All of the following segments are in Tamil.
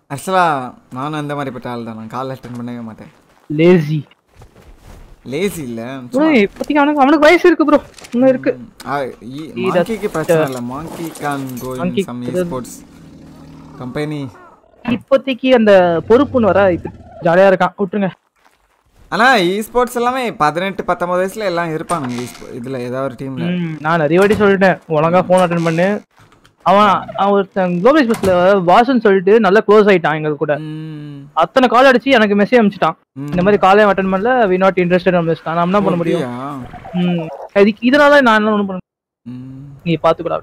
ஆக்சுவலாக நானும் அந்த மாதிரிப்பட்ட ஆள் தான் நான் கால் அட்டன் பண்ணவே மாட்டேன் லேசி லேசி இல்லை ப்ரோ இப்போதைக்கு அவனுக்கு அவனுக்கு வயசு இருக்கு ப்ரோ இன்னும் இருக்கு மாங்கிக்கு பிரச்சனை இல்லை monkey can go in Monkey some இது- ஸ்போர்ட்ஸ் கம்பெனி இப்போதைக்கு அந்த பொறுப்புன்னு வர இப்போ ஜாலியா இருக்கான் விட்டுருங்க ஆனால் இ ஸ்போர்ட்ஸ் எல்லாமே பதினெட்டு பத்தொன்பது வயசுல எல்லாம் இருப்பானுங்க e-sport- இதுல ஏதாவது ஒரு டீம்ல ம், நான் நிறைய வாட்டி சொல்லிட்டேன் ஒழுங்கா ஃபோன் அட்டன் பண்ணு அவன் அவன் ஒருத்தன் குளோபல் பஸ்ல வாசுன்னு சொல்லிட்டு நல்லா க்ளோஸ் ஆயிட்டான் எங்க கூட அத்தனை கால் அடிச்சு எனக்கு மெசேஜ் அனுப்பிச்சிட்டான் இந்த மாதிரி காலே அட்டன் பண்ணல வி நாட் இன்ட்ரெஸ்டட் நான் என்ன பண்ண முடியும் ம், இதுக்கு இதனால நான் என்ன ஒண்ணும் பண்ண நீ பாத்துக்கூடா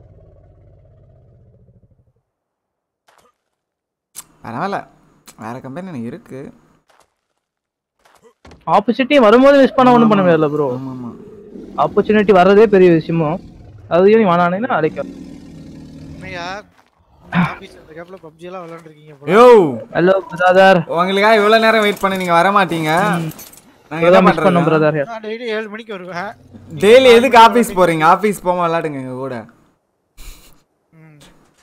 பரவாயில்ல வேற கம்பெனி எனக்கு இருக்கு ஆப்பர்ச்சுனிட்டி வரும்போது மிஸ் பண்ண ஒண்ணும் பண்ண முடியாதுல்ல ப்ரோ ஆமா ஆமா ஆப்பர்ச்சுனிட்டி வர்றதே பெரிய விஷயமும் அதையும் நீ வேணானேன்னா அழைக்க என்னய்யா ஆபீஸ் அந்த கேப்ல பப்ஜி எல்லாம் விளையாண்டுருக்கீங்க யோ ஹலோ பிரதர் உங்களுக்காக இவ்வளவு நேரம் வெயிட் பண்ணி நீங்க வர மாட்டீங்க நாங்க என்ன மிஸ் பண்ணோம் பண்றது பிரதர் நான் டெய்லி ஏழு மணிக்கு வருவேன் டெய்லி எதுக்கு ஆபீஸ் போறீங்க ஆபீஸ் போக விளையாடுங்க எங்க கூட ம்.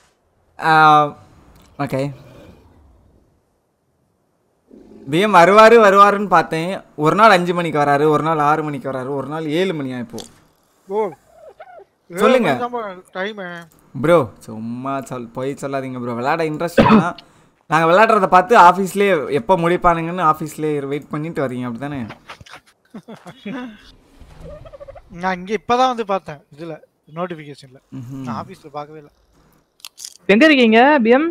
ஓகே பிஎம் வருவாரு வருவாருன்னு பார்த்தேன் ஒரு நாள் அஞ்சு மணிக்கு வராரு ஒரு நாள் ஆறு மணிக்கு வராரு ஒரு நாள் ஏழு மணியா இப்போ ஓ சொல்லுங்க. டைம் ப்ரோ சும்மா சொல் போய் சொல்லாதீங்க ப்ரோ விளையாட இன்ட்ரெஸ்ட் நாங்கள் விளையாடுறத பார்த்து ஆஃபீஸ்லேயே எப்போ முடிப்பானுங்கன்னு ஆஃபீஸ்லேயே வெயிட் பண்ணிட்டு வரீங்க அப்படி தானே நான் இங்க இப்பதான் வந்து பார்த்தேன் இதுல நோட்டிபிகேஷன்ல நான் ஆபீஸ்ல பார்க்கவே இல்லை எங்க இருக்கீங்க பிஎம்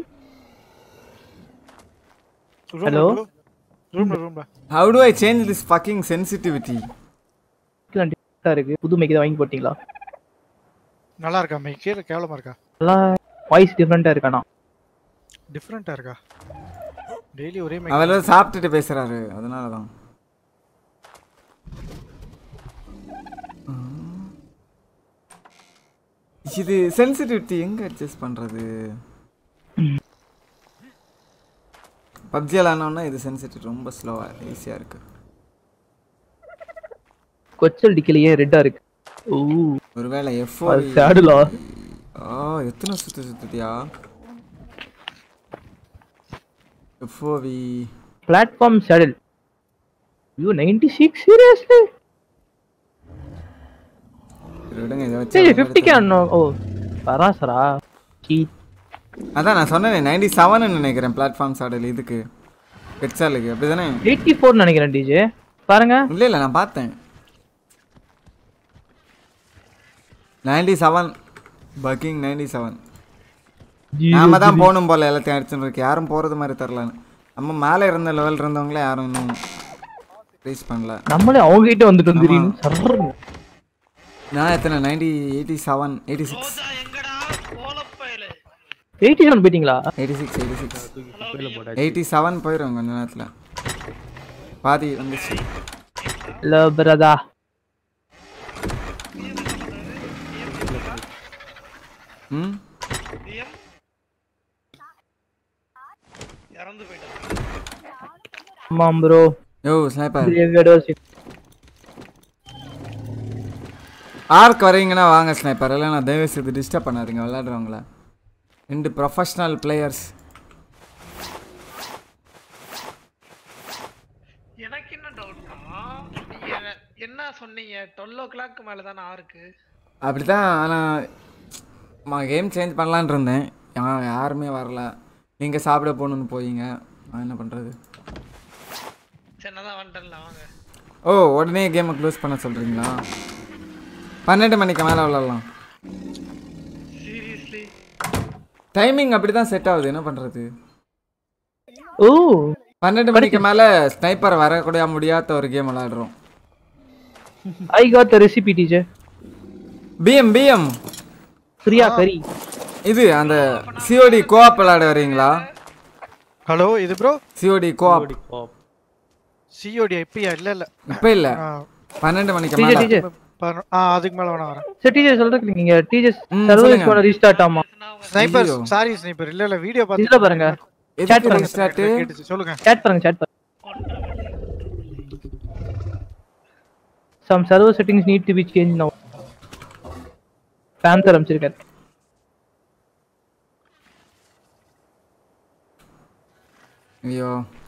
Hello? ரூம்ல ரூம்ல how to I change this fucking sensitivity இருக்கு புது மைக்கு தான் வாங்கி போட்டீங்களா நல்லா இருக்கா மைக்கு இல்ல கேவலமா இருக்கா நல்லா வாய்ஸ் டிஃப்ரெண்டா இருக்கானா டிஃப்ரெண்டா இருக்கா டெய்லி ஒரே மைக் அவர் ஏதோ சாப்பிட்டுட்டு பேசுறாரு அதனால தான் இது சென்சிட்டிவிட்டி எங்க அட்ஜஸ்ட் பண்றது பப்ஜி விளாட்னோன்னா இது சென்சிட்டிவ் ரொம்ப ஸ்லோவா ஈஸியா இருக்கு கொச்சல் டிக்கலையே ரெட்டா இருக்கு ஓ ஒருவேளை எஃப் அது சேடுலா ஆ எத்தனை சுத்து சுத்துதியா எஃப்ஓவி பிளாட்ஃபார்ம் சேடல் ஐயோ நைன்டி சிக்ஸ் சீரியஸ்லி விடுங்க இதை சரி வச்சு ஃபிஃப்டி கேன் ஓ பராசரா சீ அதான் நான் சொன்னேன் நைன்டி செவன் நினைக்கிறேன் பிளாட்ஃபார்ம் சாடல் இதுக்கு ஹெட்ஸாலுக்கு அப்படிதானே எயிட்டி ஃபோர் நினைக்கிறேன் டிஜே பாருங்க இல்ல இல்ல நான் பார்த்தேன் ninety seven fucking ninety seven நாம தான் போகணும் போல எல்லாத்தையும் அடிச்சுட்டு இருக்கு யாரும் போறது மாதிரி தெரிலன்னு நம்ம மேலே இருந்த லெவல் இருந்தவங்களே யாரும் இன்னும் ரீச் பண்ணல நம்மளே அவங்க கிட்ட வந்துட்டு வந்துறீங்க சர்றன்னு நான் எத்தனை ninety eighty seven eighty six eighty seven போயிட்டீங்களா eighty six eighty six eighty seven போயிடும் கொஞ்ச நேரத்தில் பாதி வந்துச்சு இல்ல பிரதா ம் இறந்து போயிட்டேன் ஆமாம் bro yo sniper behaviour ark வரீங்கன்னா வாங்க ஸ்னைப்பர் இல்லைன்னா தயவு செய்து டிஸ்டர்ப் பண்ணாதீங்க விளையாடுறவங்கள ரெண்டு ப்ரொஃபஷ்னல் பிளேயர்ஸ் எனக்கு என்ன டவுட்னா நீங்க என்ன சொன்னீங்க டுவெல் ஓ கிளாக் மேல தானே ஆறுக்கு அப்படி தான் ஆனால் கேம் சேஞ்ச் பண்ணலான் இருந்தேன் யா- யாருமே வரல நீங்கள் சாப்பிட போகணுன்னு போயிங்க நான் என்ன பண்ணுறது சரி நான் தான் வந்துட்டேன்ல வாங்க ஓ உடனே கேமை க்ளோஸ் பண்ண சொல்கிறீங்களா பன்னெண்டு மணிக்கு மேலே விளாட்லாம் சீரியஸ்லி டைமிங் அப்படி தான் செட் ஆகுது என்ன பண்ணுறது ஓ பன்னெண்டு மணிக்கு மேலே ஸ்னைப்பர் வரக்கூடிய முடியாத ஒரு கேம் விளாடுறோம் I got the recipe teacher PM PM Priya கரி இது அந்த சிஓடி கோஆப் விளையாட வரீங்களா ஹலோ இது ப்ரோ சிஓடி கோஆப் சிஓடி இப்பயா இல்ல இல்ல இப்போ இல்லை ஆ, பன்னெண்டு மணிக்கு டீச்சர் மேலே டீச்சர் பதினொ- ஆ அதுக்கு மேல வேணா வரேன் சரி டீச்சர் சொல்றதுக்கு நீங்க டீச்சர் ம், சர்வீஸ் சொல்லுங்க. கூட ரீஸ்டார்ட் ஆமா ஸ்னைப்பர் ஐயோ. சாரி ஸ்னைப்பர் இல்ல இல்ல வீடியோ இதுல பார்த்து பாருங்க எதுக்கு Chat பண்ணுங்க. restart? கேட்டுச்சு சொல்லுங்க சேட் பாருங்க சேட் பாருங்க some server settings need to be changed now panther அமைச்சிருக்காரு ஐயோ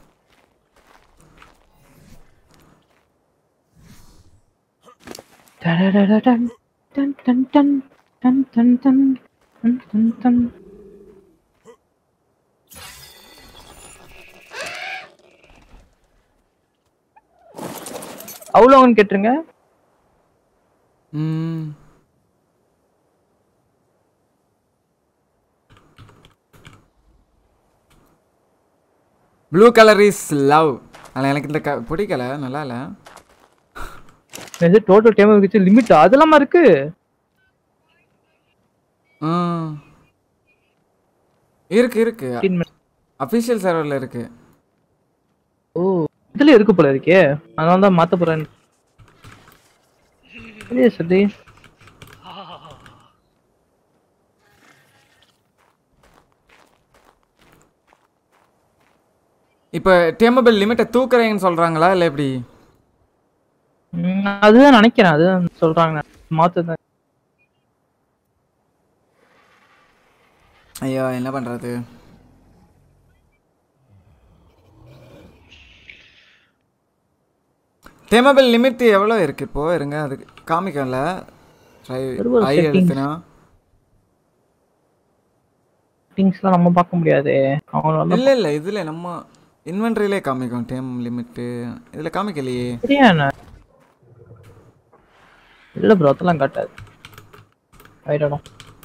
டடடடடன், டன் டன் டன், டன் டன் டன், டன் டன் டன். அவ்வளோங்கன்னு கேட்டுருங்க ம் ப்ளூ கலர் இஸ் லவ் ஆனால் எனக்கு இந்த க பிடிக்கல நல்லா இல்லை இது டோட்டல் டைம் வச்சு லிமிட் அதெல்லாமா இருக்கு ஆ இருக்கு இருக்கு 15 minutes. அஃபிஷியல் சர்வரில் இருக்கு ஓ இதுல இருக்கு போல இருக்கே அதனால தான் மாத்த போறேன் இல்லையே சரி இப்போ டேமபிள் லிமிட்டை தூக்குறேங்கன்னு சொல்கிறாங்களா இல்லை எப்படி ம், அதுதான் நினைக்கிறேன் அதுதான் சொல்றாங்க மாத்துதான் ஐயோ என்ன பண்ணுறது டேமபிள் லிமிட் எவ்வளோ இருக்கு இப்போ இருங்க அதுக்கு காமிக்கல ட்ரை Server ஐ settings. எழுத்துனா திங்ஸ்லாம் நம்ம பார்க்க முடியாது அவங்க இல்லை இல்லை இதில் நம்ம இன்வென்ட்ரியிலே காமிக்கும் டேம் லிமிட்டு இதில் காமிக்கலையே சரியா என்ன இல்ல ப்ரோ அதெல்லாம் காட்டாது ஆயிடும்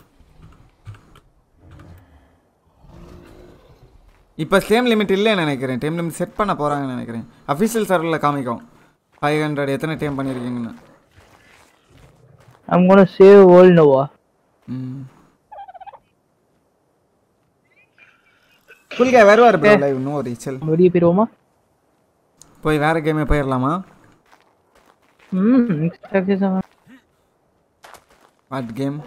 இப்போ சேம் லிமிட் இல்லைன்னு நினைக்கிறேன் டைம் லிமிட் செட் பண்ண போகிறாங்கன்னு நினைக்கிறேன் அஃபிஷியல் சர்வரில் காமிக்கும் ஃபைவ் ஹண்ட்ரட் எத்தனை டைம் பண்ணியிருக்கீங்கன்னு I'm gonna save world Nova. ம் புல்கா வருவார் ப்ரோ லைவ் நோ ரீச்சல் நம்ம வெளியே போயிருவோமா போய் வேற கேமே போயிடலாமா ம் next access ஆ- வாட் கேம்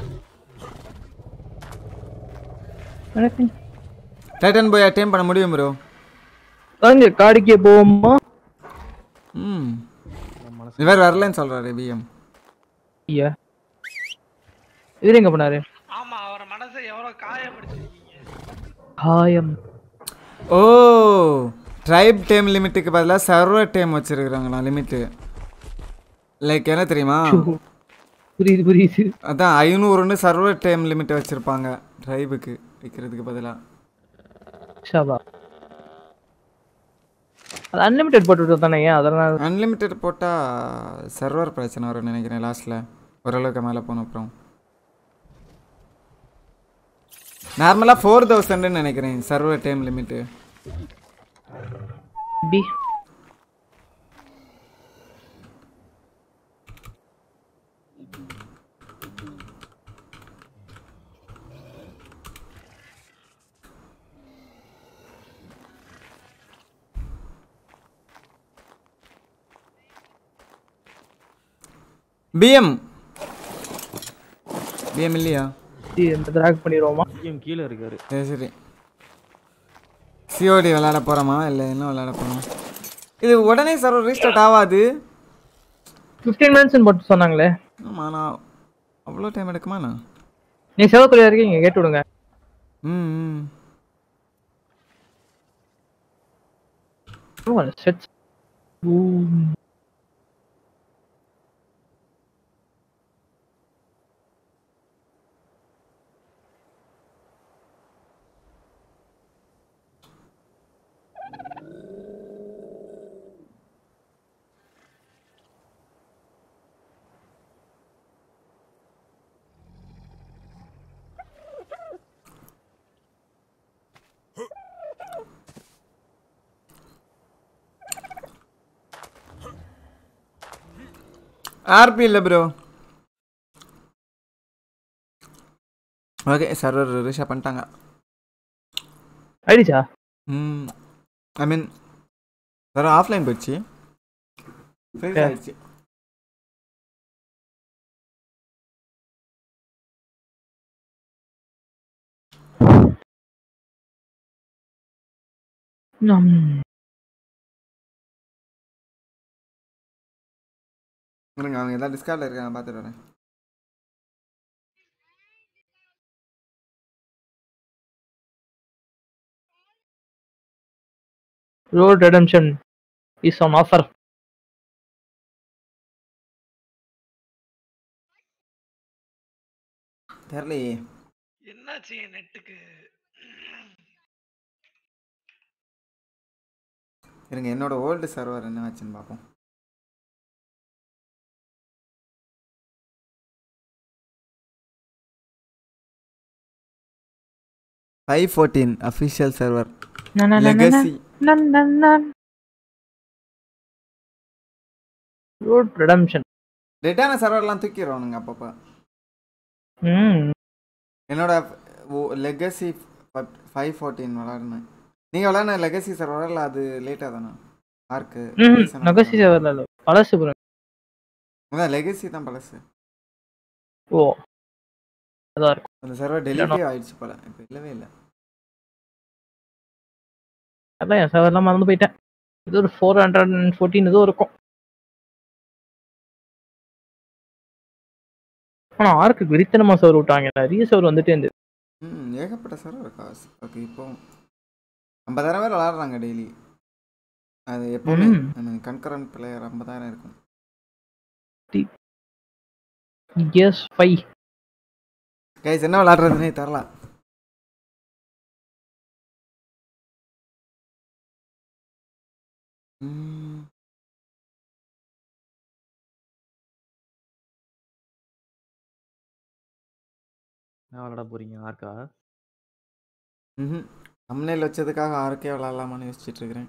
எனக்கு டைட்டன் போய் டைம் பண்ண முடியும் ப்ரோ வாங்க காடிக்கே போவோமா ம் இவர் வரலன்னு சொல்கிறாரு பிஎம் ஐயா இவரு எங்க போனாரு ஆமா அவர் மனசை எவ்வளவு காயப்படுத்திருக்கீங்க காயம் ஓ ட்ரைப் டைம் லிமிட்டுக்கு பதிலாக சர்வர் டைம் வச்சிருக்கிறாங்களா லிமிட்டு லைக் என்ன தெரியுமா புரியுது புரியுது அதான் ஐநூறுன்னு சர்வர் டைம் லிமிட் வச்சுருப்பாங்க ட்ரைபுக்கு வைக்கிறதுக்கு பதிலாக ஷாபா அது அன்லிமிட்டெட் போட்டுட்டு தானே ஏன் அதெல்லாம் அன்லிமிட்டெட் போட்டால் சர்வர் பிரச்சனை வரும்னு நினைக்கிறேன் லாஸ்ட்டில் ஓரளவுக்கு மேலே போன அப்புறம் நார்மலாக ஃபோர் தௌசண்ட்னு நினைக்கிறேன் சர்வர் டைம் லிமிட்டு பி பிஎம் பிஎம் இல்லையா இந்த ட்ராக் பண்ணிடுவோமா கேம் கீழே இருக்காரு சரி சரி சிஓடி விளையாட போகிறோமா இல்லை என்ன விளையாட போகிறோம் இது உடனே சர்வர் ரீஸ்டார்ட் ஆகாது ஃபிஃப்டீன் மினிட்ஸ் போட்டு சொன்னாங்களே ஆமாம் நான் அவ்வளோ டைம் எடுக்குமாண்ணா நீ செவக்குள்ள இருக்கீங்க கேட்டு விடுங்க ம் ம் செட் ஆர்பி இல்லை ப்ரோ ஓகே சர்வர் ரீஷா பண்ணிட்டாங்க ஆயிடுச்சா ம் ஐ மீன் சர்வர் ஆஃப்லைன் போயிடுச்சு ஃப்ரீஸ் Yeah. ஆயிடுச்சு ம். இருங்க அவங்க எல்லாம் டிஸ்கார்டில் இருக்காங்க பார்த்துட்டு வரேன் road redemption is on offer தெரியலையே என்னாச்சு என் நெட்டுக்கு இருங்க என்னோட ஓல்டு சர்வர் என்ன ஆச்சுன்னு பார்ப்போம் five fourteen official server legacy road redemption டெட்டான சர்வர்லாம் தூக்கிடுவானுங்க அப்பப்போ ம் என்னோட லெகசி ஃபைவ் ஃபோர்டீன் விளாடுனேன் நீங்கள் விளாட்ன லெகசி சர்வர் இல்லை அது லேட்டாக தானே ஆர்க்கு ம் நகசி சேவர்ல இல்ல பழசு bro. அதான் லெகசி தான் பழசு ஓ அதான் இருக்கும் அந்த சர்வர் டெலிவரி ஆயிடுச்சு போல இப்போ இல்லவே இல்லை அதான் என் சேவர்லாம் மறந்து போயிட்டேன் இது ஒரு ஃபோர் ஹண்ட்ரட் அண்ட் ஃபோர்டீன் இதுவும் இருக்கும் ஆனா ஆர்க்கு விரித்தனமா சவர் விட்டாங்க நிறைய சவர் வந்துட்டே இருந்தது ம் ஏகப்பட்ட சர்வர் இருக்கா ஓகே இப்போ ஐம்பதாயிரம் பேர் விளாட்றாங்க டெய்லி அது எப்போவுமே ம். கன்கரண்ட் பிளேயர் ஐம்பதாயிரம் இருக்கும் எஸ் ஃபைவ் கைஸ் என்ன விளாட்றதுனே தரல ம், என்ன விளாட போறீங்க ஆர்க்கா ம்ஹும். thumbnail வச்சதுக்காக ஆறுக்கே விளாட்லாமான்னு யோசிச்சுட்டு இருக்கிறேன்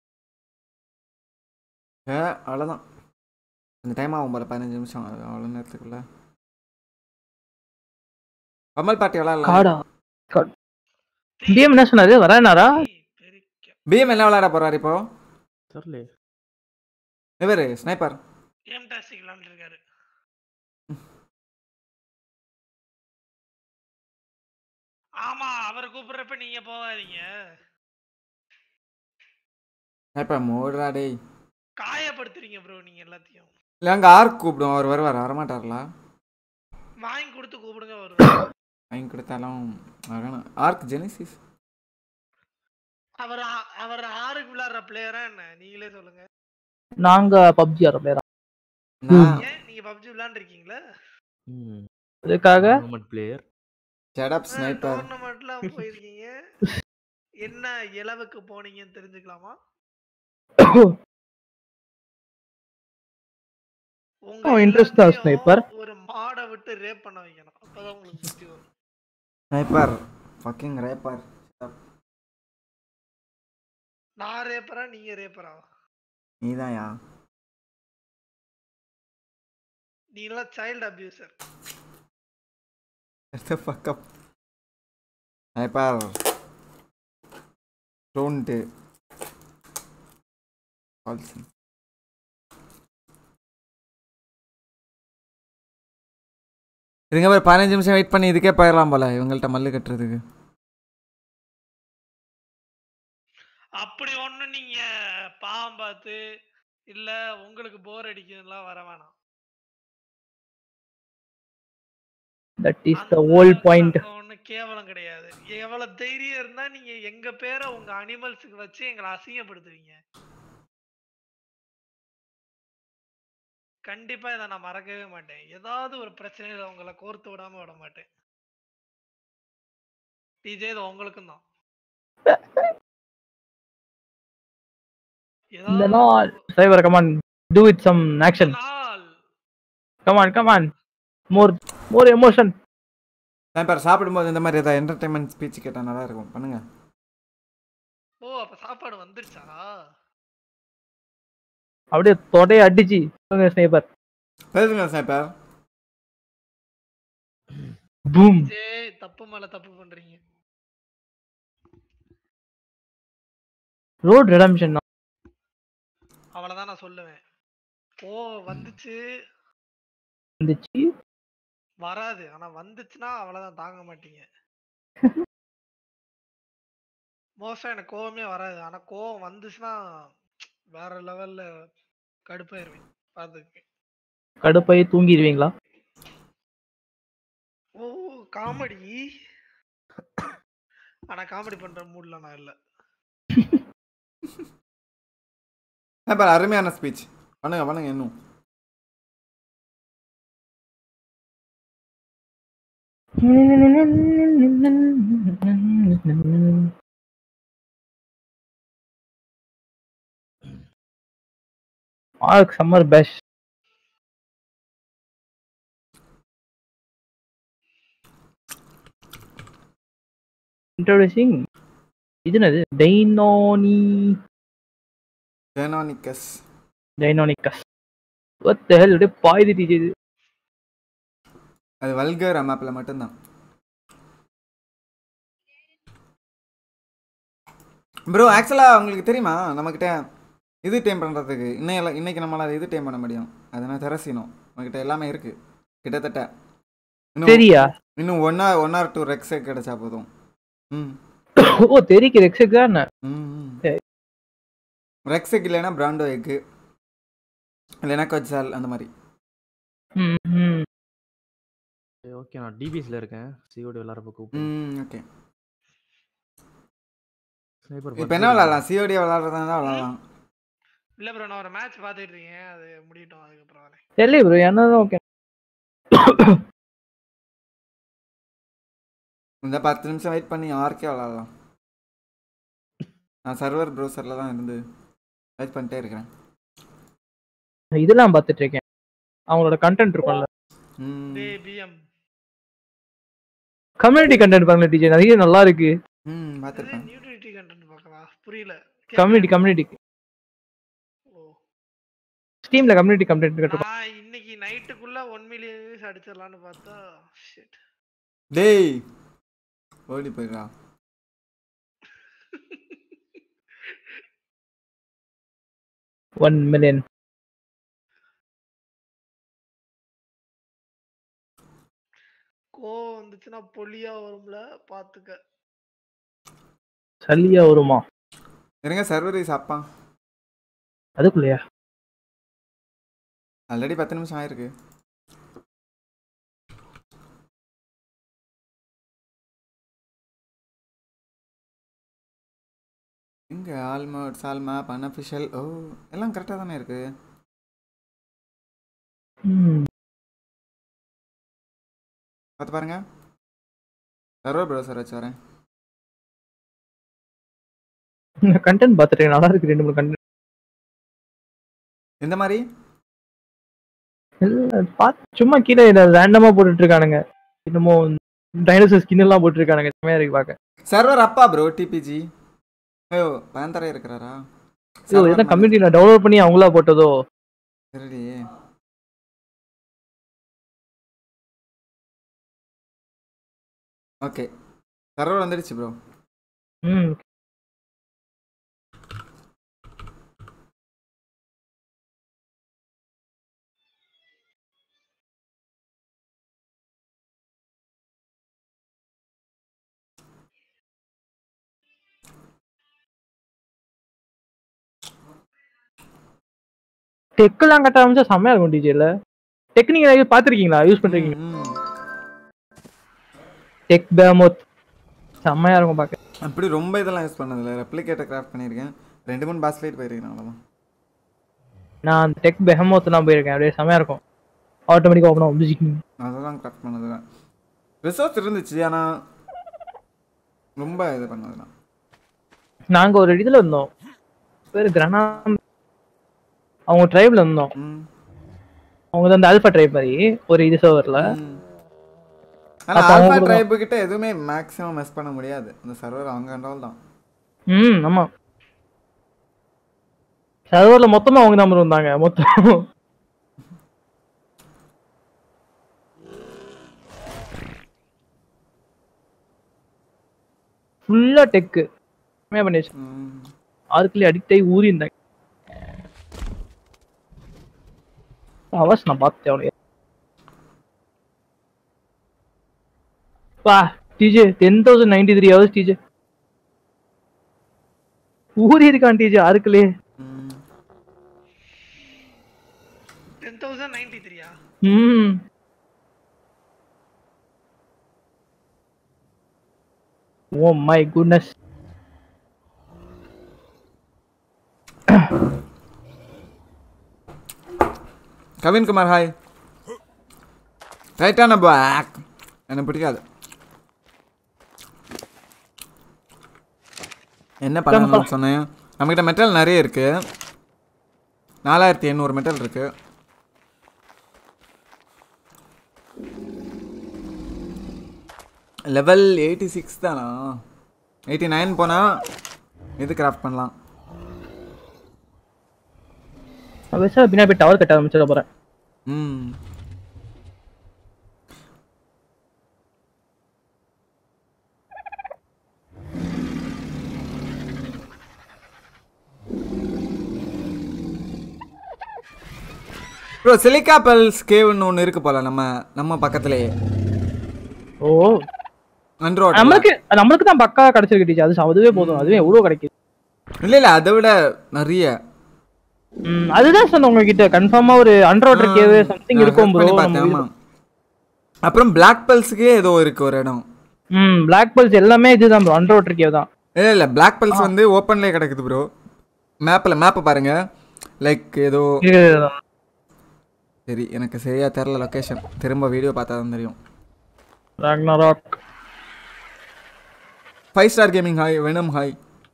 ஏ அவ்வளோதான் கொஞ்சம் டைம் ஆகும் போல பதினஞ்சு நிமிஷம் அது அவ்வளோ நேரத்துக்குள்ள கமல் பாட்டி விளாட்லாம் காடா பிஎம் என்ன சொன்னாரு வரானாரா பெருக்க பிஎம் என்ன விளாட போறாரு இப்போ தெரியல இவர் ஸ்னைப்பர் ஏம் டாஸ்டிக் விளாண்டுருக்காரு ஆமா அவர் கூப்பிடுறப்ப நீங்க போகாதீங்க ஸ்னைப்பர் மோடுறா டேய் காயப்படுத்துறீங்க ப்ரோ நீங்க எல்லாத்தையும் இல்லை அங்கே ஆர்க் கூப்பிடும் அவர் வருவார் வரமாட்டார்ல வாங்கி கொடுத்து கூப்பிடுங்க வருவார் வாங்கி கொடுத்தாலும் வரணும் ஆர்க் ஜெனிசிஸ் அவர் ஆ- அவர் ஆறுக்கு விளையாடுற பிளேயரா என்ன நீங்களே சொல்லுங்க நாங்க பப்ஜி ஆடுற பிளேயரா நான் ஏன் நீங்க பப்ஜி விளையாண்டுருக்கீங்களா ம் அதுக்காக டோர்னமெண்ட் பிளேயர் ஜடப் ஸ்னைப்பர் டோர்னமெண்ட்லாம் போயிருக்கீங்க என்ன இலவுக்கு போனீங்கன்னு தெரிஞ்சுக்கலாமா உங்க Oh, interest தான் எல்லாத்தையும் sniper. ஒரு மாடை விட்டு ரேப் பண்ண வைக்கணும் அப்பதான் உங்களுக்கு புத்தி வரும் ஸ்னைப்பர் ஃபக்கிங் ரேப்பர் நான் ரேப்பரா நீங்க ரேப்பரா நீதான்யா நீ எல்லாம் child abuser Shut the fuck up. Sniper. Don't. False. இருங்க ஒரு பதினஞ்சு நிமிஷம் வெயிட் பண்ணி இதுக்கே போயிடலாம் போல இவங்கள்ட்ட மல்லு கட்டுறதுக்கு அப்படி ஒண்ணும் நீங்க பாவம் பார்த்து இல்ல உங்களுக்கு போர் அடிக்குதுலாம் வர வேணாம் that is the whole point ஒன்றும் கேவலம் கிடையாது எவ்வளவு தைரியம் இருந்தா நீங்க எங்க பேரை உங்க அனிமல்ஸுக்கு வச்சு எங்களை அசிங்கப்படுத்துவீங்க கண்டிப்பா இதை நான் மறக்கவே மாட்டேன் ஏதாவது ஒரு பிரச்சனையில உங்களை கோர்த்து விடாம விட மாட்டேன் டிஜே இது உங்களுக்கும் தான் இந்த நாள் சைவர் come on do it some action நாள் come on come on more more emotion sniper சாப்பிடும்போது இந்த மாதிரி ஏதாவது என்டர்டைன்மெண்ட் ஸ்பீச் கேட்டால் நல்லா இருக்கும் பண்ணுங்க ஓ அப்ப சாப்பாடு வந்துருச்சா அப்படியே தொடைய அடிச்சு ஸ்னைப்பர் பேசுங்க ஸ்னைப்பர் பூம் ஜே தப்பு மேல தப்பு பண்றீங்க ரோட் ரெடம்ஷன் அவ்வளவுதான் நான் சொல்லுவேன் ஓ வந்துச்சு இருந்துச்சு வராது ஆனா வந்துச்சுன்னா அவ்வளவுதான் தாங்க மாட்டீங்க மோஸ்டா எனக்கு கோவமே வராது ஆனா கோவம் வந்துச்சுன்னா வேற லெவல்ல கடுப்பாயிருவேன் பாத்துக்கு கடுப்பாய் தூங்கிடுவீங்களா ஓ காமெடி ஆனா காமெடி பண்ற மூட்ல நான் இல்ல இப்போ அருமையான ஸ்பீச் பண்ணுங்க பண்ணுங்க இன்னும் மார்க் சம்மர் பெஸ்ட் இன்ட்ரோடியூசிங் இது என்னது டைனோனி ஜெனோனிக்கஸ் டைனோனிக்கஸ் what the hell அப்படியே பாயுது டிஜே இது அது வல்கர் அமாப்பில் மட்டும்தான் ப்ரோ ஆக்சுவலாக உங்களுக்கு தெரியுமா நம்மக்கிட்ட இது டைம் பண்ணுறதுக்கு இன்னும் எல்லாம் இன்னைக்கு நம்மளால் இது டைம் பண்ண முடியும் அதனால் தெரசினோம் நம்மக்கிட்ட எல்லாமே இருக்குது கிட்டத்தட்ட இன்னும் சரியா இன்னும் one or one or two rex கிடைச்சா போதும் ம் ஓ தெரிக்கு ரெக்ஸுக்கு தான் ம் சரி. ரெக்ஸ் எக் இல்லைன்னா பிராண்டோ எக்கு இல்லைன்னா கொச்சால் அந்த மாதிரி ம் ம் ஓகே நான் டிபிஎஸ்ல இருக்கேன் சிஓடி விளாட்றப்ப கூப்பிட்டு ம் ஓகே ஸ்னைப்பர் இப்போ என்ன விளாட்லாம் சிஓடி விளாட்றதா இருந்தால் விளாட்லாம் இல்ல ப்ரோ நான் ஒரு மேட்ச் பாத்துட்டு இருக்கேன் அது முடியட்டும் அதுக்கப்புறம் வரேன் தெரியல ப்ரோ என்னதான் ஓகே இந்த பத்து நிமிஷம் வெயிட் பண்ணி ஆர்கே விளாட்லாம் நான் சர்வர் ப்ரௌசரில் தான் இருந்து வெயிட் பண்ணிட்டே இருக்கிறேன் இதெல்லாம் பார்த்துட்டு இருக்கேன் அவங்களோட கண்டென்ட் இருக்கும்ல ம் டேய் பிஎம் கம்யூனிட்டி கண்டென்ட் பாருங்க டிஜே நிறைய நல்லா இருக்கு ம் பார்த்துருப்பேன் நியூட்ரிட்டி கண்டென்ட் பார்க்கவா புரியல கம்யூனிட்டி கம்யூனிட்டி ஓ ஸ்டீம்ல கம்யூனிட்டி கண்டென்ட் இருக்கும் நான் இன்னைக்கு நைட்டுக்குள்ள ஒன் மில்லியன் வியூஸ் அடிச்சிடலாம்னு பார்த்தா ஷிட் டேய் ஓடி போயிடா ஒன் மில்லியன் கோவம் வந்துச்சுன்னா பொலியா வரும்ல பாத்துக்க சல்லியா வருமா இருங்க சர்வர் இஸ் அப்பா அதுக்குள்ளயா ஆல்ரெடி பத்து நிமிஷம் ஆயிருக்கு இங்க ஆல்மோட் சால்மா அன்அஃபிஷியல் ஓ எல்லாம் கரெக்டாக தானே இருக்கு ம் பார்த்து பாருங்க சர்வர் ப்ரௌசர் வச்சு வரேன் கண்டென்ட் பார்த்துட்டு நல்லா இருக்கு ரெண்டு மூணு கண்டென்ட் இந்த மாதிரி பார்த்து சும்மா கீழே ரேண்டமா போட்டுட்டு இருக்கானுங்க என்னமோ டைனோசர் ஸ்கின் எல்லாம் போட்டு இருக்கானுங்க செம்மையா இருக்கு பார்க்க சர்வர் அப்பா ப்ரோ டிபிஜி ஐயோ பயந்தரே இருக்கிறாரா ஐயோ எதனா கம்யூனிட்டில டவுன்லோட் பண்ணி அவங்களா போட்டதோ சரிடி ஓகே சர்வர் வந்துடுச்சு ப்ரோ ம் டெக்கெல்லாம் கட்ட ஆரம்பிச்சா செம்மையா இருக்கும் டிஜேல டெக் நீங்க நிறைய பாத்திருக்கீங்களா யூஸ் பண்றீங்க டெக் பேமோத் செம்மையா இருக்கும் பார்க்க அப்படி ரொம்ப இதெல்லாம் யூஸ் பண்ணதில்ல ரெப்ளிகேட்டர் கிராஃப்ட் பண்ணியிருக்கேன் ரெண்டு மூணு பாஸ் லைட் போயிருக்கேன் அவ்வளோதான் நான் அந்த டெக் பெஹமோத்லாம் போயிருக்கேன் அப்படியே செம்மையா இருக்கும் ஆட்டோமேட்டிக்கா ஓப்பன் ஆகும் அதெல்லாம் கிராஃப்ட் பண்ணதில்ல ரிசோர்ஸ் இருந்துச்சு ஆனால் ரொம்ப இது பண்ணதுலாம் நாங்க ஒரு இதுல இருந்தோம் பேர் கிரனா அவங்க ட்ரைப்ல இருந்தோம் ம் அவங்க வந்து அந்த ஆல்ஃபா ட்ரைப் மாதிரி ஒரு இது சர்வர்ல ஆனால் அப்ப அவங்க ஆல்ஃபா கூட ட்ரைபு கிட்ட எதுவுமே மேக்ஸிமம் மிஸ் பண்ண முடியாது அந்த சர்வர் அவங்க கண்ட்ரோல் தான் ம் ஆமா சர்வர்ல மொத்தமா அவங்க தான் இருந்தாங்க மொத்தம் ஃபுல்லா டெக்கு பண்ணி வச்சு ம். ஆறுக்குள்ளே அடிக்ட் ஆகி ஊறி இருந்தாங்க அவர்ஸ் நான் பார்த்தேன் அவனுக்கு பா DJ ten thousand ninety three hours DJ ஊறி இருக்கான் டிஜே ஆறுக்குள்ளே ம். டென் தௌசண்ட் நைன்டி த்ரீயா ம் oh my goodness Kavinkumar hi ரைட்டான பேக் எனக்கு பிடிக்காது என்ன பண்ணணும்னு சொன்னேன் நம்மக்கிட்ட மெட்டல் நிறைய இருக்கு நாலாயிரத்தி எண்ணூறு மெட்டல் இருக்கு லெவல் எயிட்டி சிக்ஸ் தானா எயிட்டி நைன் போனால் இது கிராஃப்ட் பண்ணலாம் பெருசா பின்னாடி போய் டவர் கட்ட ஆரம்பிச்சிட போறேன் ம் ப்ரோ சிலிக்கா பல்ஸ் கேவ்னு ஒன்று இருக்கு போல நம்ம நம்ம பக்கத்துலயே ஓ அண்ட்ரோட் நம்மளுக்கு நம்மளுக்கு தான் பக்கா கிடைச்சிருக்கு டீச்சர் அது அதுவே போதும் அதுவே எவ்வளவு கிடைக்குது இல்லை இல்லை அதை விட நிறைய ம், அதுதான் சொன்னேன் உங்ககிட்ட கன்ஃபார்மா ஒரு அண்டர் கேவ் சம்திங் நான் இருக்கும் search ப்ரோ பண்ணி பார்த்தேன், ஆமா. அப்புறம் பிளாக் பல்ஸுக்கே ஏதோ இருக்கு ஒரு இடம் ம் பிளாக் பல்ஸ் எல்லாமே இதுதான் ப்ரோ அண்டர் கேவ் தான் இல்லை இல்லை பிளாக் பல்ஸ் வந்து ஓப்பன்லேயே கிடக்குது ப்ரோ மேப்பில் மேப்பை பாருங்க லைக் ஏதோ இது- சரி எனக்கு சரியா தெரில லொக்கேஷன் திரும்ப வீடியோ பார்த்தா தான் தெரியும் Ragnarok. Five star gaming hi venom hi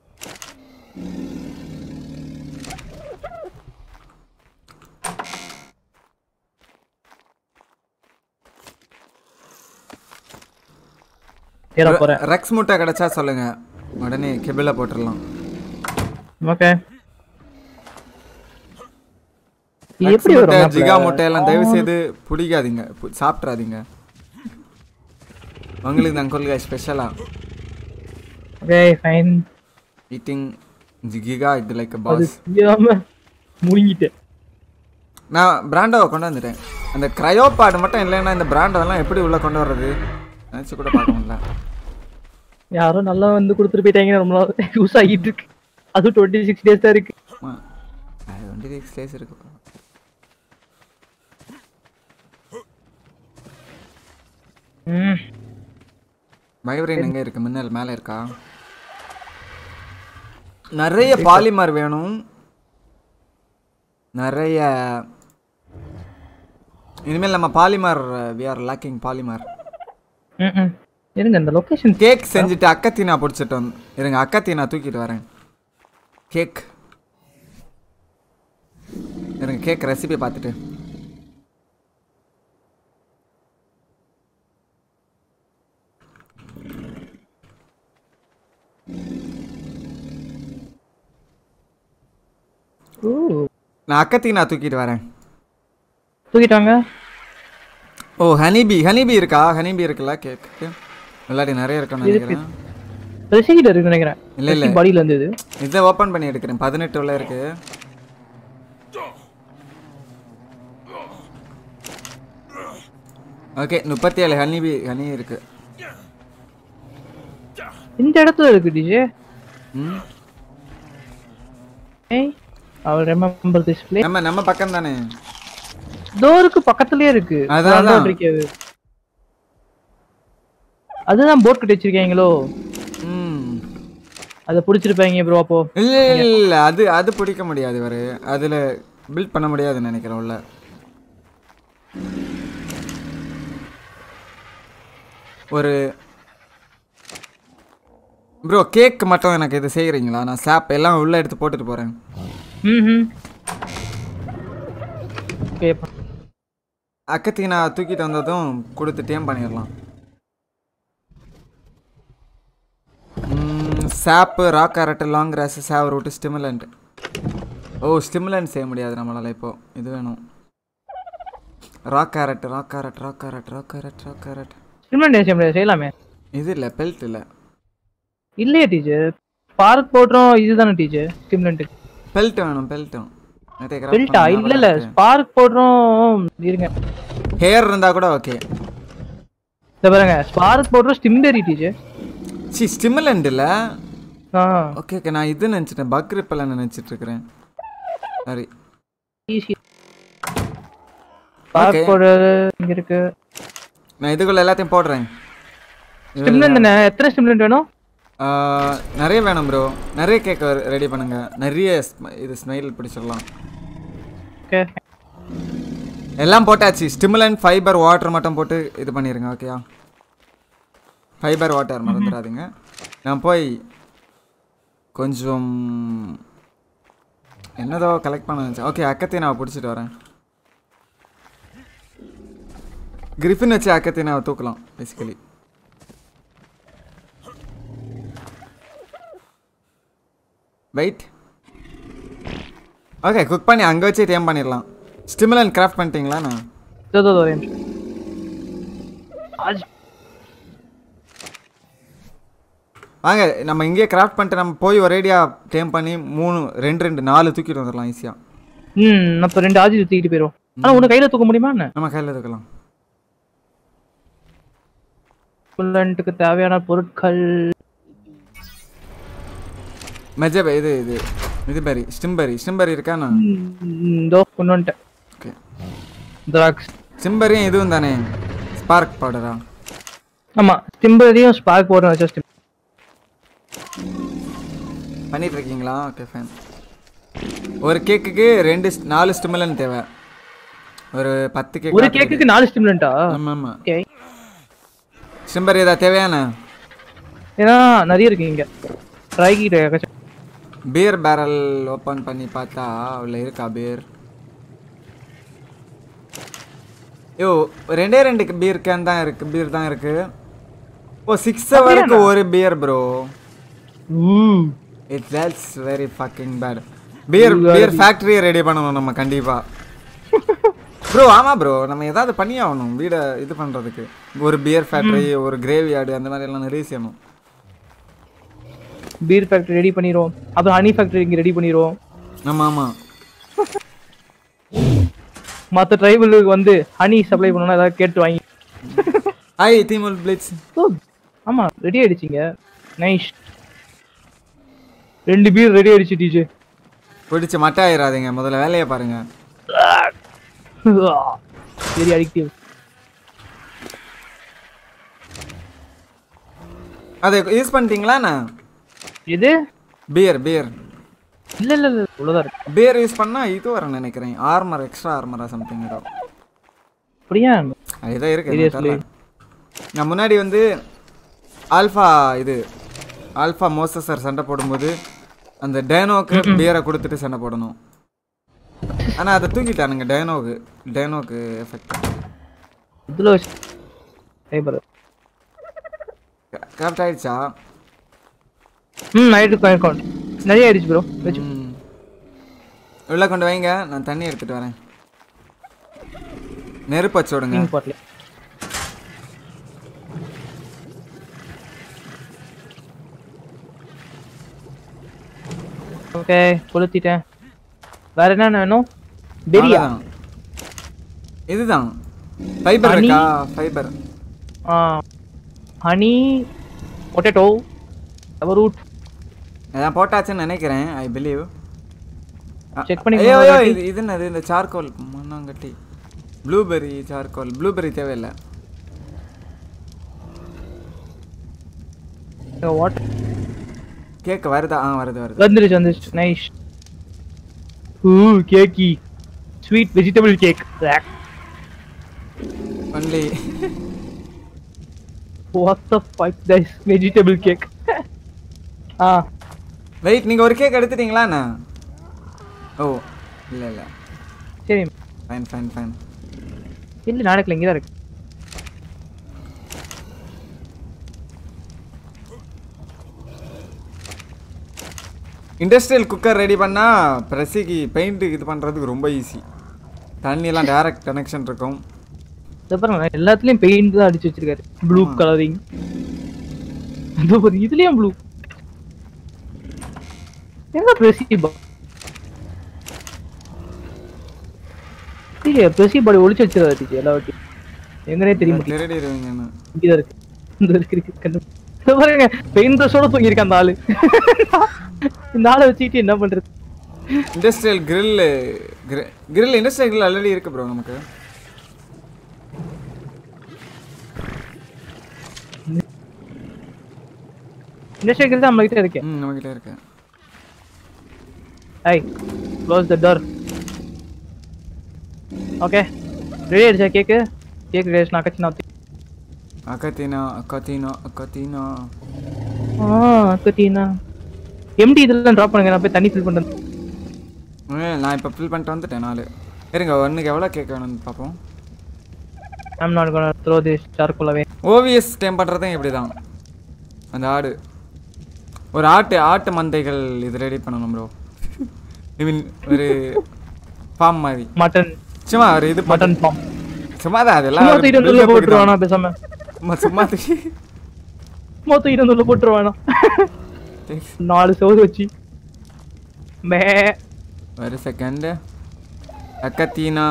ஏற போறேன் ரெக்ஸ் முட்டை கிடைச்சா சொல்லுங்க உடனே கெபில போட்டுடலாம் ஓகே ரெக்ஸ் எப்படி முட்டை வரும் ஜிகா முட்டையெல்லாம் தயவு செய்து பிடிக்காதீங்க பு- சாப்பிட்றாதீங்க உங்களுக்கு தான் கொள்கை ஸ்பெஷலா ஓகே ஃபைன் ஈட்டிங் ஜிகிகா இது லைக் அது பாஸ் தெரியாம முழுங்கிட்டேன் நான் பிராண்டோவை கொண்டு வந்துட்டேன் அந்த க்ரையோ பாடு மட்டும் இல்லைன்னா இந்த பிராண்டெல்லாம் எப்படி உள்ள கொண்டு வர்றது நினச்சி கூட பார்க்க முடியல யாரோ நல்லா வந்து கொடுத்துட்டு போயிட்டாங்க ரொம்ப நாள் யூஸ் ஆகிட்டு இருக்கு அது டுவெண்ட்டி சிக்ஸ் டேஸ் தான் இருக்கு ஆமா. அது டுவெண்ட்டி சிக்ஸ் டேஸ் இருக்கு ம் மைப்ரைன் எங்கே இருக்கு மின்னல் மேலே இருக்கா நிறைய பாலிமர் வேணும் நிறைய இனிமேல் நம்ம polymer we are lagging polymer ம், ம் இருங்க இந்த லொகேஷன் கேக் செஞ்சுட்டு அக்கத்தீனா பிடிச்சிட்டு வந்து இருங்க அக்கத்தீனா தூக்கிட்டு வரேன் கேக் இருங்க கேக் ரெசிபி பார்த்துட்டு ஓ நான் அக்கத்தீனா தூக்கிட்டு வரேன் தூக்கிட்டாங்க ஓ ஹனிபி ஹனிபி இருக்கா ஹனிபி இருக்குல்ல கேக்கு இல்லாட்டி நிறைய இருக்கும்னு நினைக்கிறேன் ரெசிகிட்ட இருக்கு நினைக்கிறேன் இல்ல, இல்ல. பாடியில இருந்து இது இதை ஓப்பன் பண்ணி எடுக்கிறேன் பதினெட்டு உள்ள இருக்கு ஓகே முப்பத்தி ஏழு ஹனிபி ஹனி இருக்கு இந்த இடத்துல இருக்கு டிஜே ம் ஏய் அவர் ரெமெம்பர் திஸ் பிளே நம்ம நம்ம பக்கம் தானே டோருக்கு பக்கத்துலயே இருக்கு அதான், Under அதான். cave. அதுதான் போட் கட்டி வச்சிருக்கீங்களோ ம் அதை புடிச்சிருப்பாங்க ப்ரோ அப்போ இல்ல இல்ல இல்ல அது அது பிடிக்க முடியாது இவரு அதுல பில்ட் பண்ண முடியாதுன்னு நினைக்கிறேன் உள்ள ஒரு ப்ரோ கேக் மட்டும் எனக்கு இது செய்கிறீங்களா நான் சாப் எல்லாம் உள்ள எடுத்து போட்டுட்டு போறேன் ம் ஓகே அக்கத்தீனா தூக்கிட்டு வந்ததும் கொடுத்து டேம் பண்ணிடலாம் sap rock carrot long grass savoroot stimulant ஓ ஸ்டிமுலண்ட் செய்ய முடியாது நம்மளால இப்போ இது வேணும் rock carrot rock carrot rock carrot rock carrot rock carrot stimulant செய்ய முடியாது செய்யலாமே இது இல்லை பெல்ட் இல்லை இல்லையே டீச்சர் பார்க் போடுறோம் இதுதானே டீச்சர் ஸ்டிமுலண்ட் பெல்ட் வேணும் பெல்ட் நிறைய பெல்ட்டா இல்ல இல்ல ஸ்பார்க் போடுறோம் இருங்க ஹேர் இருந்தா கூட ஓகே இந்த பாருங்க ஸ்பார்க் போடுறோம் ஸ்டிம்பெரி டீச்சர் சி ஸ்டிமுலண்ட் இல்லை ஆ ஓகே ஓகே நான் இது நினச்சிட்டேன் பக் ரிப்பெல்லாம் நினச்சிட்டு இருக்கிறேன் சரி ஈஸி பார்க் போடுறது இங்க இருக்கு நான் இதுக்குள்ள எல்லாத்தையும் போடுறேன் ஸ்டிமுலண்ட் எத்தனை ஸ்டிமுலண்ட் வேணும் ஆஹ், நிறைய வேணும் ப்ரோ நிறைய கேக் ரெடி பண்ணுங்க நிறைய sm- இது ஸ்மைல் பிடிச்சிடலாம் ஓகே எல்லாம் போட்டாச்சு ஸ்டிமுலன் ஃபைபர் வாட்டர் மட்டும் போட்டு இது பண்ணிடுங்க ஓகேயா ஃபைபர் வாட்டர் மறந்துடாதீங்க நான் போய் கொஞ்சம் என்னதோ கலெக்ட் பண்ண நினச்சேன் ஓகே அக்கத்தையும் நான் பிடிச்சிட்டு வரேன் கிரிஃபின் வச்சு அக்கத்தையும் நான் தூக்கலாம் பேசிக்கலி வெயிட் ஓகே குக் பண்ணி அங்கே வச்சு டேம் பண்ணிடலாம் ஸ்டிமுலன் கிராஃப்ட் பண்ணிட்டீங்களா நான் இதோ, இதோ, இதோ, ஒரே நிமிஷம். ஆஜ். வாங்க நம்ம இங்கேயே கிராஃப்ட் பண்ணிட்டு நம்ம போய் ஒரேடியாக டேம் பண்ணி மூணு ரெண்டு ரெண்டு நாலு தூக்கிட்டு வந்துடலாம் ஈஸியாக ம் அப்ப ரெண்டு ஆஜி தூக்கிட்டு போயிரும் ஆனா உன்னை கையில தூக்க முடியுமா என்ன நம்ம கையில் இருக்கலாம் புல்லன்ட்டுக்கு தேவையான பொருட்கள் மெஜபே இது இது இது பெரி ஸ்டிம்பெரி ஸ்டிம்பெரி இருக்காண்ணா ம், இதோ கொண்டு வந்துட்டேன் ஓகே திராக்ஸ் ஸ்டிம்பெரியும் இதுவும் தானே ஸ்பார்க் பவுடரா ஆமா ஸ்டிம்பரையும் ஸ்பார்க் போடுறேன் வச்சா ஸ்டிம் பண்ணிட்டு இருக்கீங்களா ஓகே ஃபைன் ஒரு கேக்குக்கு ரெண்டு st- நாலு ஸ்டிமுலன் தேவை ஒரு பத்து கேக் ஒரு கேக்குக்கு நாலு ஸ்டிமுலண்டா ஆமாம் ஆமாம் ஓகே ஸ்டிம்பர் ஏதாவது தேவையான ஏன்னா நிறைய இருக்கு இங்க ட்ரைகிட்ட பியர் பேரல் ஓப்பன் பண்ணி பார்த்தா உள்ள இருக்கா பியர் யோ ரெண்டே ரெண்டு பியர் கேன் தான் இருக்கு பியர் தான் இருக்கு ஓ சிக்ஸ் ஹவருக்கு ஒரு beer bro it that's very fucking bad beer beer ஃபேக்டரியை ரெடி பண்ணணும் நம்ம கண்டிப்பா ப்ரோ ஆமா ப்ரோ நம்ம ஏதாவது பண்ணி ஆகணும் வீடை இது பண்றதுக்கு ஒரு பியர் ஃபேக்டரி ஒரு கிரேவி யார்டு அந்த மாதிரி எல்லாம் நிறைய செய்யணும் பீர் ஃபேக்டரி ரெடி பண்ணிடுவோம் அப்புறம் ஹனி ஃபேக்டரி இங்க ரெடி பண்ணிடுவோம் ஆமா ஆமா மற்ற ட்ரைபலுக்கு வந்து ஹனி சப்ளை பண்ணணும்னா ஏதாவது கேட்டு வாங்கி ஐ தீமுல் பிளிட்ஸ் ஓ ஆமா ரெடி ஆயிடுச்சிங்க நைஸ் ரெண்டு பீர் ரெடி ஆயிடுச்சு டிஜே பிடிச்சி மட்டை ஆயிடாதீங்க முதல்ல வேலையை பாருங்க வெரி அடிக்டிவ் அதை யூஸ் பண்ணிட்டீங்களாண்ணா இது பியர் பியர் இல்ல இல்ல இல்ல இவ்வளவுதான் இருக்கு பியர் யூஸ் பண்ணா இது வர நினைக்கிறேன் ஆர்மர் எக்ஸ்ட்ரா ஆர்மரா சம்திங் ஏதோ அப்படியா அதுதான் இருக்கு எனக்கு Seriously? தெரியல. நான் முன்னாடி வந்து ஆல்ஃபா இது ஆல்ஃபா மோசஸர் சண்டை போடும்போது அந்த டைனோக்கு பியரை கொடுத்துட்டு சண்டை போடணும் ஆனா அதை தூக்கிட்டானுங்க டைனோக்கு டைனோக்கு எஃபெக்ட் இதுல வச்சு ஃபைபர் கரெக்ட் ஆயிடுச்சா ம் ஆயிட்டு அக்கௌண்ட் நிறைய ஆயிடுச்சு ப்ரோ வச்சு ம். உள்ள கொண்டு வைங்க நான் தண்ணி எடுத்துட்டு வரேன் நெருப்பு வச்சு விடுங்க மீன் பாட்டில் ஓகே கொளுத்திட்டேன் வேற என்ன வேணும் பெரியா அவ்வளவுதான். இதுதான் ஃபைபர் Honey? இருக்கா ஃபைபர் ஹனி பொட்டேட்டோ ரூட் நான் போட்டாச்சுன்னு நினைக்கிறேன் ஐ பிலீவ் Check பண்ணிக்கோங்க ஐயோ ஒரு ஐயோ வாட்டி. இது இது என்னது இந்த சார்கோல் மண்ணாங்கட்டி ப்ளூபெர்ரி சார்கோல் ப்ளூபெர்ரி தேவையில்லை வாட்டர் கேக் வருதா ஆ வருது வருது வந்துருச்சு வந்துருச்சு நைஸ் ஊ கேக்கி sweet vegetable cake only what the fuck this vegetable cake ஆ வெயிட் நீங்கள் ஒரு கேக் எடுத்துட்டீங்களாண்ணா ஓ இல்லை இல்லை சரி ஃபைன் ஃபைன் ஃபைன் இல்லை நாளைக்கு இங்கே தான் இருக்கு இண்டஸ்ட்ரியல் குக்கர் ரெடி பண்ணால் ப்ரெஸ்ஸிக்கு பெயிண்ட் இது பண்ணுறதுக்கு ரொம்ப ஈஸி தண்ணியெல்லாம் டைரக்ட் கனெக்ஷன் இருக்கும் இதை பாருங்க எல்லாத்துலயும் பெயிண்ட் தான் அடிச்சு வச்சிருக்காரு ப்ளூ கலரிங் இதோ பாரு இதுலயும் ப்ளூ எங்க பெசி பெசி பாடி ஒளிச்சு வச்சிருக்காரு டீச்சர் எல்லா வாட்டி எங்கனே தெரிய மாட்டேங்குது திருடிடுவீங்கன்னு இங்கதான் இருக்கு இந்த இருக்கு இருக்கு கண்டு இதோ பாருங்க பெயிண்ட் ட்ரெஸ்ஸோட தூங்கியிருக்கான் அந்த ஆளு இந்த ஆளை வச்சுக்கிட்டு என்ன பண்றது industrial grill grill industrial grill already இருக்கு ப்ரோ நமக்கு இண்டஸ்ட்ரியல் தான் நம்ம கிட்ட இருக்கேன் ம் நம்மக்கிட்ட இருக்கு I close the door okay ready ஆயிடுச்சா கேக்கு கேக்கு ரேஷன் அக்கச்சி நான் அக்கத்தீனா அக்கத்தீனா அக்கத்தீனா ஆ அக்கத்தீனா எம்டி இதெல்லாம் ட்ராப் பண்ணுங்க நான் போய் தண்ணி ஃபில் பண்ணுறேன் ஏய், நான் இப்போ ஃபில் பண்ணிட்டு வந்துட்டேன் நாலு இருங்க ஒன்றுக்கு எவ்வளோ கேட்க வேணும்னு பார்ப்போம் I'm not gonna throw this charcoal away OVS time பண்ணுறதும் இப்படி தான் அந்த ஆடு ஒரு ஆட்டு ஆட்டு மந்தைகள் இது ரெடி பண்ணணும் ப்ரோ ஐ மீன் ஒரு ஃபார்ம் மாதிரி மட்டன் சும்மா ஒரு இது மட்டன் ஃபார்ம் சும்மா தான் அதெல்லாம் சும்மா ஒரு தூக்கிட்டு வந்து உள்ள build-up க்கு போட்டுருவானா தான். பேசாம சும்மா சும்மா தூக்கி சும்மா தூக்கிட்டு வந்து உள்ள போட்டுருவானா நாலு சவுது வச்சு மே ஒரு செகண்ட் அக்கத்தீனா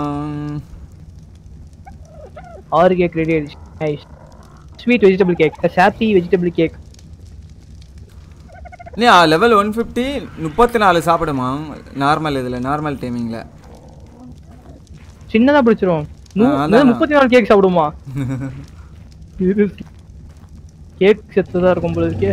ஆறு கேக் ரெடி ஆயிடுச்சு நைஸ் ஸ்வீட் வெஜிடபிள் கேக் சாப்பி வெஜிடபிள் கேக் நீ லெவல் ஒன் ஃபிஃப்டி முப்பத்தி நாலு சாப்பிடுமா நார்மல் இதில் நார்மல் டைமிங்கில் சின்னதா பிடிச்சிரும் ஆ, அதான். முப்பத்தி நாலு கேக் சாப்பிடுமா கேக் செத்துதான் இருக்கும் போல இருக்கே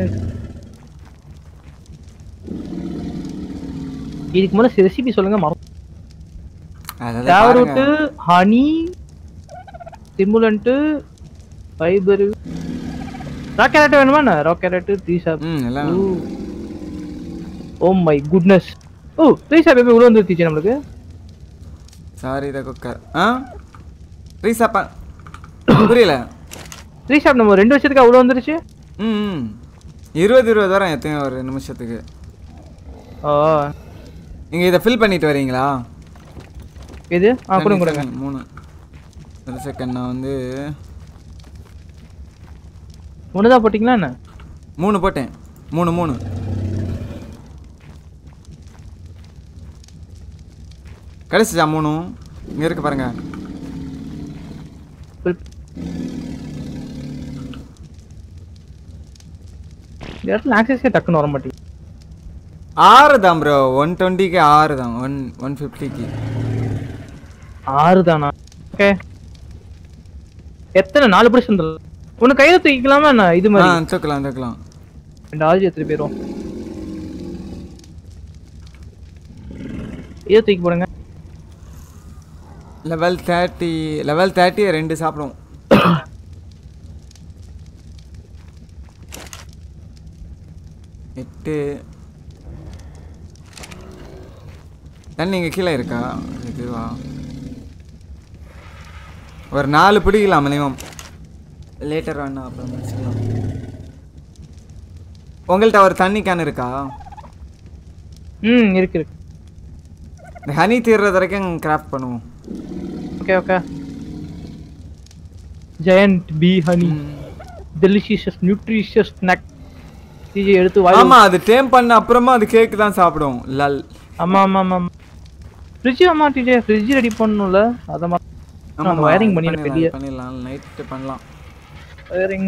இதுக்கு மேல ரெசிபி சொல்லுங்க மரம் அதாவது டேவரூட்டு பாருங்க. Honey stimulant fibre rock carrot வேணுமா என்ன ராக் கேரட் த்ரீ சாப் ம் எல்லாம் oh my goodness oh three sap எப்படி உள்ள வந்துருச்சு நம்மளுக்கு சாரி த குக்கர் ஆ ரீசாப்பா புரியல த்ரீ சாப் நம்ம ரெண்டு வருஷத்துக்கு அவ்வளோ வந்துருச்சு ம் ம். இருபது இருபது வரும் எத்தனை ஒரு நிமிஷத்துக்கு ஓ நீங்கள் இதை ஃபில் பண்ணிட்டு வரீங்களா இது ஆ கொடுங்க கொடுங்க தண்ணி, மூணு ஒரு செகண்ட் நான் வந்து ஒண்ணுதான் போட்டிங்களா என்ன மூணு போட்டேன் மூணு மூணு கிடைச்சிச்சா மூணும் இங்கே இருக்கு பாருங்க Fill- இந்த இடத்துல ஆக்சஸ்க்கே டக்குன்னு வர மாட்டேங்குது ஆறு தான் ப்ரோ ஒன் டுவெண்ட்டிக்கு ஆறு தான் ஒன் ஒன் ஃபிஃப்டிக்கு ஆறு தானா ஓகே எத்தனை நாலு பிடிச்சி வந்துடலாம் ஒன்று கையில தூக்கிக்கலாமா என்ன இது ஆ மாதிரி தூக்கலாம் தூக்கலாம் ரெண்டு ஆள்ஜி எடுத்துட்டு போயிரும் இதை தூக்கி போடுங்க லெவல் தேர்ட்டி லெவல் தேர்ட்டி ரெண்டு சாப்பிடும் எட்டு தண்ணி இங்கே கீழே இருக்கா இதுவா ஒரு நாலு பிடிக்கலாம் மினிமம் லேட்டர் வேணா அப்புறம் வச்சுக்கலாம் உங்கள்கிட்ட ஒரு தண்ணி கேன் இருக்கா ம் இருக்கு இருக்கு இந்த ஹனி தீர்றது வரைக்கும் கிராஃப்ட் பண்ணுவோம் okay okay giant bee honey delicious nutritious snack DJ எடுத்து வாய் ஆமா அது டேம் பண்ண அப்புறமா அது கேக் தான் சாப்பிடும் லல் ஆமா ஆமா ஆமா ஃப்ரிட்ஜ் ஆமா டிஜே ஃப்ரிட்ஜ் ரெடி பண்ணணும்ல அத மாதிரி அந்த வயரிங் பண்ணி பெரிய பண்ணிடலாம் நைட்டு பண்ணலாம் வயரிங்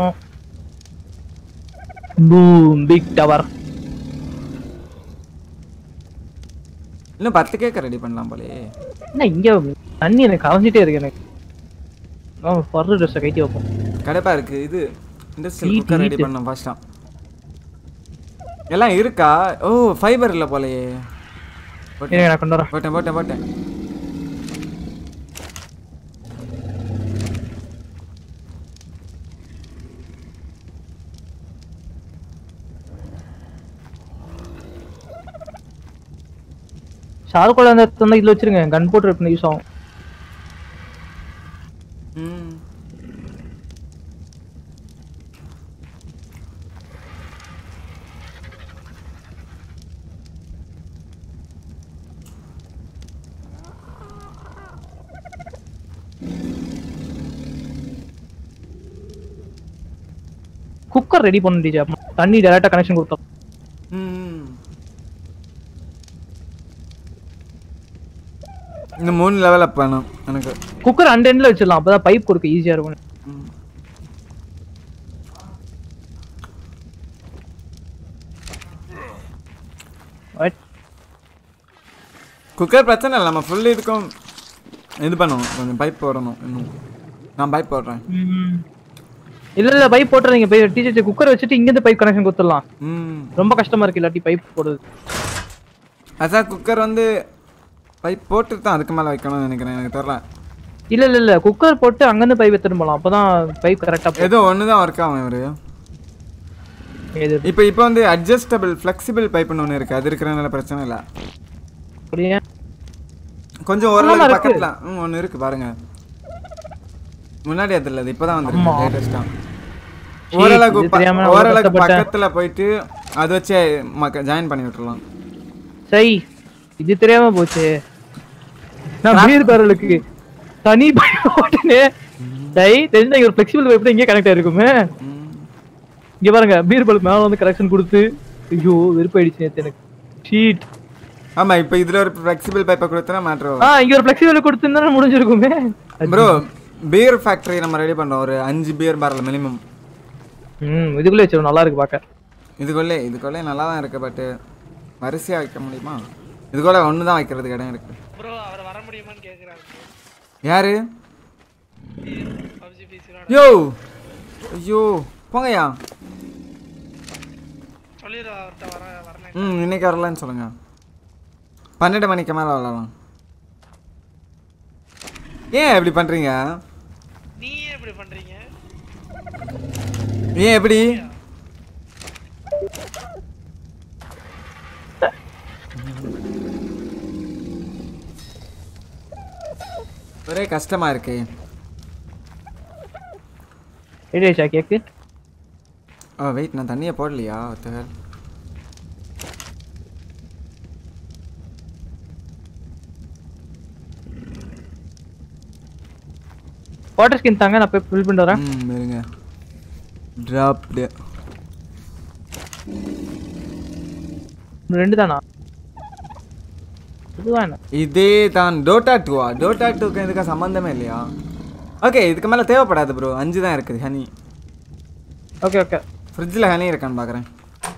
பூம் பிக் டவர் இன்னும் பத்து கேக் ரெடி பண்ணலாம் போலே என்ன இங்க தண்ணி எனக்கு கவஞ்சிட்டே இருக்கு எனக்கு அவன் பர்ரு ட்ரெஸ்ஸை கைட்டி வைப்போம் கடைப்பா இருக்கு இது industrial Heat, cooker ready heat. பண்ணோம் ஃபர்ஸ்டா எல்லாம் இருக்கா ஓ ஃபைபர் இல்லை போலயே போட்டேன் இருங்க, நான் கொண்டு வரேன் போட்டேன் போட்டேன் போட்டேன் ஷாருக்கோல அந்த தந்தா இதுல வச்சிருங்க கன் போட்டு இருப்பேன் யூஸ் ஆகும் ம் குக்கர் ரெடி பண்ண டிஜே தண்ணி டேரக்டா கனெக்ஷன் கொடுத்தோம் ம் இன்னும் மூணு லெவல் அப் வேணும் எனக்கு குக்கர் அண்ட் எண்ட்ல வச்சிடலாம் அப்பதான் பைப் கொடுக்க ஈஸியா இருக்கும் ம். Right? குக்கர் பிரச்சனை இல்லை நம்ம ஃபுல் இதுக்கும் இது பண்ணுவோம் கொஞ்சம் பைப் போடணும் இன்னும் நான் பைப் போடுறேன் ம். இல்ல இல்ல பைப் போட்டுறீங்க போய் டீச்சர் குக்கர் வச்சுட்டு இங்க இருந்து பைப் கனெக்ஷன் கொடுத்துடலாம் ம் ரொம்ப கஷ்டமா இருக்கு இல்லாட்டி பைப் போடுறது அதான் குக்கர் வந்து பைப் போட்டு தான் அதுக்கு மேலே வைக்கணும்னு நினைக்கிறேன் எனக்கு தெரில இல்ல இல்ல இல்ல குக்கர் போட்டு அங்கிருந்து பைப் எடுத்துட்டு போலாம் அப்பதான் பைப் கரெக்டா ஏதோ ஒன்று தான் ஒர்க் ஆகும் இவரு எது இப்போ இப்போ வந்து அட்ஜஸ்டபிள் ஃப்ளெக்சிபிள் பைப்னு ஒன்று இருக்குது அது இருக்கிறனால பிரச்சனை இல்லை அப்படியே கொஞ்சம் ஆமா, ஓரளவுக்கு இருக்கு. பக்கத்தில் ம் ஒன்று இருக்குது பாருங்க முன்னாடி அது இல்லை இப்போ தான் வந்துருக்கு ஆமா. லேட்டஸ்ட்டாக சீ, ஓரளவுக்கு இது ப- தெரியாம நான் ஓரளவுக்கு கஷ்டப்பட்டேன். பக்கத்தில் போயிட்டு அது வச்சு மக்க ஜாயின் பண்ணி விட்டுறலாம் சை இது தெரியாம போச்சு நான் பீர் பேரலுக்கு தனி பைப் போட்டுனே சை தெரிஞ்சா இங்க ஒரு ஃபிளெக்சிபிள் பைப் இங்கே கனெக்ட் ஆயிருக்குமே இங்க பாருங்க பீர் பல்ப் மேல வந்து கனெக்ஷன் கொடுத்து ஐயோ வெறுப்பாயிடுச்சு நேத்து எனக்கு ஷீட் ஆமாம் இப்போ இதில் ஒரு ஃப்ளெக்சிபிள் பைப்பை கொடுத்தனா மேட்ரு ஆ இங்க ஒரு ஃபிளெக்சிபிள் கொடுத்துருந்தா முடிஞ்சிருக்குமே ப்ரோ பியர் ஃபேக்டரி நம்ம ரெடி பண்ணுறோம் ஒரு அஞ்சு பியர் பேரல் மினிமம் ம் இதுக்குள்ளே வச்சிரும் நல்லா இருக்கு பார்க்க இதுக்குள்ளே இதுக்குள்ளே நல்லா தான் இருக்குது பட்டு வரிசையாக வைக்க முடியுமா இதுக்குள்ளே ஒன்று தான் வைக்கிறதுக்கு இடம் இருக்குது ப்ரோ அவர் வர முடியுமான்னு கேக்குறாரு யாரு பப்ஜி பிசி யோ ஐயோ போங்கய்யா சொல்லிடு அவர்கிட்ட வர வரல ம் இன்னைக்கு வரலான்னு சொல்லுங்க பன்னெண்டு மணிக்கு மேலே விளாடலாம் ஏன் இப்படி பண்ணுறீங்க நீ ஏன் இப்படி பண்றீங்க ஏன் எப்படி ஒரே கஷ்டமா இருக்கு ரெடி ஆயிடுச்சா கேக்கு ஓ வெயிட் நான் தண்ணியை போடலையா ஒத்தகர் வாட்டர் ஸ்கின் தாங்க நான் போய் ஃபில் பண்ணிட்டு வரேன் ம் இருங்க ட்ராப்டு ரெண்டு தானா இதுவா என்ன இதே தான் டோட்டா டூவா டோட்டா டூக்கு இதுக்கு சம்மந்தமே இல்லையா ஓகே இதுக்கு மேலே தேவைப்படாது ப்ரோ அஞ்சு தான் இருக்குது ஹனி ஓகே ஓகே ஃப்ரிட்ஜில் ஹனி இருக்கான்னு பார்க்குறேன்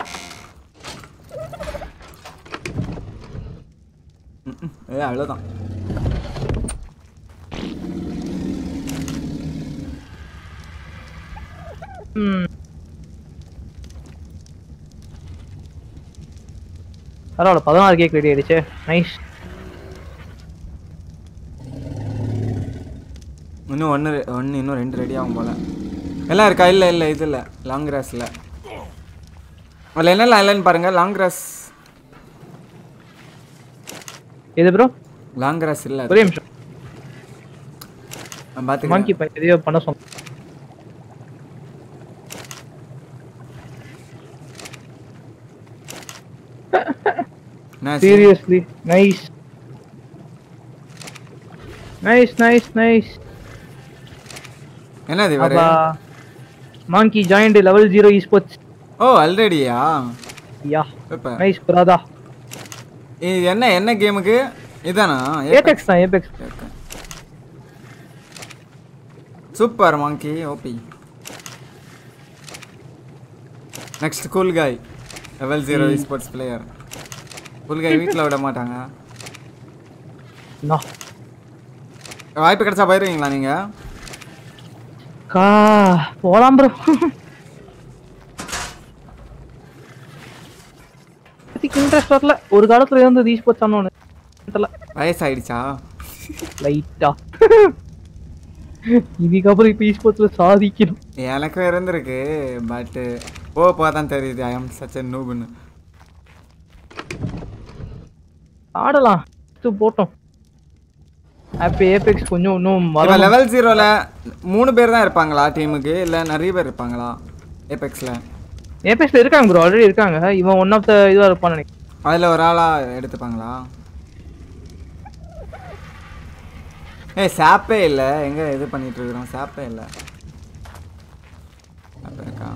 ஏ அவ்வளோதான் ம் பரவாயில்ல பதினாறு கேக் ரெடி ஆயிடுச்சு நைஸ் இன்னும் ஒன்று ஒன்று இன்னும் ரெண்டு ரெடி ஆகும் போல எல்லாம் இருக்கா இல்லை இல்லை இது இல்லை லாங் கிராஸில் அதில் என்னெல்லாம் இல்லைன்னு பாருங்கள் லாங் கிராஸ் எது ப்ரோ லாங் கிராஸ் இல்லை ஒரே நிமிஷம் நான் பார்த்துக்கிறேன் மாங்கி பையன் எதையோ பண்ண சொன்னேன் நான் seriously nice nice nice nice என்னது இவர் அப்பா monkey joint level zero sports ஓ ஆல்ரெடியா யா இப்போ நைஸ் புராதா இது என்ன என்ன கேமுக்கு இதானா ஏபெக்ஸ் தான் Apex super monkey OP next cool guy level zero sports player cool guy வீட்டில் விட மாட்டாங்க நான் வாய்ப்பு கிடைச்சா போயிருவீங்களா நீங்கள் கா போலாம் ப்ரோ அதுக்கு இன்ட்ரெஸ்ட் வரல ஒரு காலத்துல இருந்தது ஈஸ்போர்ட்ஸ் ஆனோன்னு தெரியல வயசாயிடுச்சா லைட்டா இதுக்கப்புறம் இப்போ ஈஸ்போர்ட்ஸ்ல சாதிக்கணும் எனக்கும் இருந்திருக்கு பட்டு போக போக தான் தெரியுது ஐ எம் சச் எ நூபுன்னு ஆடலாம் இது போட்டோம் அப்போ ஏபெக்ஸ் கொஞ்சம் இன்னும் இப்போ வர லெவல் ஜீரோவில் மூணு பேர் தான் இருப்பாங்களா டீமுக்கு இல்லை நிறைய பேர் இருப்பாங்களா ஏபெக்ஸில் ஏபெக்ஸ்ல இருக்காங்க ப்ரோ ஆல்ரெடி இருக்காங்க இவன் ஒன் ஆஃப் த இதுவா இருப்பான்னு நினைக்கிறேன் அதில் ஒரு ஆளாக எடுத்துப்பாங்களா ஏய் சாப்பே இல்லை எங்கே இது பண்ணிட்டு இருக்கிறோம் சாப்பே இல்லை சாப்பே இருக்கா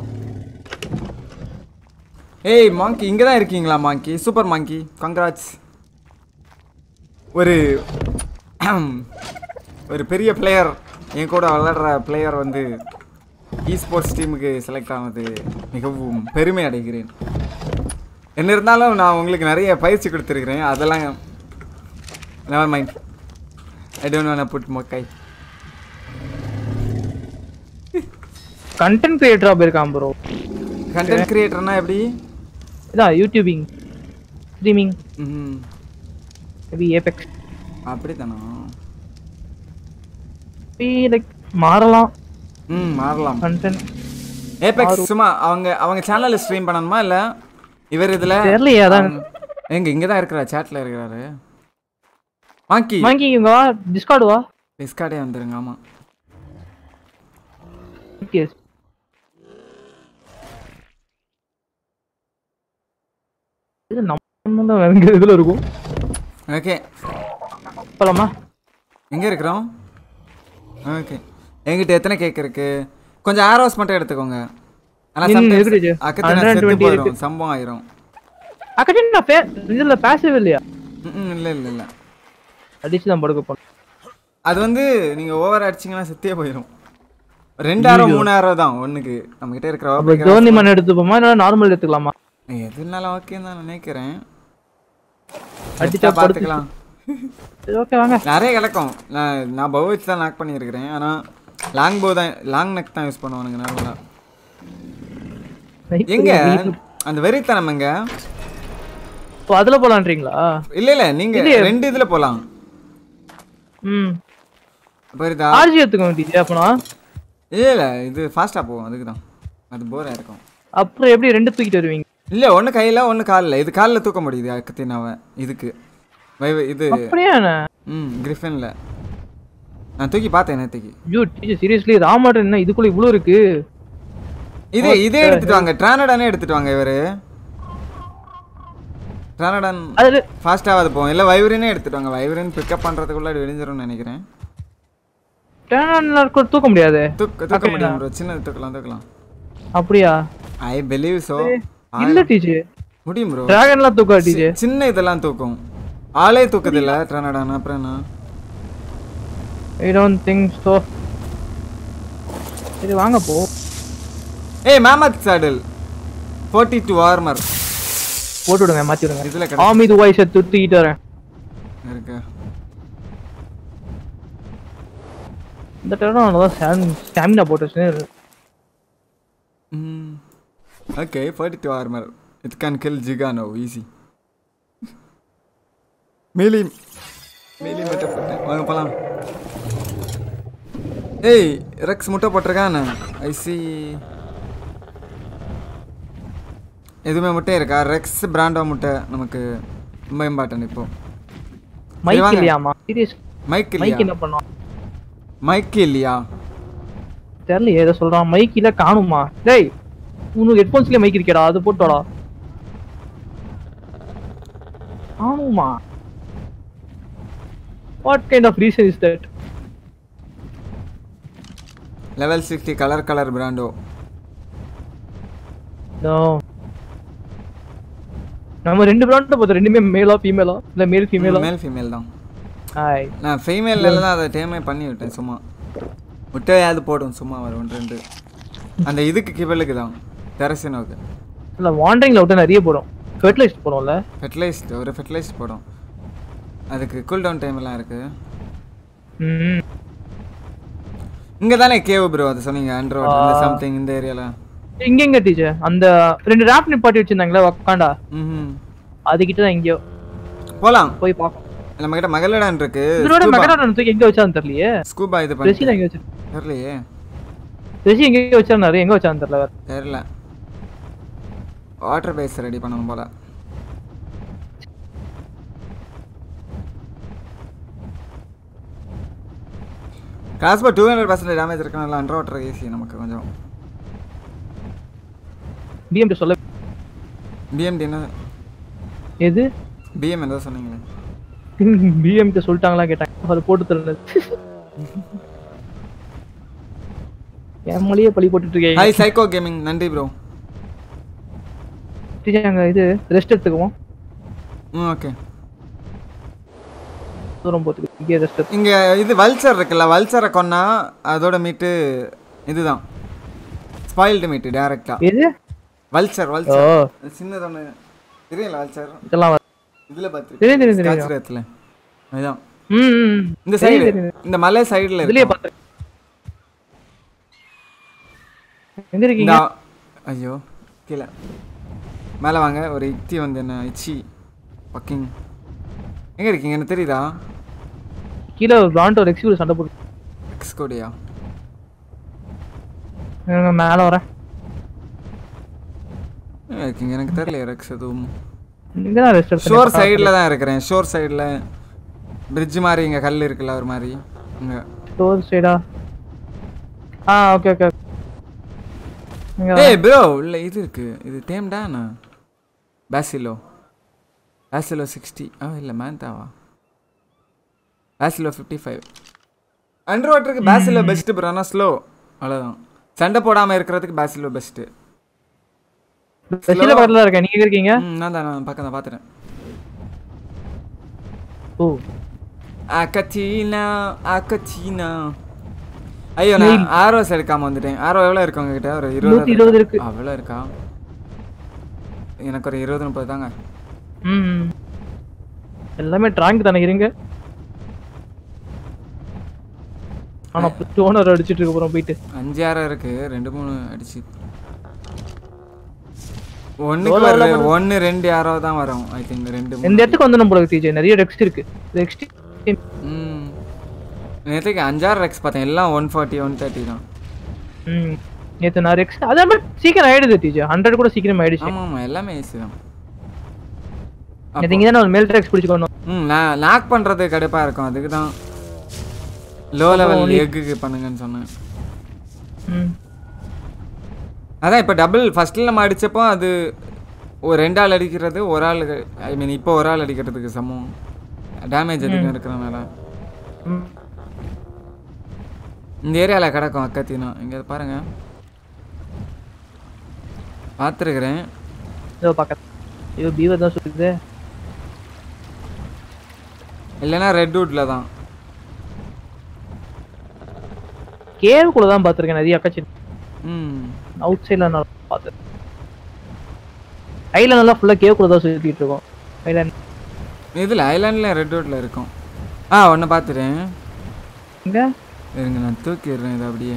ஏய் மாங்கி இங்கே தான் இருக்கீங்களா மாங்கி சூப்பர் மாங்கி கங்க்ராட்ஸ் ஒரு ஒரு பெரிய பிளேயர் என் கூட விளையாடுற பிளேயர் வந்து இ ஸ்போர்ட்ஸ் டீமுக்கு செலக்ட் ஆனது மிகவும் பெருமை அடைகிறேன் என்ன இருந்தாலும் நான் உங்களுக்கு நிறைய பயிற்சி கொடுத்துருக்கிறேன் அதெல்லாம் never mind I don't want put மொக்கை கண்டென்ட் கிரியேட்டரா போயிருக்கான் ப்ரோ கண்டென்ட் கிரியேட்டர்னா எப்படி இதான் யூடியூபிங் ஸ்ட்ரீமிங் ம் மேபி ஏபெக்ஸ் அப்படித்தானா லைக் மாறலாம் ம் மாறலாம் கண்டென்ட் ஏபெக்ஸ் சும்மா அவங்க அவங்க சேனல்ல ஸ்ட்ரீம் பண்ணணுமா இல்ல இவர் இதுல தெரியலையே அதான் அவங்க- எங்க இங்க தான் இருக்கிறார் சாட்ல இருக்கிறாரு வாங்கி வாங்கி இங்க வா டிஸ்கார்டு வா டிஸ்கார்டே வந்துருங்க ஆமா பிடிஎஸ் இது நம்ம தான் எங்க இதுல இருக்கும் ஓகே போலாமா எங்க இருக்கிறோம் ஓகே என்கிட்ட எத்தனை கேக் இருக்கு கொஞ்சம் ஆரோஸ் மட்டும் எடுத்துக்கோங்க ஆனா இன்னும் sometimes இருக்குது. அக்கத்துல செத்து 120 போயிடும் சம்பவம் ஆயிரும் அக்கடி நான் பே இதுல பேசவே இல்லையா ம் இல்ல இல்ல இல்ல அடிச்சு தான் படுக்க போனேன் அது வந்து நீங்க ஓவர் அடிச்சீங்கன்னா செத்தே போயிடும் ரெண்டாயிரம் மூணாயிரம் தான் ஒண்ணுக்கு நம்ம கிட்ட இருக்கிற அப்போ ஓப்பன் ஜோனி மண் எடுத்துப்போமா இல்லை நார்மல் எடுத்துக்கலாமா எதுனாலும் ஓகேன்னு தான் நினைக்கிறேன் அடிச்சா அடிச்சா பார்த்துக்கலாம் சரி ஓகே வாங்க நிறைய கிடக்கும் நான் நான் பவ் வச்சு தான் நாக் பண்ணியிருக்கிறேன் ஆனால் லாங் போ தான் லாங் நெக் தான் யூஸ் பண்ணுவானுங்க நார்மலாக எங்க அந்த வெறித்தனம் எங்க இப்போ அதுல போலான்றீங்களா இல்ல இல்ல நீங்க ரெண்டு இதுல போலாம் ம் புரியுதா ஆர்ஜி எடுத்துக்க வேண்டியது அப்பனா இல்ல இல்ல இது ஃபாஸ்டா போகும் அதுக்கு தான் அது போரா இருக்கும் அப்புறம் எப்படி ரெண்டு தூக்கிட்டு வருவீங்க இல்ல ஒண்ணு கையில ஒண்ணு கால்ல இது கால்ல தூக்க முடியுது அக்கத்தினாவ இதுக்கு வை- இது அப்படியே ம் கிரிஃபன்ல நான் தூக்கி பார்த்தேன் நேற்றுக்கு ஐயோ டீச்சர் சீரியஸ்லி ராமாட்டன் என்ன இதுக்குள்ள இவ்வளோ இருக்கு இது இதே எடுத்துட்டு வாங்க ட்ரானடானே எடுத்துட்டு வாங்க இவரு ட்ரானடான் அது ஃபாஸ்ட்டாவது போகும் இல்லை வைவரினே எடுத்துட்டு வாங்க வைவரின் பிக்கப் பண்ணுறதுக்குள்ள விழிஞ்சிரும்னு நினைக்கிறேன் டேனான்ல இருக்க தூக்க முடியாது தூக்க தூக்க முடியும் ப்ரோ சின்னது தூக்கலாம் தூக்கலாம் அப்படியா ஐ பிலீவ் ஸோ இல்ல டீச்சர் முடியும் ப்ரோ டிராகன்லாம் தூக்க டீச்சர் சின்ன இதெல்லாம் தூக்கும் ஆளே தூக்குதில்ல ட்ரானடான் அப்புறம் என்ன ஐ டோன்ட் திங்க் ஸோ சரி வாங்க போ ஏய் mammoth saddle forty two armour போட்டு விடுங்க மாத்தி விடுங்க இதில் கிடைக்கும் ஆமி துபாய் சேர்த்து தூக்கிட்டு வரேன் இருக்கு இந்த டைம் நல்லா ஸ்டாமினா போட்டு வச்சு okay forty two armour it can kill ஜிகானோ ஈஸி மீலி மீலி முட்டை போட்டேன் வாங்க போலாம் ஏய் ரெக்ஸ் முட்டை போட்டிருக்கான் ஐ சி எதுவுமே முட்டை இருக்கா ரெக்ஸ் பிராண்டோ முட்டை நமக்கு ரொம்ப இம்பார்ட்டன்ட் இப்போ மைக் வாங்க. இல்லையாமா சீரியஸ் மைக் மைக் இல்லையா என்ன பண்ணோம் மைக் இல்லையா தெரியல ஏதோ சொல்றான் மைக் இல்ல காணுமா டேய் உனக்கு ஹெட்ஃபோன்ஸ்லயே மைக் இருக்கேடா அது போட்டோடா காணுமா what kind of reason is that level sixty colour colour பிராண்டோ நோ நம்ம ரெண்டு பிராண்ட் பார்த்தோம் ரெண்டுமே மேலா ஃபீமேலா இல்ல மேல் ஃபீமேலா மேல் ஃபீமேல் தான் ஹாய் நான் ஃபீமேலில் தான் அதை டேமே பண்ணி விட்டேன் சும்மா முட்டையாவது போடும் சும்மா வரும் ஒன்று ரெண்டு அந்த இதுக்கு கிவலுக்கு தான் டெரசினோக்கு இல்ல வாண்டரிங்ல விட்டு நிறைய போடும் ஃபெர்டிலைஸ்ட் போடும்ல ஃபெர்டிலைஸ்ட் ஒரு ஃபெர்டிலைஸ்ட் போடும் அதுக்கு கூல் டவுன் டைம் எல்லாம் இருக்கு ம் இங்க தானே கேவ் ப்ரோ அது சொன்னீங்க அண்ட்ரோட் இந்த சம்திங் இந்த ஏரியால இங்க எங்க டீச்சர் அந்த ரெண்டு ராப் நிப்பாட்டி வச்சிருந்தாங்களே உக்காண்டா ம் அதுகிட்ட தான் எங்கேயோ போலாம் போய் பார்ப்போம் நம்ம கிட்ட மகளடான் இருக்கு இதோட மெகடான் தூக்கி எங்க வச்சான்னு தெரியலையே ஸ்கூபா இது ரெசில பண்ணி எங்க வச்சு தெரியலையே ரெசி எங்க வச்சாரு எங்க வச்சான்னு தெரியல வேற தெரியல வாட்டர் பேஸ் ரெடி பண்ணணும் போல crossbow two hundred percent damage இருக்கனால அண்டர் வாட்டர் ஈஸி நமக்கு கொஞ்சம் பிஎம்டி சொல்ல பிஎம்டி என்ன எது பிஎம் ஏதோ சொன்னீங்களே பிஎம்டி சொல்லிட்டாங்களா கேட்டாங்க அது போட்டு தரல என் மொழியே பழி போட்டுட்டு இருக்கேன் ஹாய் சைக்கோ கேமிங் நன்றி ப்ரோ டீச்சர் அங்க இது ரெஸ்ட் எடுத்துக்குவோம் ம் ஓகே தூரம் போத்துக்கு இங்கே ரெஸ்ட் எடுத்து இங்கே இது வல்ச்சர் இருக்குல்ல வல்ச்சரை கொன்னா அதோட மீட்டு இதுதான் ஸ்பாயில்டு மீட்டு டேரெக்டாக எது வல்ச்சர் ஓ வல்ச்சர் சின்னது ஒன்று தெரியல வல்ச்சர் இதெல்லாம் வர- இதில் பார்த்து தெரியும் தெரியும் தெரியும் காய்ச்சல் அதுதான் ம் ம் இந்த தெரியும், சைடு தெரியும். இந்த மலை சைடுல இதுலயே இருக்கு பார்த்தேன் எங்க இந்த இருக்கீங்க ஐயோ கீழே மேலே வாங்க ஒரு இத்தி வந்து என்ன இச்சி பக்கிங் எங்க இருக்கீங்க எனக்கு தெரியுதா கீழே ஒரு பிராண்ட் ஒரு எக்ஸிபிள் சண்டை போட்டு ரெக்ஸ் கூடயா இருங்க, மேல வரேன் இருக்கீங்க எனக்கு தெரியல ரெக்ஸ் எதுவும் இங்க தான் ரெஸ்ட் ஷோர் சைடில் தான் இருக்கிறேன் ஷோர் சைடில் பிரிட்ஜ் மாதிரி இங்கே கல் இருக்குல்ல ஒரு மாதிரி இங்கே ஸ்டோர் சைடா ஆ ஓகே ஓகே இங்க ஏய் ப்ரோ உள்ள இது இருக்கு இது டேம்டாண்ணா பேசிலோ பேசிலோ சிக்ஸ்டி ஆ இல்லை மேந்தாவா பேசிலோ ஃபிஃப்டி ஃபைவ் அண்டர் வாட்டருக்கு பேசிலோ பெஸ்ட்டு ப்ரோ ஆனால் ஸ்லோ அவ்வளோதான் சண்டை போடாமல் இருக்கிறதுக்கு பேசிலோ பெஸ்ட்டு வெசில பக்கத்துல இருக்கேன் நீங்க எங்க இருக்கீங்க ம் நான் தான் நான் பக்கம் தான் பார்த்துட்டேன் ஓ அக்கச்சீனா அக்கச்சீனா ஐயோ நான் ஆரோஸ் எடுக்காம வந்துட்டேன் ஆரோ எவ்வளோ இருக்கு உங்ககிட்ட ஒரு நூத்தி இருபது இருபது இருக்கு அவ்வளோ இருக்கா எனக்கு ஒரு இருபது முப்பது தாங்க ம் எல்லாமே டிராயிங் தானே இருங்க ஆனா டோனர் அடிச்சிட்டு இருக்க போறோம் போயிட்டு அஞ்சு ஆரம் இருக்கு ரெண்டு மூணு அடிச்சு ஒண்ணுக்கு வருது ஒன்னு ரெண்டு ஆரோ தான் வரும் ஐ திங்க் ரெண்டு மூணு இந்த இடத்துக்கு வந்து நம்ம டிஜே நிறைய ரெக்ஸ்ட் இருக்கு ரெக்ஸ்ட் ம் நேற்றுக்கு அஞ்சாறு ரெக்ஸ் பார்த்தேன் எல்லாம் ஒன் ஃபார்ட்டி ஒன் தேர்ட்டி தான் ம் நேத்து நான் ரெக்ஸ்ட் அதே மாதிரி சீக்கிரம் ஆயிடுது டிஜே ஹண்ட்ரட் கூட சீக்கிரம் ஆயிடுச்சு ஆமாம் ஆமாம் எல்லாமே ஈஸி தான் நேத்து இங்க தான் ஒரு மேல் ரெக்ஸ் பிடிச்சுக்கணும் ம் நான் லாக் பண்ணுறது கடுப்பாக இருக்கும் அதுக்கு தான் லோ லெவல் எக்குக்கு பண்ணுங்கன்னு சொன்னேன் ம் அதான் இப்போ டபுள் ஃபஸ்ட்டில் நம்ம அடித்தப்போ அது ஒரு ரெண்டு ஆள் அடிக்கிறது ஒரு ஆள் ஐ மீன் இப்போ ஒரு ஆள் அடிக்கிறதுக்கு சமம் டேமேஜ் அதிகம் இருக்கிறனால ம் இந்த ஏரியாவில் கிடக்கும் அக்கத்தினா இங்கே பாருங்க பார்த்துருக்குறேன் இதோ பக்கத்து ஐயோ பீவர் தான் சொல்லுது இல்லைன்னா ரெட் வுட்டில் தான் கேவுக்குள்ள தான் பார்த்துருக்கேன் நிறைய அக்கச்சி ம் அவுட் சைடில் நான் பார்த்தேன் ஐலாண்ட் ஃபுல்லாக கேவுக்குள்ள தான் சுற்றிட்டு இருக்கோம் ஐலாண்ட் இதில் ஐலாண்டில் ரெட் வுட்டில் இருக்கும் ஆ ஒன்று பார்த்துட்டேன் இங்க இருங்க நான் தூக்கிடுறேன் இது அப்படியே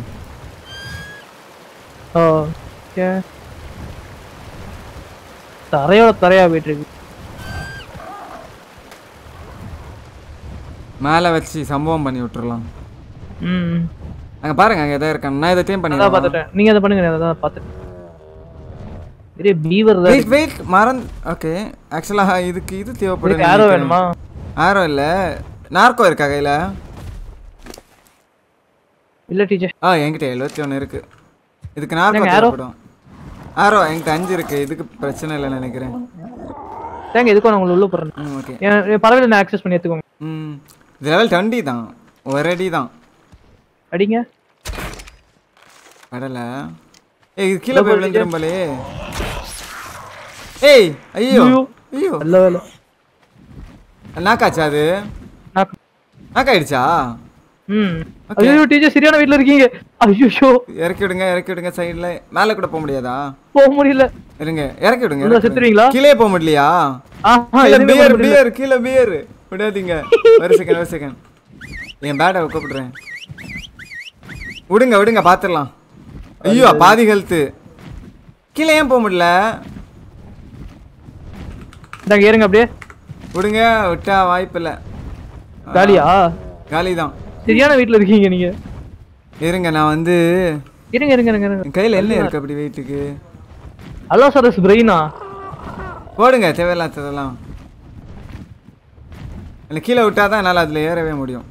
ஓ ஓகே தரையோட தரையா போயிட்டு இருக்கு மேலே வச்சு சம்பவம் பண்ணி விட்டுறலாம் ம் அங்கே பாருங்க அங்கே எதாவது இருக்கான் நான் இதை டீம் அதான் பண்ணி பார்த்துட்டேன் நீங்க அதை பண்ணுங்க நான் அதான் பார்த்துட்டேன் பெரிய பீவர் தான் வெயிட் வெயிட் மறந்து ஓகே ஆக்சுவலாக இதுக்கு இது தேவைப்படும் ஆரோ வேணுமா ஆரோ இல்லை நார்கோ இருக்கா கையில் இல்ல டீச்சர் ஆ என்கிட்ட எழுபத்தி ஒன்று இருக்கு இதுக்கு நார்கோ என்னங்க, arrow? தேவைப்படும் ஆரோ என்கிட்ட அஞ்சு இருக்கு இதுக்கு பிரச்சனை இல்லைன்னு நினைக்கிறேன் தேங்க எதுக்கும் நான் உங்களை உள்ள போடுறேன் ம் ஓகே என் என் பறவையில நான் ஆக்சஸ் பண்ணி எடுத்துக்கோங்க ம் இது லெவல் டுவெண்ட்டி தான் ஒரு அடி தான் அடிங்க கடலை ஏய் இது கீழே போய் விழுந்துரும் போலே ஏய் ஐயோ ஐயோ நல்ல வேலை நாக்காச்சா அது நான் நாக்காயிடுச்சா ம் ஐயோ டீச்சர் சரியான வீட்ல இருக்கீங்க ஐயோ இறக்கி விடுங்க இறக்கி விடுங்க சைடில் மேலே கூட போக முடியாதா போக முடியல இருங்க இறக்கி விடுங்க உள்ள இறக்கி விடுங்க. செத்துருவீங்களா? கீழே போக முடியலையா ஆஹா கீழே எதுவுமே பியர் பண்ண முடியல. பியர் கீழே பியர் விடாதீங்க ஒரு செகண்ட் ஒரு செகண்ட் என் பேட்டை கூப்பிடுறேன் விடுங்க விடுங்க பார்த்துடலாம் ஐயோ பாதி ஹெல்த்து கீழே ஏன் போக முடியல இந்தாங்க ஏறுங்க அப்படியே விடுங்க விட்டா வாய்ப்பு இல்லை காலியா காலி தான் சரியான வீட்ல இருக்கீங்க நீங்க இருங்க நான் வந்து இருங்க இருங்க இருங்க இருங்க என் கையில் என்ன இருக்கு அப்படி வெயிட்டுக்கு அல்லா சரஸ் பிரெயினா போடுங்க தேவையில்லாததெல்லாம் இல்லை கீழே விட்டா தான் என்னால் அதில் ஏறவே முடியும்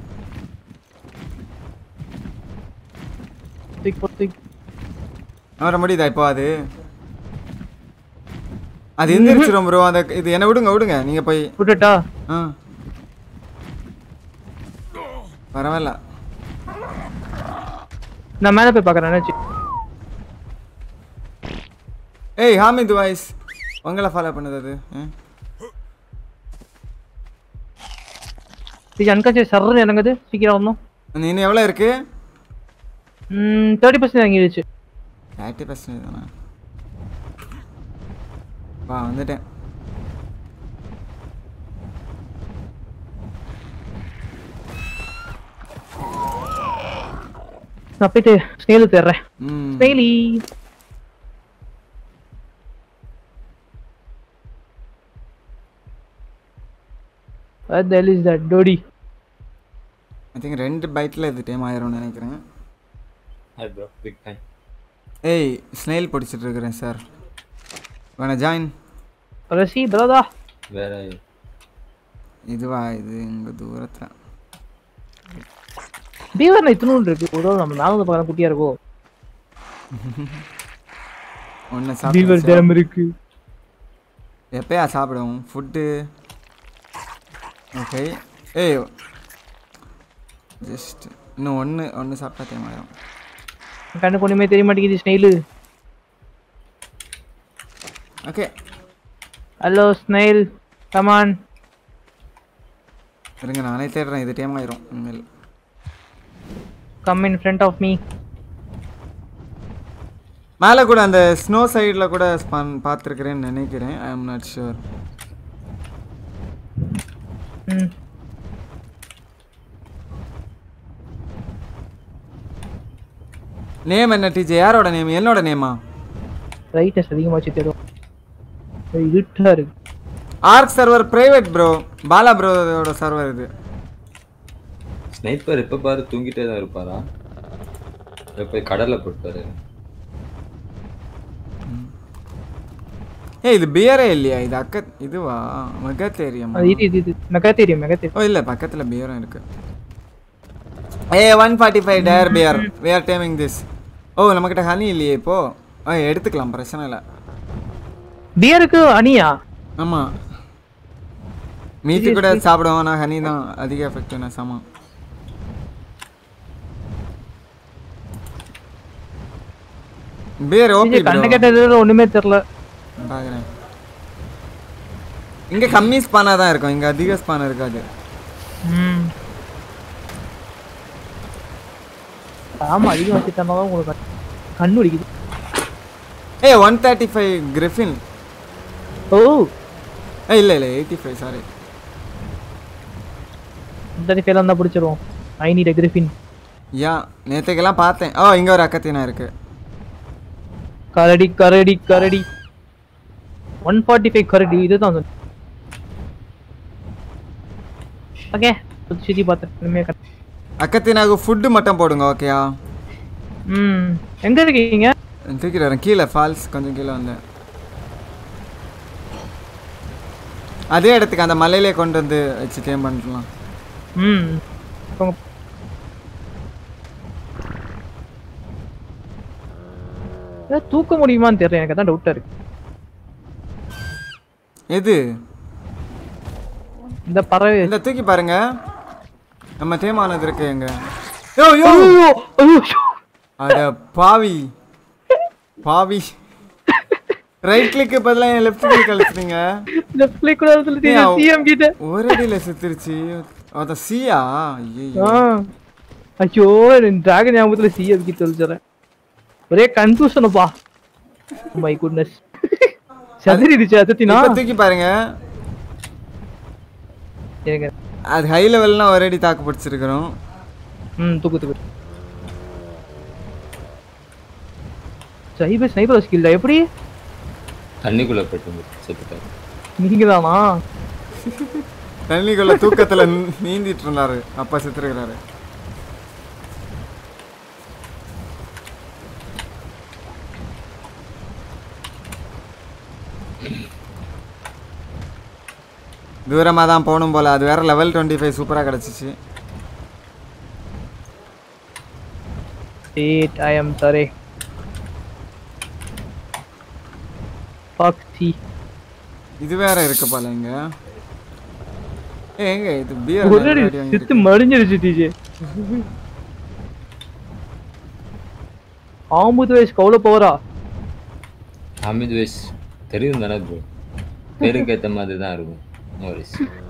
தூக்கி போட்டு தூக்கி வர முடியுதா இப்போ அது அது எந்திரிச்சிரும் ப்ரோ அந்த இது என்ன விடுங்க விடுங்க நீங்கள் போய் விட்டுட்டா ஆ பரவாயில்ல நான் மேல போய் பாக்குறேன் என்னாச்சு ஏய் ஹாமித் வாய்ஸ் உங்களை ஃபாலோ பண்ணுது அது ஆ? இது அன்கான்சியஸ் சர்றன்னு இறங்குது சீக்கிரம் வரணும் நீ இன்னும் எவ்வளோ இருக்கு ம் தேர்ட்டி பர்சன்ட் இறங்கிடுச்சு தேர்ட்டி பர்சன்டேஜ் தானே வா வந்துட்டேன் நான் போயிட்டு ஸ்னேலு தேடுறேன் ம் ஸ்னேலி What the hell is that? Dodi. I think ரெண்டு பைட்டில் இது டைம் ஆயிரும்னு நினைக்கிறேன் Hi bro, big fan. ஏய் ஸ்னெயில் பிடிச்சிட்டு இருக்கிறேன் சார் வேணா ஜாயின் ரசி பிரதா Where are you? இதுவா இது இங்கே தூரத்தில் பீவர் இத்தனூண்டு இருக்கு ஒரு நம்ம மேல வந்து பார்க்கலாம் குட்டியா இருக்கோ ஒன்று பீவர் சாப்பிட்டு டேம் இருக்கு எப்பயா சாப்பிடுவோம் ஃபுட்டு ஓகே ஏய் ஜஸ்ட் இன்னும் ஒன்று ஒன்று சாப்பிட்டா டைம் ஆயிரும் கண்ணுக்கு ஒண்ணுமே தெரிய மாட்டேங்குது snail okay hello snail come on இருங்க நானே தேடுறேன் இது டைம் ஆயிரும் இனிமேல் come in front of me மேலே கூட அந்த ஸ்னோ சைடில் கூட ஸ்பான் பார்த்துருக்குறேன்னு நினைக்கிறேன் I am not sure hmm name என்ன டீச்சர் யாரோட நேம் என்னோட நேமா ரைட்டஸ் அதிகமாக வச்சு தேடும் இருட்டா இருக்கு Ark server private bro Bala ப்ரோவோட சர்வர் இது ஸ்னைப்பர் எப்ப பாரு தூங்கிட்டே தான் இருப்பாரா இல்ல போய் கடல்ல போட்டாரு ஏய் இது பியரே இல்லையா இது அக்க இதுவா மெகத்தேரியம் அது இது இது இது மெகா தெரியும் மெகா தெரியும் ஓ இல்லை பக்கத்தில் பியரும் இருக்கு a one forty five dire bear we are taming this oh நம்மக்கிட்ட ஹனி இல்லையே இப்போ ஆ எடுத்துக்கலாம் பிரச்சனை இல்லை பியருக்கு அணியா ஆமாம் மீட்டு கூட சாப்பிடுவோம் ஆனால் ஹனி தான் அதிக எஃபெக்ட் என்ன சமம் பியர் ஓபி கண்ணு கேட்டது ஒண்ணுமே தெரியல பார்க்குறேன் இங்கே கம்மி ஸ்பானாக தான் இருக்கும் இங்கே அதிக ஸ்பான் இருக்காது ம் ஆமா அதிகம் வச்சுட்டா தான் உங்களுக்கு கண்- கண்ணு வலிக்குது a one thirty five griffin oh ஏ இல்லை இல்லை எயிட்டி ஃபைவ் சாரி இந்த ஃபேல இருந்தா பிடிச்சிருவோம் ஐ நீட் அ கிரிஃபின் யா நேற்றுக்கெல்லாம் பார்த்தேன் ஓ இங்கே ஒரு அக்கத்தினா இருக்கு கரடி கரடி கரடி ஒன் ஃபார்ட்டி ஃபைவ் கரடி இதுதான் ஓகே சுற்றி பார்த்தேன் இனிமே கட்- அக்கத்தினாக்கு ஃபுட்டு மட்டும் போடுங்க ஓகேயா ம் எங்க இருக்கீங்க தூக்கிட்டு வரேன் கீழே ஃபால்ஸ் கொஞ்சம் கீழே வந்தேன் அதே இடத்துக்கு அந்த மலையிலே கொண்டு வந்து வச்சு டேம் பண்ணலாம் ம் போங்க. ஏதாவது தூக்க முடியுமான்னு தெரியல எனக்கு தான் டவுட்டா இருக்கு எது இந்த பறவை இந்த தூக்கி பாருங்க நம்ம டேம் ஆனது இருக்கு எங்க யோ யோ ஐயோ, ஐயோ, அட பாவி பாவி ரைட் கிளிக்கு பதிலாக என் லெஃப்ட் கிளிக் அழிச்சிட்டீங்க இந்த பிள்ளை கூட சொல்லிட்டு ஏய், அவ- சிஎம் கிட்ட ஒரு அடியில செத்துருச்சு அத சியா ஐயோ ஆ. ஐயோ டிராகன் ஞாபகத்துல சிஎம் கிட்ட சொல்லிச்சுறேன் ஒரே கன்ஃபியூஷனப்பா மை குட்னஸ் சதுரிடுச்சு அதத்தினா இப்ப தூக்கி பாருங்க எனக்கு அது ஹை லெவல்னா ஒரு அடி தாக்கு பிடிச்சிருக்கிறோம் ம் தூக்கு தூக்கு சைபர் ஸ்னைப்பர் ஸ்கில் எப்படி தண்ணிக்குள்ள போயிட்டு செத்துட்டாரு நீங்க தானா தண்ணிக்குள்ள தூக்கத்துல நீ- நீந்திட்டு இருந்தாரு அப்பா செத்துருக்கிறாரு தூரமாக தான் போகணும் போல அது வேற லெவல் டுவெண்ட்டி ஃபைவ் சூப்பராக கிடச்சிச்சு Wait, I am sorry. Foxy. இது வேற இருக்கு போல இங்க ஏ எங்க இது ஒரு அடி பியர் செத்து மடிஞ்சிருச்சு டிஜே ஆம்பது வயசு கவுல போறா அமித் வயசு தெரியும் தானே ப்ரோ பேருக்கு ஏத்த மாதிரி தான் இருக்கும் No worries.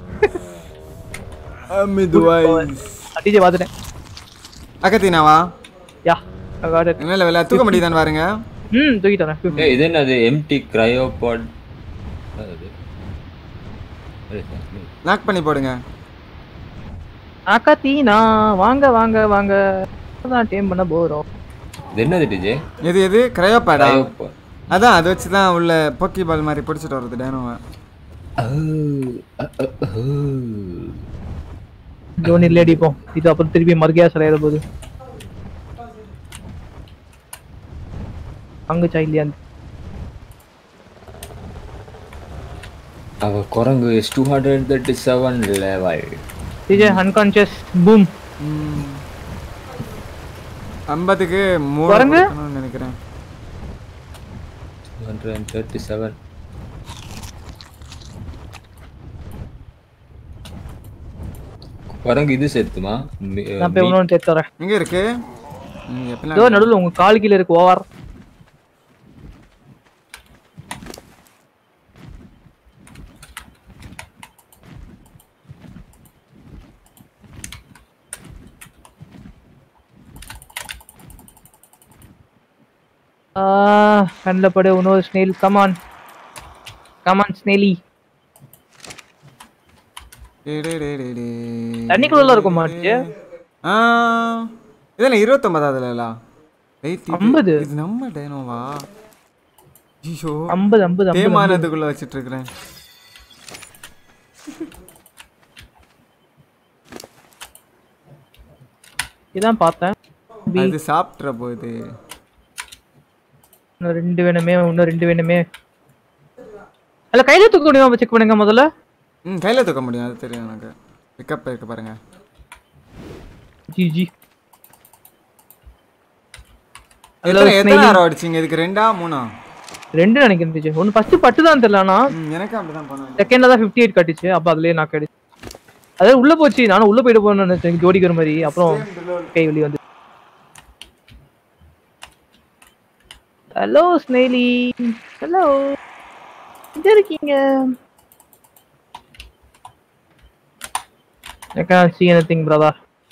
டிஜே பாத்துட்டேன் அக்கத்தினாவா யா காட் இட் என்ன லெவலில் தூக்க முடியுதான்னு பாருங்க ம் தூக்கிட்டு வரேன் ஏய் இது என்னது எம்டி கிரையோபாட் அது லாக் பண்ணி போடுங்க அக்கா தீனா வாங்க வாங்க வாங்க தான் டேம் பண்ண போறோம் இது என்னது டிஜே எது எது கிரையோபேடா கிரையோபாட் அதான் அதை வச்சு தான் உள்ள போக்கி பால் மாதிரி பிடிச்சிட்டு வருது டேனோவை ஜோனி இல்ல அடிப்போம் இது அப்புறம் திருப்பி மறுகையா சரியாயிட போகுது அங்குச்சா இல்லையா அவ குரங்கு is two hundred thirty seven level Vijay unconscious boom ம். ஐம்பதுக்கு மூணு குரங்கு? கொடுக்கணும்னு நினைக்கிறேன் டூ ஹண்ட்ரட் தேர்ட்டி செவன் குரங்கு இது சேர்த்துமா மி- நான் போய் இன்னொன்று சேர்த்து வரேன் எங்க இருக்கு ம், எப்படிலாம் இதோ நடுவில் உங்க கால் கீழ இருக்கு ஓவர் கண்ணில் படு இன்னொரு ஸ்னேல் கமான் கமான் ஸ்னேலி டே, டே, டே, டே, டே. தண்ணிக்குள்ள இருக்குமா அது? ஆ இதில் இருபத்தொம்பதாவதுல வெயிட் ஐம்பது. இது நம்ம டைனோவா ஐயோ ஐம்பது ஐம்பது ஐம்பது தேய்மானத்துக்குள்ள வச்சிட்டு இருக்கிறேன் இதான் பார்த்தேன் பி. அது சாப்பிட்ற போகுது இன்னும் ரெண்டு வேணுமே இன்னும் ரெண்டு வேணுமே அல்ல கையில தூக்க முடியுமா செக் பண்ணுங்க முதல்ல ம் கையில் தூக்க முடியும் அது தெரியும் எனக்கு பிக்கப் இருக்கு பாருங்க ஜி ஜி Hello, எத்தனை எத்தனை Smiley. நேரம் அடிச்சிங்க இதுக்கு ரெண்டா மூணா ரெண்டு நினைக்கிறேன் விஜய் ஒன்று ஃபர்ஸ்ட் பட்டு தான் தெரியல ஆனா ம் எனக்கும் அப்படிதான் பண்ணுவேன் செகண்ட்ல தான் ஃபிஃப்டி எயிட் கட்டுச்சு அப்போ அதுலயே நான் கடிச்சு அதாவது உள்ள போச்சு நானும் உள்ள போயிட்டு போகணும்னு நினைச்சேன் ஜோடிக்கிற மாதிரி அப்புறம் கை வெளியே வந்து ஹலோ ஸ்னெய்லி ஹலோ எங்க இருக்கீங்க I can't see anything, brother.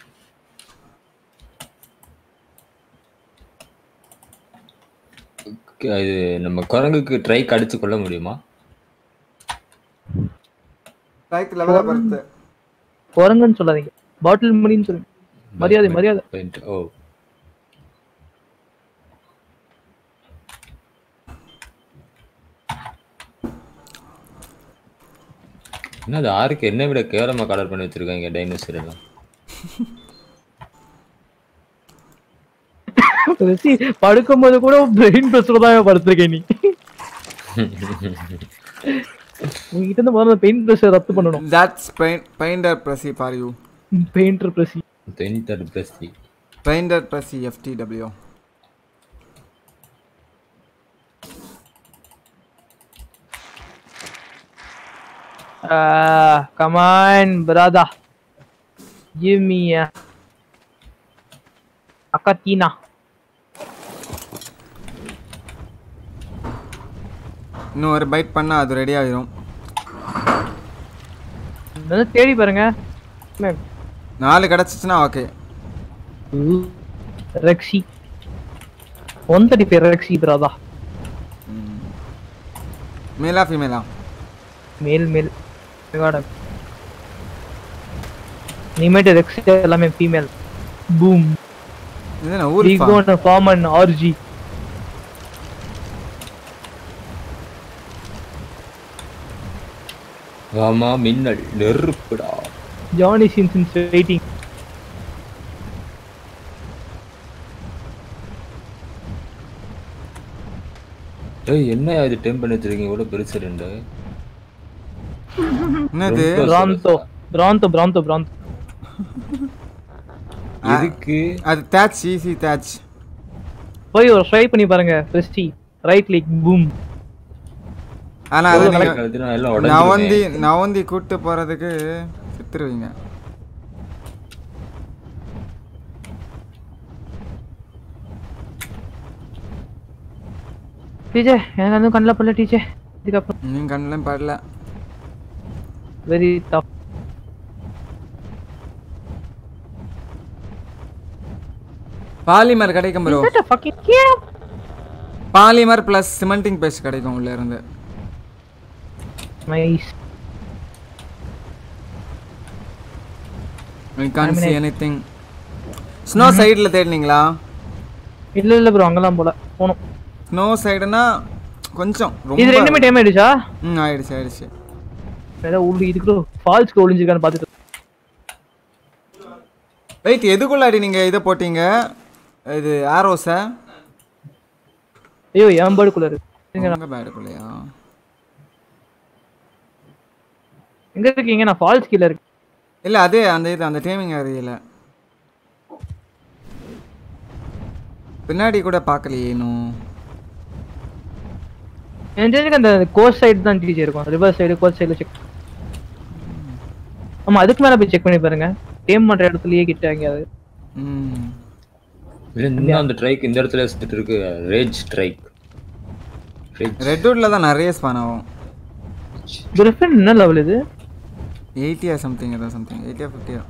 இது நம்ம குரங்குக்கு ட்ரை கடிச்சு கொள்ள முடியுமா ரைட் லெவலில் பொறுத்து குரங்குன்னு சொல்லாதீங்க பாட்டில் மணின்னு சொல்லுங்க மரியாதை மரியாதை Point. ஓ என்ன அது ஆருக்கு என்ன விட கேவலமா கலர் பண்ணி வச்சிருக்காங்க டைனோசர் எல்லாம் ரிஷி, படுக்கும்போது கூட பிரெயின் ப்ரெஷர் தான் படுத்திருக்கேன் நீ உங்ககிட்ட இருந்து முதல்ல பெயின் ப்ரெஷர் ரத்து பண்ணணும் தட்ஸ் பெயிண்டர் பிரசி ஃபார் யூ பெயிண்டர் ப்ரெஷி பெயிண்டர் பிரஸ்தி பெயிண்டர் பிரசி FTW come on brother give me அக்கத்தீனா இன்னும் ஒரு பைட் பண்ணா அது ரெடி ஆகிரும் வந்து தேடி பாருங்க நாலு கிடச்சிச்சுன்னா ஓகே ரெக்ஸி ஒன் தேர்ட்டி ஃபைவ் ரெக்ஸி பிரதா மேலா ஃபீமேலா மேல் மேல் God. இனிமேட்டு ரெக்ஸி எல்லாமே ஃபீமேல் பூம் இது என்ன ஊர் we gonna form an RG ஆமா மின்னல் நெருப்புடா Johnny Simpson's waiting ஏய் என்ன இது டெம் பண்ணி வச்சிருக்கீங்க இவ்வளவு பெருசு ரெண்டு என்னது Bronto Bronto Bronto Bronto இதுக்கு அது தேட்ச் ஈஸி தேட்ச் போய் ஒரு ட்ரை பண்ணி பாருங்க பிரஸ்டி ரைட் கிளிக் பூம் ஆனா அது நீங்க கழுத்துனா எல்லாம் நவந்தி உடஞ்சிருமே. நவந்தி கூட்டு போறதுக்கு செத்துருவீங்க டீச்சர் எனக்கு வந்து கண்ணில் படல டீச்சர் இதுக்கப்புறம் நீங்க கண்ணிலும் படல வெரி டஃப் பாலிமர் கிடைக்கும் bro fucking camp polymer plus cementing paste கிடைக்கும் உள்ள இருந்து nice you can see anything snow சைடில் தேடினீங்களா இல்ல இல்ல ப்ரோ அங்கெல்லாம் போல போகணும் ஸ்னோ சைடுனா கொஞ்சம் இது ரொம்ப ரெண்டுமே டைம் ஆயிடுச்சா ம் ஆயிடுச்சு ஆயிடுச்சு ஏதோ உள்ள இதுக்கு ஃபால்ஸ்க்கு ஒளிஞ்சிருக்கான்னு பார்த்துட்டு வெயிட் எதுக்குள்ளாடி நீங்கள் இதை போட்டீங்க இது ஆரோஸை ஐயோ என் பேர்டுக்குள்ள இருக்கு இருங்க, உங்கள் பேடுக்குள்ளையா எங்க இருக்கீங்க நான் ஃபால்ஸ் கீழ இருக்கு இல்லை அதே அந்த இது அந்த டேமிங் அறியல பின்னாடி கூட பார்க்கலையே இன்னும் எனக்கு தெரிஞ்சு அந்த கோஸ்ட் சைடு தான் டிஜே இருக்கும் ரிவர்ஸ் சைடு கோஸ்ட் சைடுல செக் ஆமா அதுக்கு மேல போய் செக் பண்ணி பாருங்க டேம் பண்ற இடத்துலயே கிட்ட எங்கேயாவது ம் இல்ல இன்னும் அந்த ட்ரைக் இந்த இடத்துல சுத்திட்டு இருக்கு ரேஜ் ட்ரைக் ரேஜ் ரெட்வுட்டில் தான் நிறைய ஸ்பான் ஆகும் கிரிஃபின் என்ன லெவல் இது எயிட்டியா சம்திங் ஏதோ சம்திங் எயிட்டியா ஃபிஃப்டியா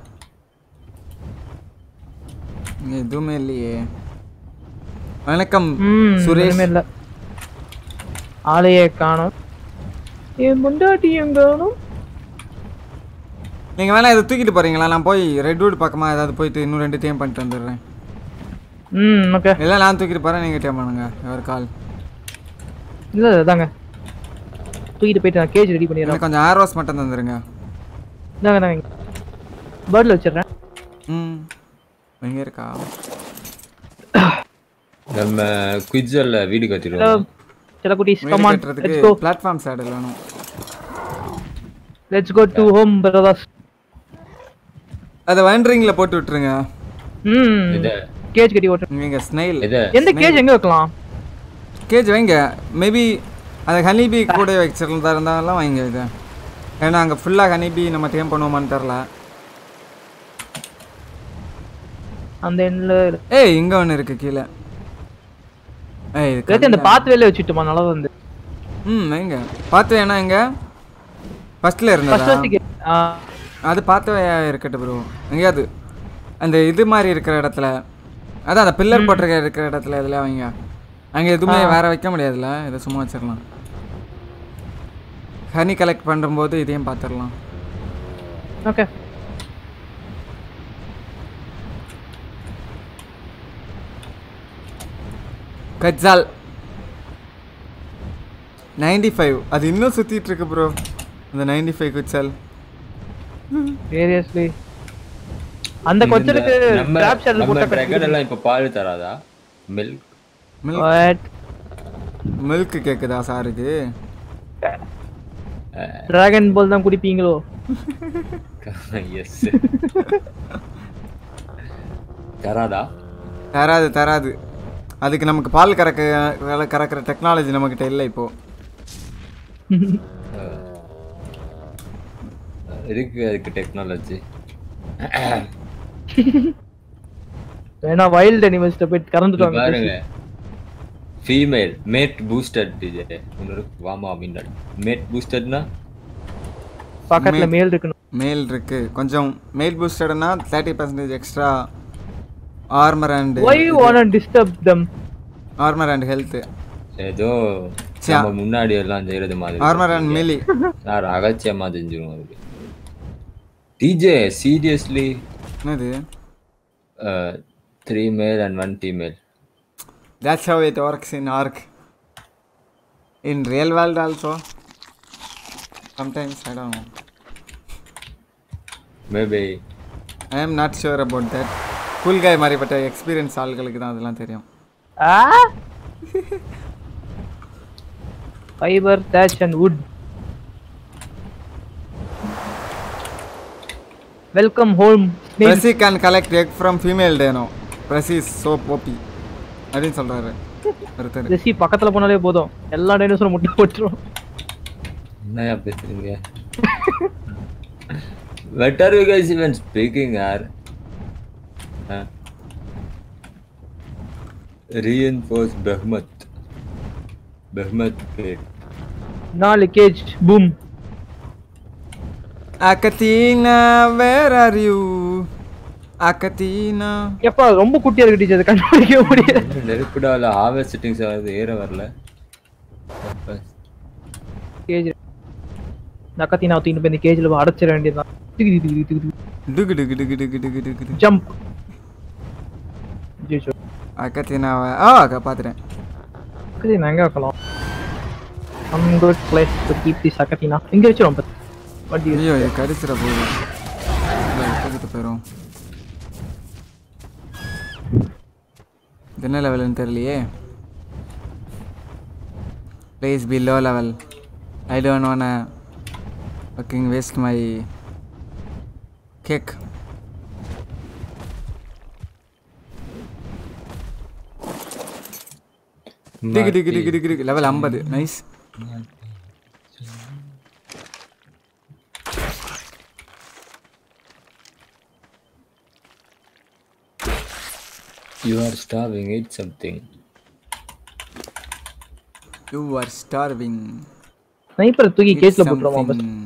இங்கே எதுவுமே இல்லையே வணக்கம் ம் சுரேஷ் ஒண்ணுமே இல்ல ஆளையே காணோம் என் முண்டாட்டி எங்கானும் நீங்கள் வேணா இதை தூக்கிட்டு போறீங்களா நான் போய் ரெட்வுட் பக்கமா ஏதாவது போயிட்டு இன்னும் ரெண்டு டேம் பண்ணிட்டு வந்துடுறேன் ம் ஓகே இல்லை நான் தூக்கிட்டு போகிறேன் நீங்கள் டேம் பண்ணுங்க ஒரு கால் இல்ல இதாங்க தூக்கிட்டு போயிட்டு நான் கேஜ் ரெடி பண்ணிடுறேன் எனக்கு கொஞ்சம் ஆரோஸ் மட்டும் தந்துருங்க இதாங்க இதாங்க பேர்டில் வச்சிடுறேன் ம் எங்கே இருக்கா நம்ம குவிட்ஸல்ல வீடு ஹலோ கட்டிடுவோம் சில குட்டீஸ் வீடு கம் ஆன் கட்டுறதுக்கு லெட்ஸ் கோ பிளாட்ஃபார்ம் சேடல் வேணும் let's go to home brothers அதை வண்டரிங்கில் போட்டு விட்டுருங்க ம் இத கேஜ் கட்டி ஓட்டு நீங்கள் ஸ்னைல் இத எந்த கேஜ் எங்க வைக்கலாம் கேஜ் வைங்க மேபி அந்த ஹனிபி கூட வச்சிருந்தா இருந்தாலும் வைங்க இது ஏன்னா அங்கே ஃபுல்லாக ஹனிபி நம்ம டேம் பண்ணுவோமான்னு தெரில அந்த எண்ட்ல ஏய் இங்கே ஒன்று இருக்கு கீழே ஏய் இது அந்த பாத்வேல வச்சுட்டுமா நல்லா வந்து ம் வைங்க பார்த்து வேணா எங்க ஃபர்ஸ்ட்ல ஃபர்ஸ்ட் இருந்ததா ஃபர்ஸ்ட் அது பார்த்து இருக்கட்டும் ப்ரோ எங்கேயாவது அந்த இது மாதிரி இருக்கிற இடத்துல அதான் அந்த பில்லர் போட்டிருக்க இருக்கிற இடத்துல இதில் வைங்க அங்கே எதுவுமே வேற வைக்க முடியாதுல்ல இதை சும்மா வச்சிடலாம் ஹனி கலெக்ட் பண்ணும்போது இதையும் பார்த்துடலாம் ஓகே கஜால் நைன்டி ஃபைவ் அது இன்னும் சுத்திட்டு இருக்கு ப்ரோ இந்த நைன்டி ஃபைவ் குச்சால் சீரியஸ்லி அந்த கொச்சலுக்கு நம்ம டிராப் ஷாட் நம்ம போட்டா dragon எல்லாம் இப்ப பால் தராதா மில்க் மில்க் வாட் மில்க் கேக்குதா சாருக்கு டிராகன் பால் தான் குடிப்பீங்களோ எஸ் தராதா தராது தராது அதுக்கு நமக்கு பால் கறக்க வேலை கறக்கிற டெக்னாலஜி நம்மக்கிட்ட இல்லை இப்போ இருக்கு அதுக்கு டெக்னாலஜி வேணா வைல்ட் அனிமல்ஸ்ட்ட போய் கறந்துட்டு வாங்க பாருங்க ஃபீமேல் மேட் பூஸ்டட் டிஜே இன்னொரு வாமா மின்னல் மேட் பூஸ்டட்னா பக்கத்துல மேல் இருக்கணும் மேல் இருக்கு கொஞ்சம் மேல் பூஸ்டட்னா thirty percentage extra armour and why you wanna disturb them armour and health ஏதோ நம்ம முன்னாடி எல்லாம் செய்யறது மாதிரி ஆர்மர் அண்ட் மிலி நான் ரகசியமா செஞ்சிருவோம் அதுக்கு டிஜே சீரியஸ்லி என்னது three male and one female That's how it works in Ark. In real world also. Sometimes I don't know. Maybe I am not sure about that. Cool guy மாதிரிப்பட்ட எக்ஸ்பீரியன்ஸ் ஆள்களுக்கு தான் அதெல்லாம் தெரியும் ஆ fibre thatch and wood welcome home பிரசி can collect egg from female டேனோ பிரசி இஸ் சோ போப்பி அப்படின்னு சொல்றாரு ஒருத்தர் ரெசி பக்கத்துல போனாலே போதும் எல்லா டைனோசரும் முட்டை போட்டுரும் என்னையா பேசுறீங்க What are you guys even speaking, yaar? Huh? Reinforce Behmat. Behmat plate. நாலு கேஜ் பூம் அகத்தீனா வேர் ஆர் யூ அகத்தீனா எப்பா ரொம்ப குட்டியா இருக்கு டீச்சர் கண்டுபிடிக்க முடியல நெருப்புடால ஹார்வெஸ்ட் செட்டிங்ஸ் ஆகுது ஏற வரல அப்ப கேஜ் நக்கத்தி நான் தூக்கிட்டு போய் இந்த கேஜ்ல அடைச்சிட வேண்டியதுதான் டுகு டுகு டுகு டுகு டுகு டுகு டுகு ஜம்ப் அகத்தீனாவை ஆ அக்கா பார்த்துட்டேன் சரி நான் எங்க வைக்கலாம் one good place to keep the சக்கத்தினா இங்க வச்சிரும் பட் ஐயோ இது கடிச்சிட போகுது இல்லை, தூக்கிட்டு போயிடும் இது என்ன லெவல்னு தெரியலையே please be low level I don't want fucking waste my cake டிக்கு டிக்கு டிக்கு டிக்கு டிக்கு லெவல் ஐம்பது nice You are starving, eat something. You are starving ஸ்னைப்பரை தூக்கி கேஸ்ல போட்டுருவோம்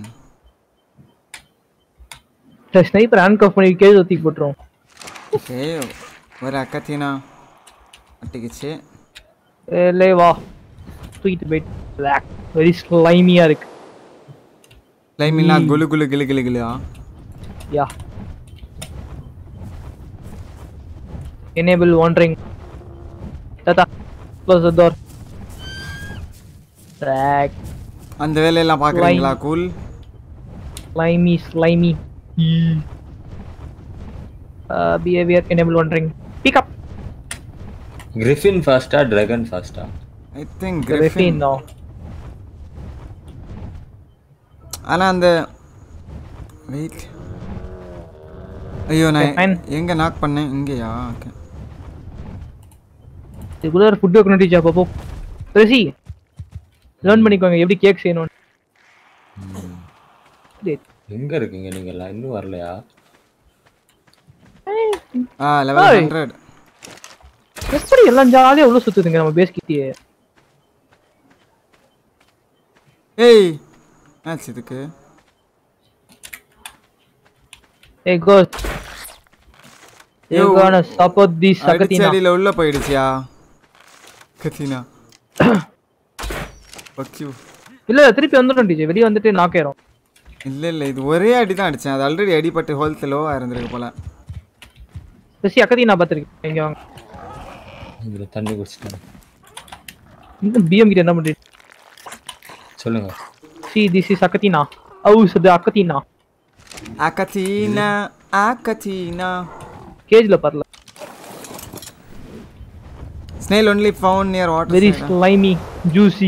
ஃபர்ஸ்ட் ஸ்னைப்பர் ஹேண்ட் கஃப் பண்ணி கேஸ் தூக்கி போட்டுருவோம் ஓகே ஒரு அக்கத்தீனா மாட்டிக்கிச்சு இல்லை வா தூக்கிட்டு போயிட்டு பிளாக் வெரி ஸ்லைமியா இருக்கு லைமில்லா குலு குலு கிளு கிளு கிளுயா யா enable wandering tata close the door track அந்த வேலையெல்லாம் பார்க்குறீங்களா cool slimy slimy Eee. uh, behavior enable wandering pick up Griffin faster, dragon faster. I think griffin griffin no ஆனால் அந்த வெயிட் ஐயோ Okay, fine. நான் எங்கே நாக் பண்ணேன் இங்கேயா ஓகே ரெகுலர் ஃபுட் வைக்கணும் டீச்சர் அப்பப்போ ரெசி லேர்ன் பண்ணிக்கோங்க எப்படி கேக் செய்யணும் எங்க இருக்கீங்க நீங்கெல்லாம் இன்னும் வரலையா ஆ லெவல் Hey. ஹண்ட்ரட் எப்படி எல்லாம் ஜாலியா உள்ள சுத்துதுங்க நம்ம பேஸ் கிட்டே ஏய் மேட்ச் இதுக்கு Hey ghost. You're Yo, gonna support this அடிச்ச Sakatina. அடியில் உள்ள போயிடுச்சியா கத்தினா ஓகே இல்ல திருப்பி வந்துடும் டீச்சர் வெளியே வந்துட்டு நாக் ஆயிரும் இல்லை இல்லை இது ஒரே அடி தான் அடித்தேன் அது ஆல்ரெடி அடிபட்டு ஹோல்த் லோவாக இருந்திருக்கு போல சசி அக்கதி நான் பார்த்துருக்கேன் இங்க வாங்க இதுல தண்ணி குடிச்சிட்டேன் இந்த பிஎம் கிட்ட என்ன பண்றீங்க சொல்லுங்க சி திஸ் இஸ் அக்கத்தினா ஹவுஸ் அது அக்கத்தினா அக்கத்தீனா அக்கத்தீனா கேஜ்ல பரல snail only found near very water slimy juicy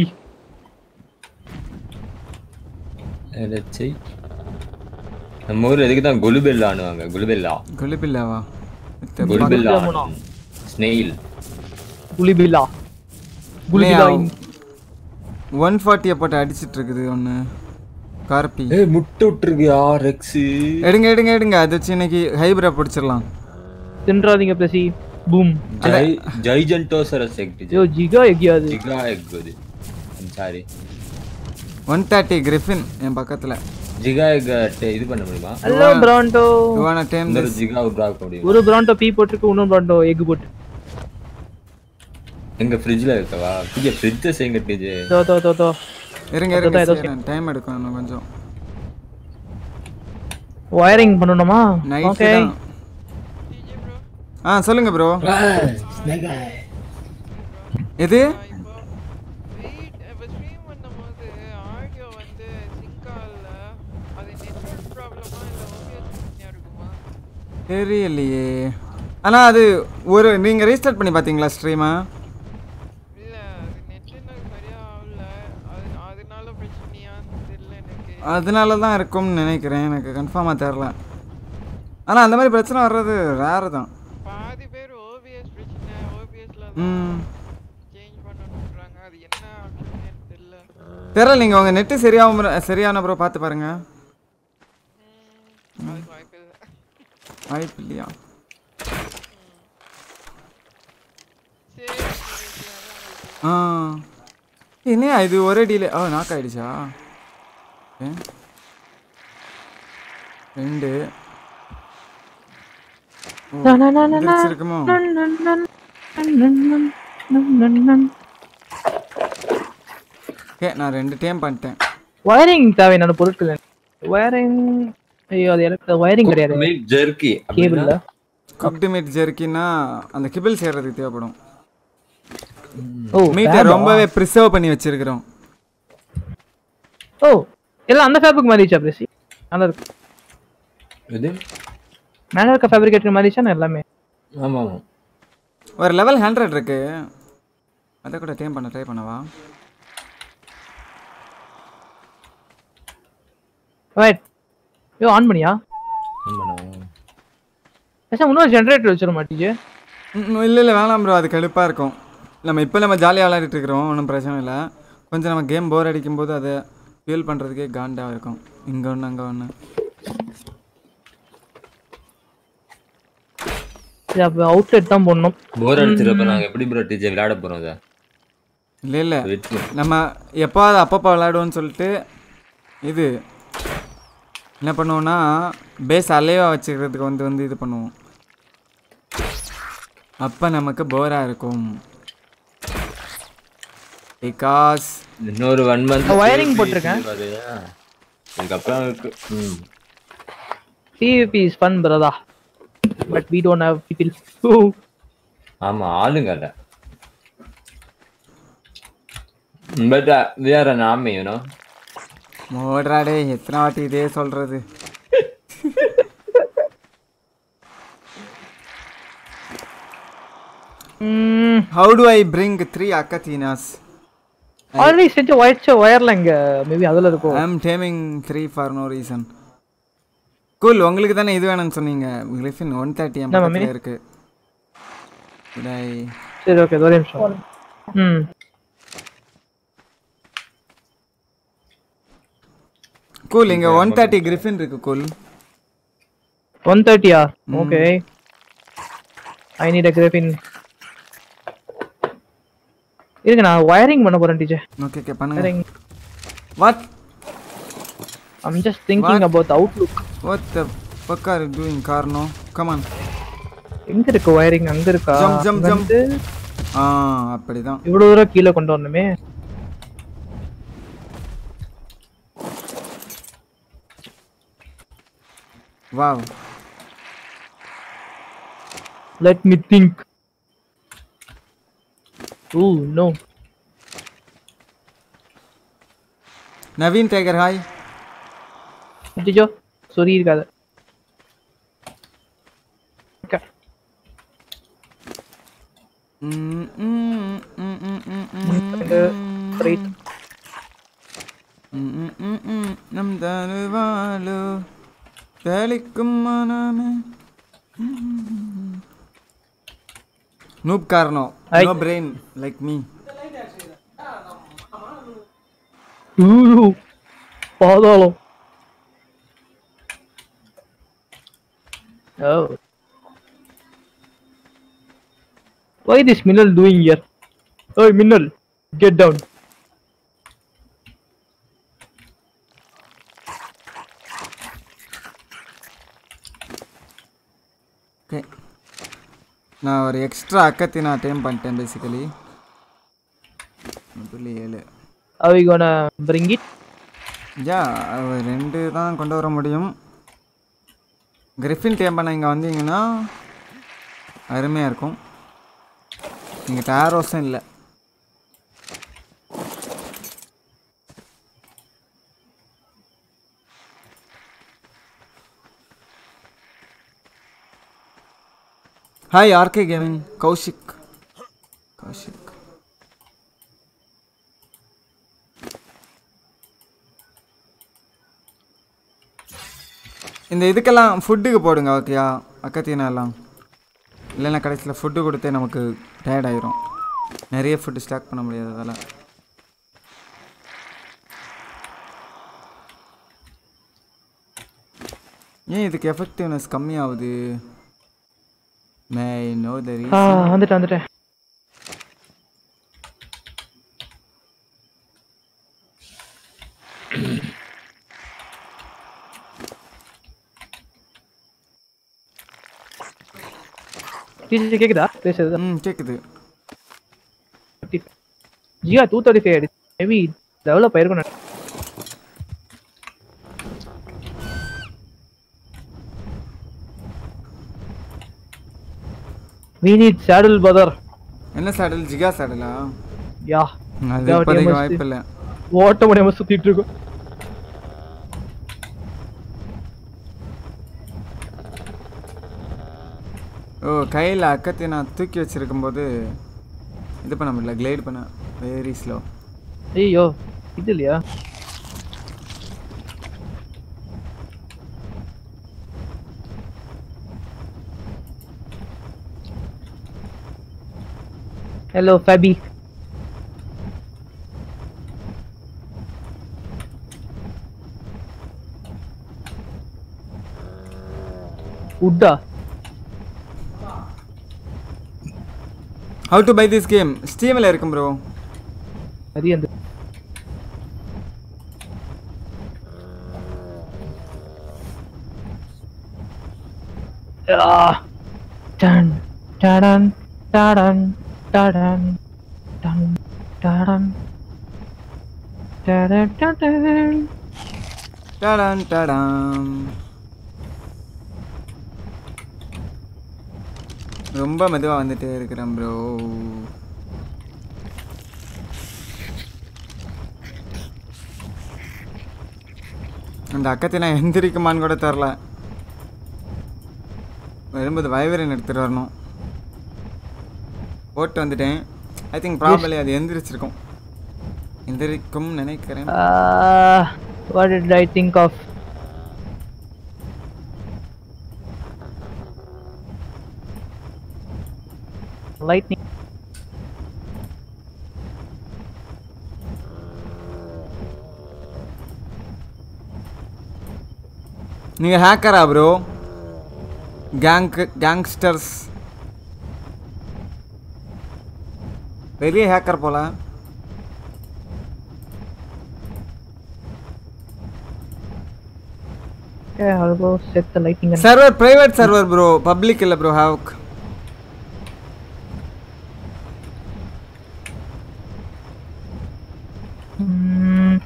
எதாச்சு நம்ம ஊர்ல எதுக்கு தான் குலுபெல்லா ஆனுவாங்க குலுபெல்லா குலிபில்லாவா குலுபெல்லா குலுபெல்லா. ஸ்னெயில் குலிபிலா குலிபிலா ஒன் ஃபார்ட்டியை போட்டு அடிச்சிட்டு இருக்குது ஒன்று கார்பி ஏய் முட்டை விட்டுருக்கியா ரெக்ஸு எடுங்க எடுங்க எடுங்க அதை வச்சு இன்னைக்கு ஹைப்ரா பிடிச்சிடலாம் தின்றாதீங்க பிளசி பூம் ஜை ஜைஜென்டோசரஸ் எக் ஐயோ ஜிகா எக்கியாது ஜிகா எக் அது சாரி ஒன் தேர்ட்டி கிரிஃபின் என் பக்கத்தில் ஜிகா எக் இது பண்ண முடியுமா ஹலோ பிராண்டோ யுவான டைம் இந்த ஒரு ஜிகா உருவாக்க முடியும் ஒரு பிராண்டோ பீ போட்டுருக்கு இன்னொரு பிராண்டோ எக் போட்டு எங்க ஃப்ரிட்ஜ்ல இருக்கவா இங்க ஃப்ரிட்ஜை செய்யுங்க டிஜே தோ தோ தோ தோ இருங்க அதான் ஏதோ இருங்க டைம் எடுக்கும் இன்னும் கொஞ்சம் வயரிங் பண்ணணுமா நைட் ஓகே தான் ஆ சொல்லுங்க ப்ரோ எது வெயிட் இப்போ ஸ்ட்ரீம் பண்ணும்போது ஆடியோ வந்து சிங்க் ஆகல அது நெட்வொர்க் ப்ராப்ளமா இல்லை ஓபிஎஸ் பிரச்சனையா இருக்குமா தெரியலையே ஆனால் அது ஒரு நீங்கள் ரீஸ்டார்ட் பண்ணி பார்த்தீங்களா ஸ்ட்ரீமா இல்லை அது நெட் எனக்கு சரியா ஆகல அது அதனால பிரச்சனையான்னு தெரியல எனக்கு அதனால தான் இருக்கும்னு நினைக்கிறேன் எனக்கு கன்ஃபார்மாக தெரில ஆனால் அந்த மாதிரி பிரச்சனை வர்றது ரேரு தான் பாதி பேர் ஓபிஎஸ் பிரச்சனை ஓபிஎஸ்ல ம் சேஞ்ச் பண்ணணுன்றாங்க அது என்ன ஆப்ஷன் தெரியல தெரியல நீங்கள் உங்கள் நெட்டு சரியாகும் சரியான ப்ரோ பார்த்து பாருங்க அதுக்கு வாய்ப்பு இல்லை வாய்ப்பு இல்லையா சரி சரி, சரி, அதான் உங்களுக்கு ஆ என்னையா இது ஒரே டீலே ஆ நாக் ஆயிடுச்சா ஓகே ரெண்டு ஓ, எந்திரிச்சு இருக்குமோ ஓகே நான் ரெண்டு டைம் பண்ணிட்டேன் வயரிங் தேவையான பொருட்கள் வயரிங் ஐயோ அது எனக்கு வயரிங் கிடையாது மில்க் ஜெர்க்கி கேபிள்ல குக்டு மீட் ஜெர்க்கின்னா அந்த கிபிள் செய்கிறதுக்கு தேவைப்படும் ஓ மீட்டை ரொம்பவே ப்ரிசர்வ் பண்ணி வச்சிருக்கிறோம் ஓ எல்லாம் அந்த ஃபேப்ரிக் மாறிச்சா பிரசி நல்லா இருக்கு இது மேல இருக்க ஃபேப்ரிகேட்டர் மாறிச்சா எல்லாமே ஆமா ஆமா ஒரு லெவல் ஹண்ட்ரட் இருக்கு அதை கூட டேம் பண்ண ட்ரை பண்ணவா வெயிட் ஐயோ ஆன் பண்ணியா ஆமாண்ணா பேசாம இன்னொரு ஜென்ரேட்டர் வச்சிட மாட்டீங்க இல்லை இல்லை வேணாம் ப்ரோ அது கடுப்பாக இருக்கும் நம்ம இப்போ நம்ம ஜாலியாக விளையாடிட்டு இருக்கிறோம் ஒன்றும் பிரச்சனை இல்லை கொஞ்சம் நம்ம கேம் போர் அடிக்கும்போது அதை ஃபியூல் பண்ணுறதுக்கே காண்டாக இருக்கும் இங்கே ஒன்று அங்கே ஒன்று அப்போ அவுட்லெட் தான் போடணும் போர் அடிச்சிருப்ப நாங்க எப்படி ப்ரோ டீச்சர் விளையாட போறோம் அதை இல்லை இல்லை வெற்றி நம்ம எப்போது அப்பப்போ விளையாடுவோம்னு சொல்லிட்டு இது என்ன பண்ணுவோம்னா பேஸ் அலைவாக வச்சுக்கிறதுக்கு வந்து வந்து இது பண்ணுவோம் அப்போ நமக்கு போராக இருக்கும் பிகாஸ் இன்னொரு ஒன் மந்த் wiring போட்டிருக்கேன். அதுக்கப்புறம் இருக்கு ம் PVP is fun brother but we don't have people ஆமா ஆளுங்க இல்ல but we are an army you know மோட்ராடே எத்தனை வாட்டி இதே சொல்கிறது how to I bring three அக்கத்தீனாஸ் ஆல்ரெடி செஞ்ச ஒயர்ச்ச ஒயர்ல இங்க மேபி அதுல இருக்கும் I am taming three for no reason cool உங்களுக்கு தானே இது வேணும்னு சொன்னீங்க கிரிஃபின் ஒன் தேர்ட்டி எம் என்ன மம்மி? பக்கத்துல இருக்கு Should I சரி ஓகே ஒரே நிமிஷம் ம் கூல் இங்க ஒன் தேர்ட்டி கிரிஃபின் இருக்கு கூல் ஒன் தேர்ட்டியா okay I need a griffin இருங்க நான் வயரிங் பண்ண போறேன் டீச்சர் ஓகே ஓகே பண்ணுங்க wiring what I'm just thinking about outlook what the fuck are you doing கார்னோ கம் ஆன் எங்க இருக்கு வயரிங் அங்க இருக்கா Jump, jump, அங்க jump. இருந்து ஆ அப்படிதான் இவ்வளவு தூரம் கீழே கொண்டு வரணுமே wow let me think oh no Naveen டேகர் ஹாய் அடிச்சோ சொரி இருக்காத Okay. ம், ம், ம், ம், ம், ம், இந்த straight. ம், ம், ம், ம், நம் தருவாளோ தெளிக்கும் மனமே நூப் காரணோ Hi. No brain like me ஐயோ, பாதாளம் Oh. Why this Minnal doing here? Oh, Minnal, get down. Okay நான் ஒரு எக்ஸ்ட்ரா அக்கத்தி நான் டைம் பண்ணிட்டேன் பேசிக்கலி புள்ளி ஏழு Are we gonna bring it? யா ரெண்டு தான் கொண்டு வர முடியும் கிரிஃபின் டேம் பண்ண இங்கே வந்தீங்கன்னா அருமையாக இருக்கும் இங்கே டேரோஸும் இல்லை hi RK gaming Kaushik Kaushik இந்த இதுக்கெல்லாம் ஃபுட்டுக்கு போடுங்க ஓகேயா அக்கத்தீனா எல்லாம் இல்லைன்னா கடைசியில் ஃபுட்டு கொடுத்தே நமக்கு டயர்ட் ஆயிரும் நிறைய ஃபுட்டு ஸ்டாக் பண்ண முடியாது அதெல்லாம் ஏன் இதுக்கு எஃபெக்டிவ்னஸ் கம்மியாகுது மே நோ த ஆ வந்துட்டேன் வந்துட்டேன் டீச்சர் கேக்குதா பேசுறது ம் கேட்குது ஜியா டூ தேர்ட்டி ஃபைவ் ஆயிடுச்சு மேபி டெவலப் ஆயிருக்கும் நினைக்கிறேன். We need saddle brother. என்ன சேடல் ஜிகா சேடலா யா அது Yeah, இப்போதைக்கு must- வாய்ப்பு இல்லை ஓட்ட முடியாம சுத்திட்டு இருக்கோம் ஓ கையில் அக்கத்தை நான் தூக்கி வச்சிருக்கும்போது இது பண்ண முடியல கிளைட் பண்ண வெரி ஸ்லோ ஐயோ இது இல்லையா ஹலோ ஃபபி உட்டா how to buy this game ஸ்டீமில் இருக்கும் ப்ரோ அது அந்த Ah. Dun, da-dun, da-dun, da-dun, dun, da-dun. Da-dun, da-dun. டடான் டடாம் ரொம்ப மெதுவாக வந்துட்டே இருக்கிறேன் ப்ரோ அந்த அக்கத்தை நான் எந்திரிக்குமான்னு கூட தெரில வரும்போது வைவரன் எடுத்துகிட்டு வரணும் போட்டு வந்துட்டேன் ஐ திங்க் ப்ராபலி அது எந்திரிச்சிருக்கும் எந்திரிக்கும் நினைக்கிறேன் Uh, what did I think of? Lightning. நீங்கள் ஹேக்கரா ப்ரோ கேங் கேங்ஸ்டர்ஸ் பெரிய ஹேக்கர் போல Okay, I'll go set the lightning. And server private server bro public இல்லை ப்ரோ ஹேவுக் Hmm.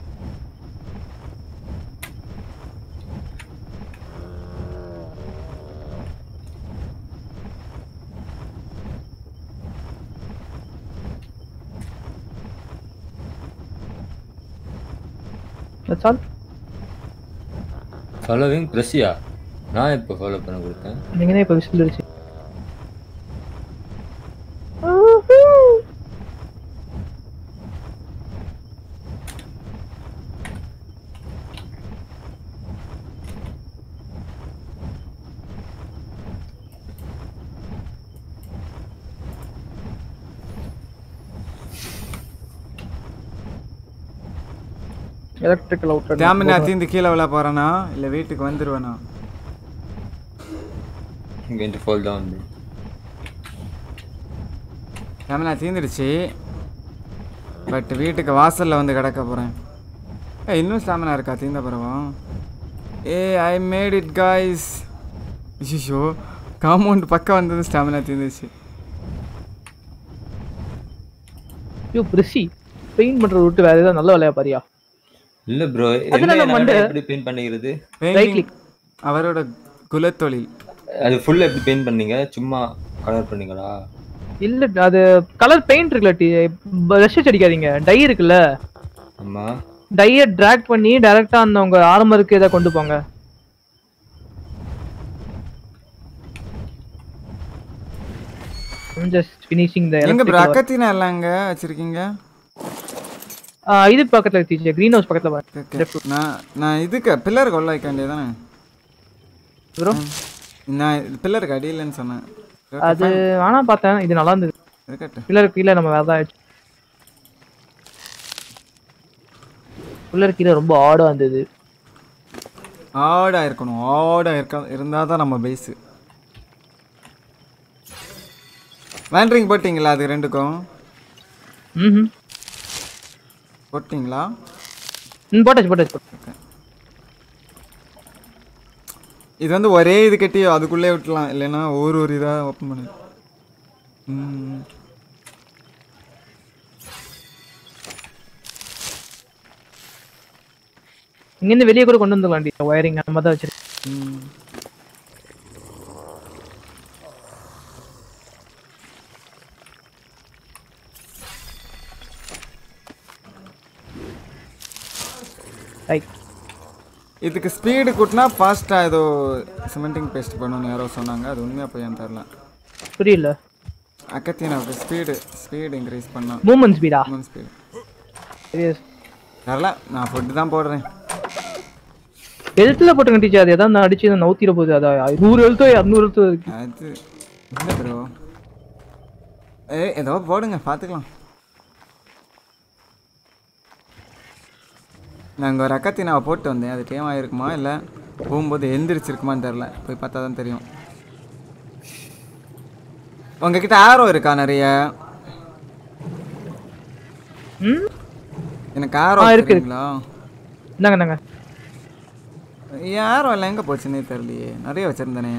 That's all. ஃபாலோவிங் ப்ரெஸ்ஸியா நான் இப்போ ஃபாலோ பண்ண கொடுத்தேன் நீங்க தான் இப்போ விசில் அடிச்சு எலக்ட்ரிக்கல் அவுட் டேமின் அத்திந்து கீழே விழ போகிறேனா இல்லை வீட்டுக்கு வந்துடுவேனா going to fall down bro. Stamina தீந்துடுச்சு பட் வீட்டுக்கு வாசலில் வந்து கிடக்க போகிறேன் ஏ இன்னும் ஸ்டாமினா இருக்கா தீந்த பிறவா ஏ ஐ மேட் இட் காய்ஸ் ஐயோ காம்பவுண்ட் பக்கம் வந்தது ஸ்டாமினா தீந்துச்சு ஐயோ பிரிசி பெயிண்ட் பண்றத விட்டு வேற ஏதாவது நல்ல வேலையா பாரியா இல்ல ப்ரோ அதுல நம்ம வந்து- எப்படி பெயிண்ட் பண்ணிக்கிறது Painting click. அவரோட குலத்தொழில் அது ஃபுல்லா எப்படி பெயிண்ட் பண்ணீங்க சும்மா கலர் பண்ணீங்களா இல்ல அது கலர் பெயிண்ட் இருக்குல்ல டி ரஷ் அடிக்காதீங்க டை இருக்குல்ல ஆமா டைய டிராக் பண்ணி டைரக்டா அந்த உங்க ஆர்மருக்கு இதை கொண்டு போங்க ஜஸ்ட் ஃபினிஷிங் த எங்க ப்ரோ அக்கத்தினா எல்லாம் எங்க வச்சிருக்கீங்க இது பக்கத்துல டீச்சர் கிரீன் ஹவுஸ் பக்கத்துல பாருங்க Okay, okay. நான் நான் இதுக்கு பில்லருக்கு உள்ள வைக்க வேண்டியதானே ப்ரோ நான் பில்லருக்கு அடியிலன்னு சொன்னேன் Okay, அது fine. ஆனா பார்த்தேன் இது நல்லா இருந்தது இருக்கட்டும் பில்லர் கீழே நம்ம வேற தான் பில்லர் கீழே ரொம்ப ஆடா இருந்தது ஆடா இருக்கணும் ஆடா இருக்க இருந்தால் தான் நம்ம பேஸு வேண்ட்ரிங் போட்டிங்களா அது ரெண்டுக்கும் ம் போட்டிங்களா ம் போட்டாச்சு போட்டாச்சு போட்டாச்சு. இது வந்து ஒரே இது கட்டி அதுக்குள்ளே விட்டுலாம் இல்லைன்னா ஒரு ஒரு இதாக ஓப்பன் பண்ணு ம் இங்கேருந்து வெளியே கூட கொண்டு வந்துடலாம் ஒயரிங் நம்ம தான் வச்சிருக்கோம் ம் ரைட் இதுக்கு ஸ்பீடு கூட்டினா ஃபாஸ்ட்டாக ஏதோ சிமெண்டிங் பேஸ்ட் பண்ணணும்னு யாரோ சொன்னாங்க அது உண்மையாக போய் தெரில புரியல அக்கத்தினாவுக்கு ஸ்பீடு ஸ்பீடு இன்க்ரீஸ் பண்ணா மூமெண்ட் ஸ்பீடா மூணு ஸ்பீடு சரி தெரில நான் ஃபுட்டு தான் போடுறேன் எழுத்துல போட்டுங்க டீச்சர் அது எதாவது அடிச்சு நவுத்திட போகுது அதான் நூறு எழுத்தோ இரநூறு எழுத்தோ இருக்கு அது இல்லை ப்ரோ ஏ ஏதோ போடுங்க பார்த்துக்கலாம் நாங்கள் ஒரு அக்கத்தினாவை போட்டு வந்தேன் அது டேம் ஆகிருக்குமா இல்லை போகும்போது எந்திரிச்சிருக்குமான்னு தெரில போய் பார்த்தா தான் தெரியும் உங்ககிட்ட ஆரோ இருக்கா நிறைய ம் எனக்கு ஆரோ ஆ, இருக்கு, இருக்குங்களா இந்தாங்க இந்தாங்க என் ஆரோ எல்லாம் எங்கே போச்சுன்னே தெரியலையே நிறைய வச்சுருந்தேனே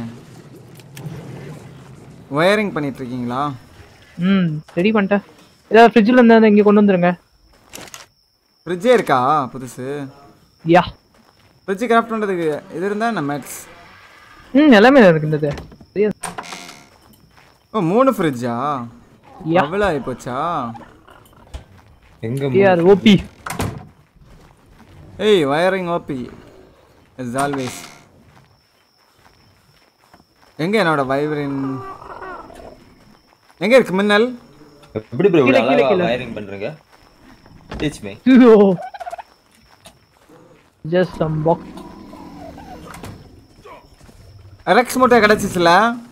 ஒயரிங் பண்ணிட்டு இருக்கீங்களா ம் ரெடி பண்ணிட்டேன் ஏதாவது ஃப்ரிட்ஜில் இருந்தால் இங்கே கொண்டு வந்துருங்க ஃப்ரிட்ஜே இருக்கா புதுசு யா ஃப்ரிட்ஜ் கிராஃப்ட் பண்ணுறதுக்கு இது இருந்தால் நான் மேக்ஸ் ம் எல்லாமே இருக்கு இந்த இது. சரியா ஓ மூணு ஃப்ரிட்ஜா யா அவ்வளோ ஆகிப்போச்சா எங்க ஏ அது ஓபி ஏய் வயரிங் ஓபி இஸ் ஆல்வேஸ் எங்க என்னோட வைவரின் எங்க இருக்கு மின்னல் எப்படி ப்ரோ கீழே, கீழே, அழகா கீழே. வயரிங் பண்றீங்க teach me just some box rex மூட்டை கிடச்சிச்சுல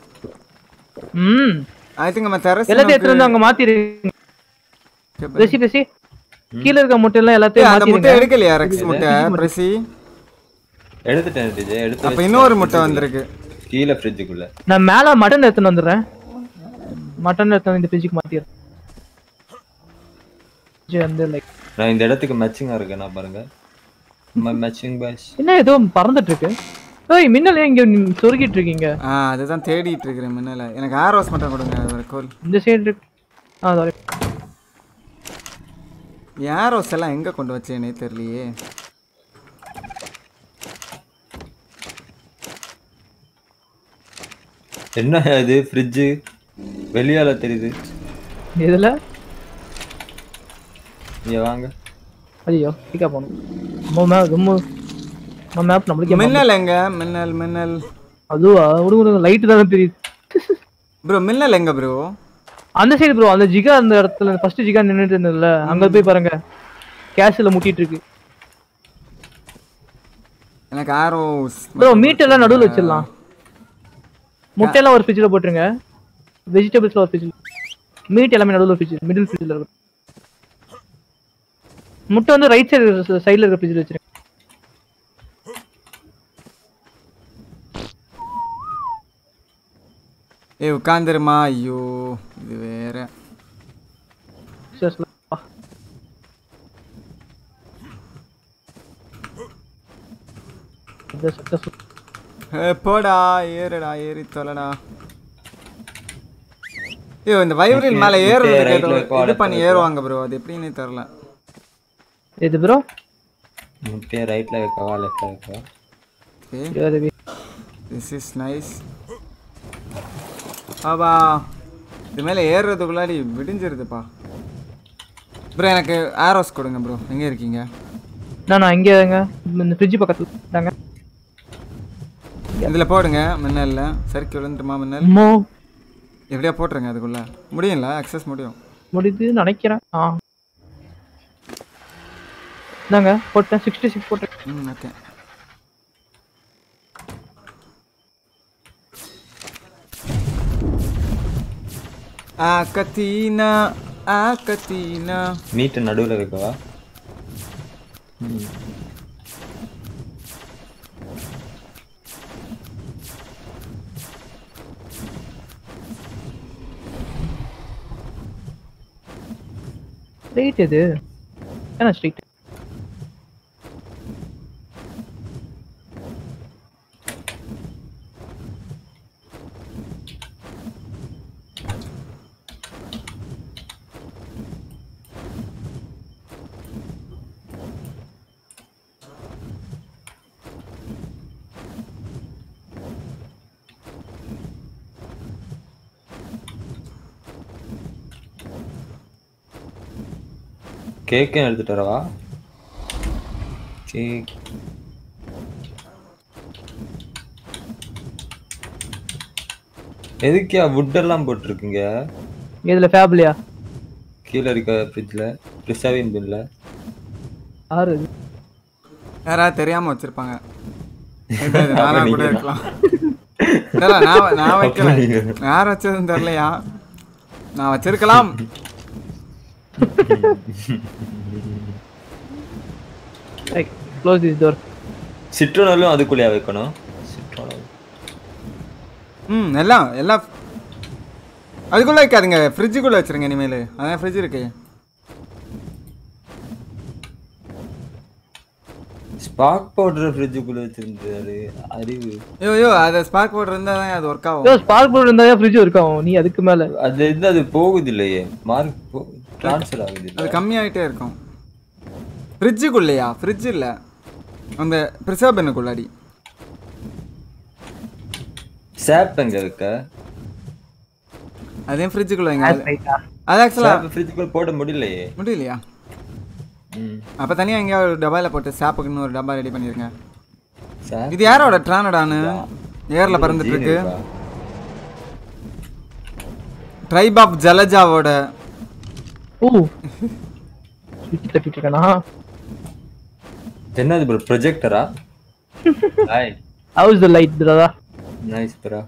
ம் ஐ திங்க் நம்ம டெரஸ் எல்லாத்தையும் எடுத்துட்டு வந்து அங்க மாத்திருங்க பேசி பேசி கீழ இருக்க முட்டை எல்லாம் எல்லாத்தையும் அந்த முட்டை மாத்திருங்க எடுக்கலையா ரெக்ஸ் முட்டை பிரசி எடுத்துட்டேன் டீச்சே எடுத்து அப்ப வச்சிட்டேன் இன்னொரு முட்டை fridge-குள்ள. வந்திருக்கு கீழே ஃப்ரிட்ஜுக்குள்ள நான் மேல மட்டன் எடுத்துன்னு வந்துடுறேன் மட்டன் எடுத்து வந்து இந்த ஃப்ரிட்ஜுக்கு மாத்திடுறேன் fridge வந்து லைக் நான் இந்த இடத்துக்கு மேட்சிங்கா இருக்கேன் நான் பாருங்க மேட்சிங் பாய்ஸ் என்ன ஏதோ பறந்துட்டு இருக்கு ஏய் மின்னல் ஏன் இங்க நின்னு சொருகிட்டு இருக்கீங்க ஆ அதுதான் தேடிட்டு இருக்கிறேன் மின்னல எனக்கு ஆர் ரோஸ் மட்டும் கொடுங்க அது ஒரு கோல் இந்த சைடு இருக்கு ஆ சாரி ஏர் ரோஸ் எல்லாம் எங்க கொண்டு வச்சேனே தெரியலையே என்ன அது ஃப்ரிட்ஜு வெளியால தெரியுது இதுல இங்க வாங்க ஐயோ பிக்கா போகணும் ரொம்ப மேப் ரொம்ப நம்ம மேப் நம்மளுக்கு ஏன் மின்னல் எங்க மின்னல் மின்னல் அதுவா விடுங்க லைட் தானே தெரியுது ப்ரோ மின்னல் எங்க ப்ரோ அந்த சைடு ப்ரோ அந்த ஜிகா அந்த இடத்துல ஃபர்ஸ்ட் ஜிகா நின்னுட்டு இருந்ததுல அங்க போய் பாருங்க கேஷ்ல முட்டிட்டு இருக்கு எனக்கு ஆரோஸ் ப்ரோ மீட் எல்லாம் நடுவுல வச்சிடலாம் முட்டையெல்லாம் ஒரு ஃப்ரிட்ஜில் போட்டுருங்க வெஜிடபிள்ஸ்ல ஒரு ஃப்ரிட்ஜில் மீட் எல்லாமே நடுவுல ஃப்ரிட்ஜ் மிடில் ஃப்ரிட்ஜில் இருக்கும் முட்டை வந்து ரைட் சைடு சைடுல இருக்க ஃப்ரிட்ஜில் வச்சிருங்க ஏய் உட்காந்துருமா ஐயோ இது வேற சரி, சரி. வா. இது successful. ஏ, போடா ஏறுடா ஏறி தொலைடா ஐயோ இந்த வைப்ரில் மேல முட்டையை ஏறுறதுக்கு right ஏதோ ல வைப்பா, இது left ல பண்ணி வைப்பா. ஏறுவாங்க ப்ரோ அது எப்படின்னு தெரியல எது ப்ரோ முட்டையை ரைட்ல வைக்கவா லெஃப்ட்ல வைக்கவா ஓகே திஸ் இஸ் நைஸ் ஆபா இது மேலே ஏறுறதுக்குள்ளாடி விடிஞ்சிருதுப்பா ப்ரோ எனக்கு ஆரோஸ் கொடுங்க ப்ரோ எங்கே இருக்கீங்க நான் நான் இங்கேங்க இந்த ஃப்ரிட்ஜ் பக்கத்துல தாங்க இதில் போடுங்க மின்னல்ல சறுக்கி விழுந்துட்டுமா மின்னல் அம்மோ எப்படியா போட்டுருங்க அதுக்குள்ள முடியும்ல அக்சஸ் முடியும் முடியுதுன்னு நினைக்கிறேன் ஆ இந்தாங்க போட்டேன் சிக்ஸ்டி சிக்ஸ் போட்டேன் ம் ஓகே ஆக்கத்தீனா ஆக்கத்தீனா மீட்டு நடுவுல வைக்கவா ஸ்ட்ரெயிட் இது என்ன ஸ்ட்ரெயிட் கேக்கும் எடுத்துட்டு வரவா கேக் எதுக்கியா wood எல்லாம் போட்டிருக்கீங்க இதுல ஃபேப்லியா கீழே இருக்க ஃப்ரிட்ஜில் ப்ரிசர்வின் பின்ல யாரு இது? யாராவது தெரியாம வச்சிருப்பாங்க Maybe அது நானா கூட இருக்கலாம் தெரியல, நான் நான் வைக்கல யார் வச்சதுன்னு தெரியலையா நான் வச்சிருக்கலாம் லைக் க்ளோஸ் திஸ் டோர் சிட்ரோனலும் அதுக்குள்ளேயா வைக்கணும் சிட்ரோனல் ம் எல்லாம் எல்லாம் அதுக்குள்ள வைக்காதுங்க ஃப்ரிட்ஜுக்குள்ள வச்சிருங்க இனிமேல் அதான் ஃப்ரிட்ஜ் இருக்கு ஸ்பார்க் பவுடர் ஃப்ரிட்ஜுக்குள்ள வச்சிருந்தாரு அறிவு ஐயோ ஐயோ அதை ஸ்பார்க் போட்டு இருந்தா தான் அது ஒர்க் ஆகும் யோ ஸ்பார்க் போர்டு இருந்தா ஃப்ரிட்ஜ் இருக்கும் நீ அதுக்கு மேல அது இது அது போகுது இல்லையே மார்க் ட்ரான்ஸ்ஃபர் ஆகுது அது இல்ல கம்மியாயிட்டே இருக்கும் ஃப்ரிட்ஜுக்குள்ளேயா ஃப்ரிட்ஜ் இல்லை அந்த ப்ரிசர்வ் பண்ணுக்குள்ளாடி சேப் எங்க இருக்க அதே ஃப்ரிட்ஜுக்குள்ள வைங்க அது- ரைட்டா அது ஆக்சுவலாக சேப் ஃப்ரிட்ஜுக்குள்ள போட முடியலையே முடியலையா ம் அப்போ தனியாக எங்கேயாவது ஒரு டப்பாவில் போட்டு சாப்புக்குன்னு ஒரு டப்பா ரெடி பண்ணிருங்க சேப் இது யாரோட ட்ரானடானு ஏரில் பறந்துட்டு இருக்கு ட்ரைப் ஆஃப் ஜலஜாவோட ஓ சுத்தி தப்பிட்டு இருக்கேனா என்னது ப்ரோ ப்ரொஜெக்டரா hi house the light brother nice bro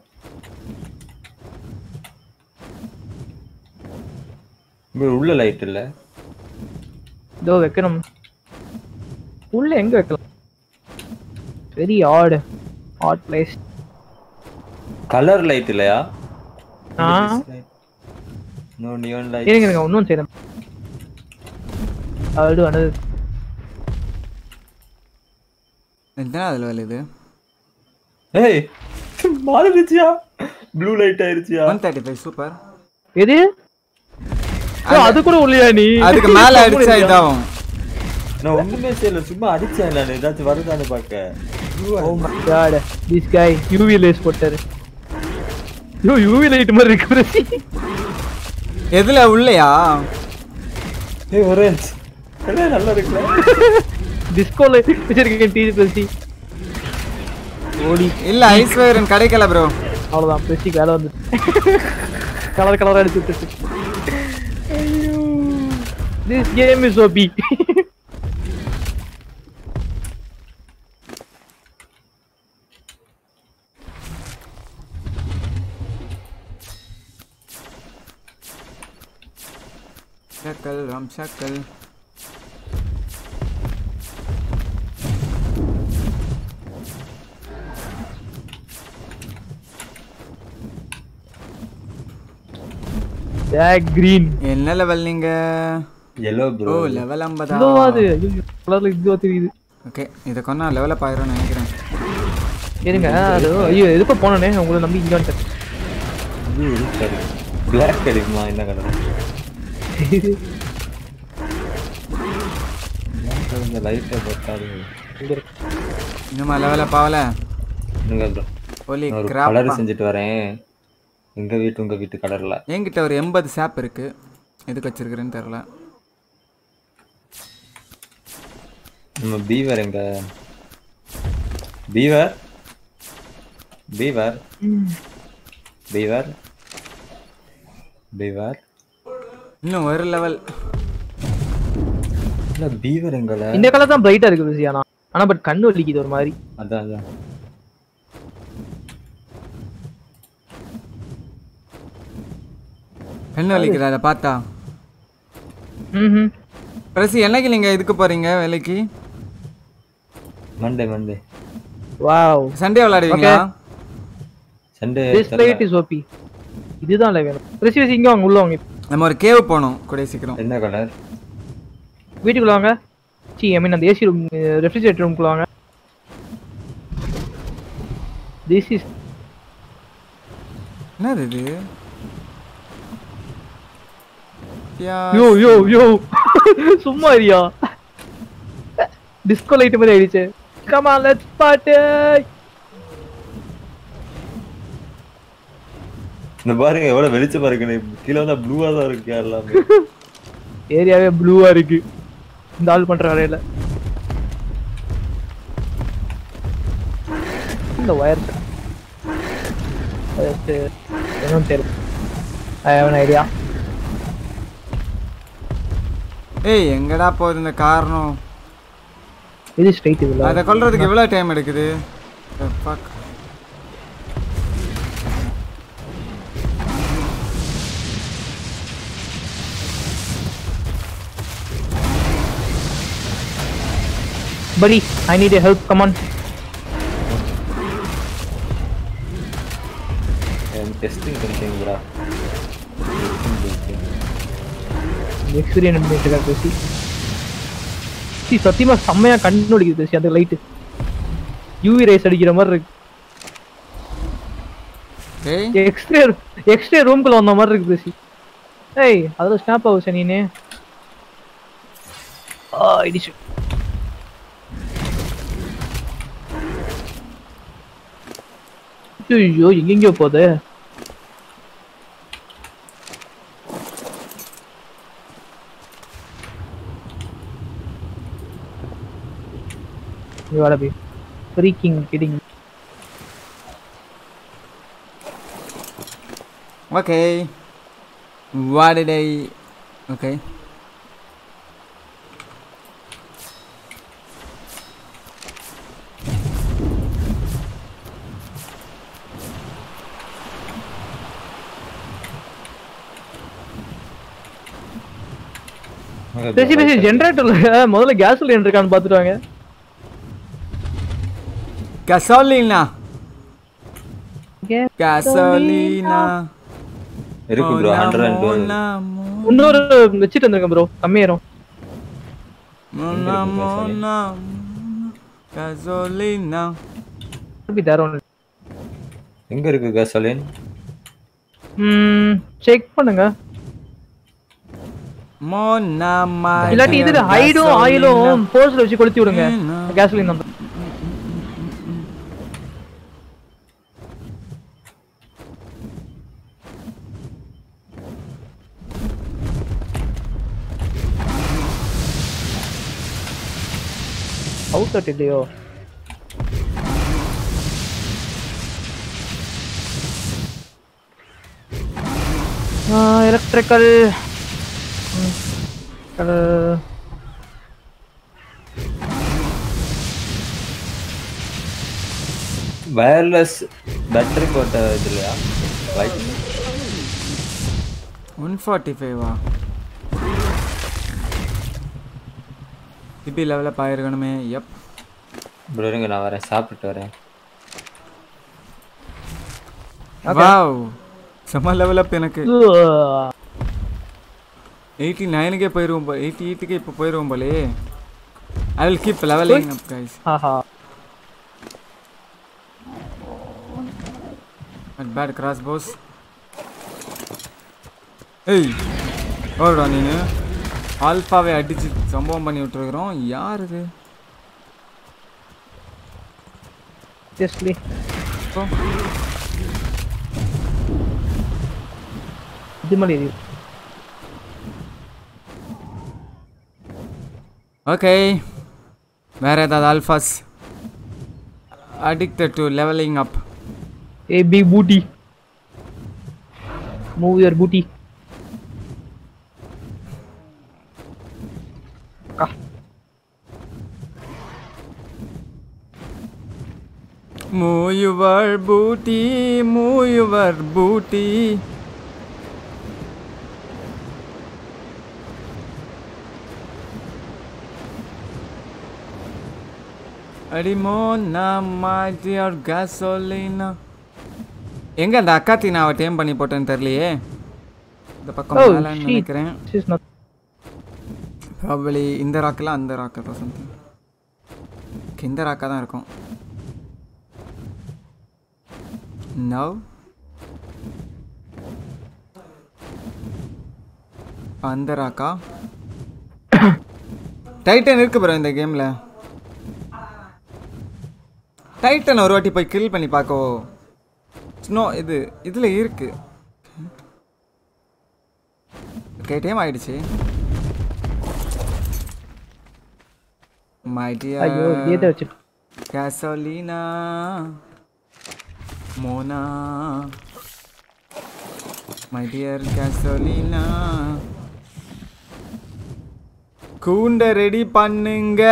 bro உள்ள லைட் இல்ல இதோ வைக்கணும் உள்ள எங்க வைக்கலாம் very odd odd place colour light இல்லையா ஆ நோ நியான் லைட் இருங்க இருங்க இன்னும் செய்யணும் அது அனது என்ன அதில் விளையுது ஏய் மாறிடுச்சியா ப்ளூ லைட் ஆயிருச்சியா ஒன் தேர்ட்டி ஃபைவ் சூப்பர் எது ஓ, அது கூட உள்ளியா நீ அதுக்கு மேலே அடிச்சா இதாகும் நான் ஒண்ணுமே செய்யல சும்மா அடிச்சேன் நான் ஏதாச்சும் வருதான்னு பார்க்க oh my god this guy UV லேஸ் போட்டாரு யோ யூவி லைட் மாதிரி இருக்கு பிரசி எதில் உள்ளையா ஏய் ஒரேஞ்ச் என்ன நல்லா இருக்குல்ல டிஸ்கோ லைட் வச்சிருக்கேன் டிவி பிரசி ஓடி இல்லை ஐஸ் வயரன் கிடைக்கல ப்ரோ அவ்வளவுதான் பிரசி வேலை வந்து கலர் கலரா அடிச்சு விட்டுட்டு திஸ் கேம் இஸ் ஓபி ஷக்கல் ரம் ஷக்கல் பேக் கிரீன் என்ன லெவல் நீங்க எல்லோ ஓ ப்ரோ லெவல் ஐம்பதா இதுவாது கலர்ல இதுவா தெரியுது ஓகே இதை கொண்டா லெவலப் ஆயிரும்னு நினைக்கிறேன் இருங்க அது ஐயோ எதுக்கோ போனனே உங்களை நம்பி இங்க வந்துட்டேன் பிளாக் கிடைக்குமா என்ன கலர் இந்த லைட்டை பார்த்தாரு இங்க இருக்கு. இன்னுமா லெவலப் ஆகல என்னங்க ப்ரோ ஒலி ஒரு கிராப் கலர் செஞ்சுட்டு வரேன் எங்க வீட்டு உங்க வீட்டு கலர்ல என்கிட்ட ஒரு எண்பது சாப் இருக்கு எதுக்கு வச்சிருக்கிறேன்னு தெரில நம்ம பீவர் எங்க பீவர் பீவர் பீவர் பீவர் இன்னும் ஒரு லெவல் இல்ல பீவர் எங்கல இந்த கலர் தான் பிரைட்டா இருக்கு பிஸி ஆனா ஆனா பட் கண்ணு வலிக்குது ஒரு மாதிரி அதான் அதான் கண்ணு வலிக்குது அதை பார்த்தா ம் பிரசி என்னைக்கு நீங்க இதுக்கு போறீங்க வேலைக்கு மண்டே மண்டே வாவ் சண்டே விளையாடுவீங்களா Sunday this light is OP இதுதான் லை வேணும் ரிசீவ் இங்க வாங்க உள்ள வாங்க நம்ம ஒரு கேவ் போகணும் கூடிய சீக்கிரம் என்ன கலர் வீட்டுக்குள்ள வாங்க சி ஐ மீன் அந்த ஏசி ரூம் ரெஃப்ரிஜரேட்டர் ரூம்குள்ள வாங்க திஸ் இஸ் என்னது இது யா, யோ யோ யோ சும்மா இருயா டிஸ்கோ லைட் மாதிரி ஆயிடுச்சு கம் ஆன் லெட்ஸ் பார்ட்டி இந்த பாருங்க எவ்வளவு வெளிச்சமா இருக்கு கீழே வந்தா ப்ளூவா தான் இருக்கு எல்லாமே ஏரியாவே ப்ளூவா இருக்கு இந்த ஆள் பண்ற வேலையில இந்த ஒயர் அது என்னன்னு தெரியல ஐ ஹேவ் ஐடியா ஏய் எங்கடா போகுது இந்த காரணம் இது ஸ்ட்ரைட் இதுல அதை கொல்றதுக்கு எவ்வளோ டைம் எடுக்குது The fuck? buddy i need your help come on testing பண்ணிட்டீங்களா எக்ஸ்பீரியன்ஸ் பண்ணிட்டு பேசி சி சத்தியமா செம்மையா கண்ணு அடிக்குது பேசி அந்த லைட்டு யூவி ரேஸ் அடிக்கிற மாதிரி இருக்கு ஏய் எக்ஸ்ட்ரே எக்ஸ்ட்ரே ரூம்குள்ள வந்த மாதிரி இருக்கு பேசி ஏய் அதுல ஸ்னாப் ஆகுச்சு நீனு ஆ இடிச்சு ஐயோ எங்கெங்கயோ போகுது You gotta be freaking kidding. me. Okay. What did I... Okay. பேசி பேசி ஜென்ரேட்டர்ல முதல்ல கேஸ் சிலிண்டர் இருக்கான்னு பாத்துட்டு வாங்க Gasolina. Gasolina. Gasolina. இருக்கு bro hundred and twelve Mona, mona, இன்னொரு வச்சுட்டு வந்திருக்கேன் ப்ரோ கம்மியாயிரும் mona, mona, Gasolina. பி தேர் ஒன் எங்க இருக்கு கசோலின் ம் செக் பண்ணுங்க Mona, my இல்லாட்டி dear இதுல ஹைடும் gasolina. ஆயிலும் போஸ்ட்ல வச்சு கொளுத்தி விடுங்க ஏன்னா? கேஸ்லின் நம்பர் அவுட் அட் இல்லையோ எலக்ட்ரிக்கல் வயர்லெஸ் பேட்டரி போட்ட இதுலையா லைட் 145 வா இப்படி லெவலில் பாயிருக்கணுமே எப் ப்ரோ இருங்க நான் வரேன் சாப்பிட்டு வரேன் வாவ் செம்ம லெவல் அப் எனக்கு எயிட்டி நைனுக்கே போயிடுவோம் போ எயிட்டி எயிட்டுக்கே இப்போ போயிடுவோம் போலே I will keep leveling up guys ஆஹா அட் பேட் கிராஸ் போஸ் ஏய் ஓடுடா நீனு ஆல்ஃபாவை அடிச்சு சம்பவம் பண்ணி விட்டுருக்குறோம் யார் இது ஜஸ்ட்லி இப்போ இது மாதிரி இது. ஓகே வேற ஏதாவது alphas addicted to leveling up a big booty move your booty Move your booty, move your booty. அடிமோனா my dear gasolina எங்க அந்த அக்காத்தி நான் அவ டேம் பண்ணி போட்டேன்னு தெரியலையே இந்த பக்கம் Oh, மேலன்னு shit. நினைக்கிறேன் This is not ப்ராபலி இந்த ராக்கில் அந்த ராக்கா தான் சம்திங் இந்த ராக்கா தான் இருக்கும் நவ் அந்த ராக்கா டைட்டன் இருக்கு ப்ரோ இந்த கேமில் டைட்டன் ஒரு வாட்டி போய் கில் பண்ணி பார்க்கவோ ஸ்னோ இது இதில் இருக்கு ஓகே டைம் ஆயிடுச்சு மை ஐயோ டியர் இதே வச்சு Gasolina. மோனா மை டியர் கேசோலினா கூண்ட ரெடி பண்ணுங்க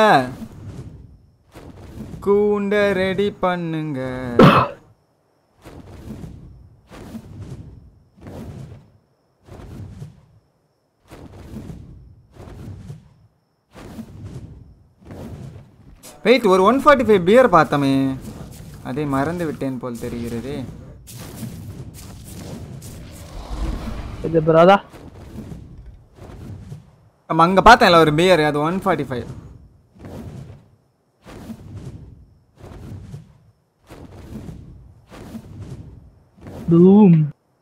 கூண்ட ரெடி பண்ணுங்க வெயிட் ஒரு ஒன் ஃபார்ட்டி ஃபைவ் பியர் பார்த்தோமே அதை மறந்து விட்டேன் போல் தெரிகிறதே இது பிரதா நம்ம அங்கே பார்த்தேன்ல ஒரு பியர் அது ஒன் ஃபார்ட்டி ஃபைவ் பூம்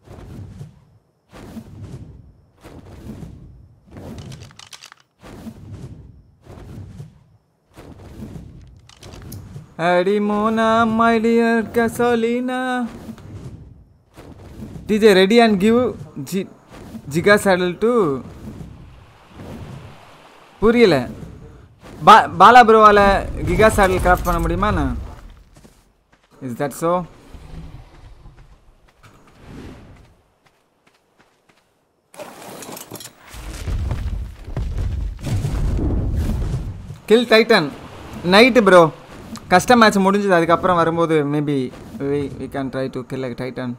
அடி மோனா மை டியர் கசோலினா டிஜே ரெடி அண்ட் கிவ் ஜி ஜிகா சேடல் டு புரியல பா பாலா ப்ரோவால் கிகா சேடல் கிராஃப்ட் பண்ண முடியுமா என்ன is that so kill titan night bro custom match முடிஞ்சது அதுக்கப்புறம் வரும்போது maybe we we can try to kill titan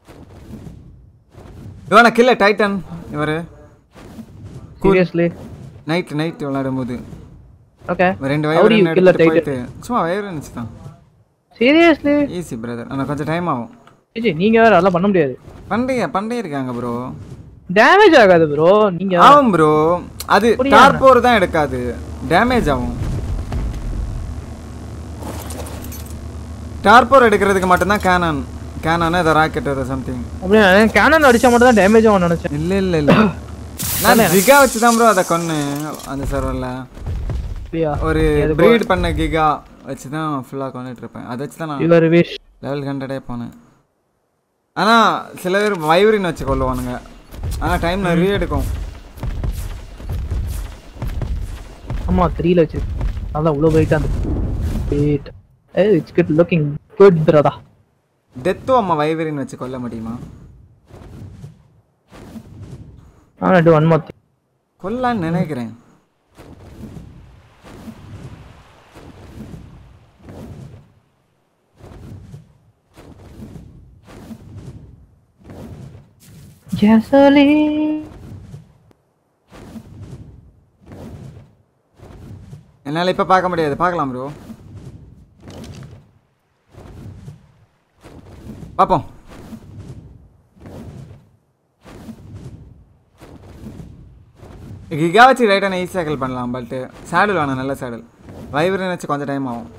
இவனா கில்ல டைட்டன் இவர் சீரியஸ்லி நைட் நைட் விளையாடும்போது ஓகே ரெண்டு How do you வயவர் kill a எடுத்துட்டு titan? போயிட்டு சும்மா வயவர் இருந்துச்சு தான் சீரியஸ்லி ஈஸி பிரதர் ஆனால் கொஞ்சம் டைம் ஆகும் விஜய் நீங்க வேற அதெல்லாம் பண்ண முடியாது பண்டைய பண்டைய இருக்காங்க ப்ரோ டேமேஜ் ஆகாது ப்ரோ நீங்க ஆகும் ப்ரோ அது புரியாது. டார்போர் தான் எடுக்காது டேமேஜ் ஆகும் டார்போர் எடுக்கிறதுக்கு மட்டும்தான் கேனான் கேனான இதை ராக்கெட் அது சம்திங் அப்படியே கேனன் அடிச்சா மட்டும் தான் டேமேஜ் ஆகும் நினைச்சேன் இல்ல இல்ல இல்ல நான் ஜிகா வச்சு தான் ப்ரோ அதை கொன்னு அந்த சர்வரில் அப்படியா ஒரு அது ப்ரீட் பண்ண கிகா வச்சு தான் ஃபுல்லாக கொண்டுட்டு இருப்பேன் அதை வச்சு தான் நான் யுவர் விஷ் லெவல் ஹண்ட்ரடே போனேன் ஆனால் சில பேர் வைவரின் வச்சு கொள்ளுவானுங்க ஆனால் டைம் நிறைய எடுக்கும் ஆமா த்ரீல வச்சு அதான் இவ்வளோ வெயிட்டா இருந்துச்சு வெயிட் ஏ இட்ஸ் குட் லுக்கிங் குட் பிரதா டெத்தும் அம்மா வைவரின் வச்சு கொல்ல முடியுமா ஆனா டு ஒன் மோர் கொல்லான்னு நினைக்கிறேன் கேசலி என்னால் இப்போ பார்க்க முடியாது பார்க்கலாம் ப்ரோ பார்ப்போம் கிகா வச்சு ரைட்டான ஈஸியாக கில் பண்ணலாம் பட் சேடல் வேணும் நல்ல சேடல் வைவரின் வச்சு கொஞ்சம் டைம் ஆகும்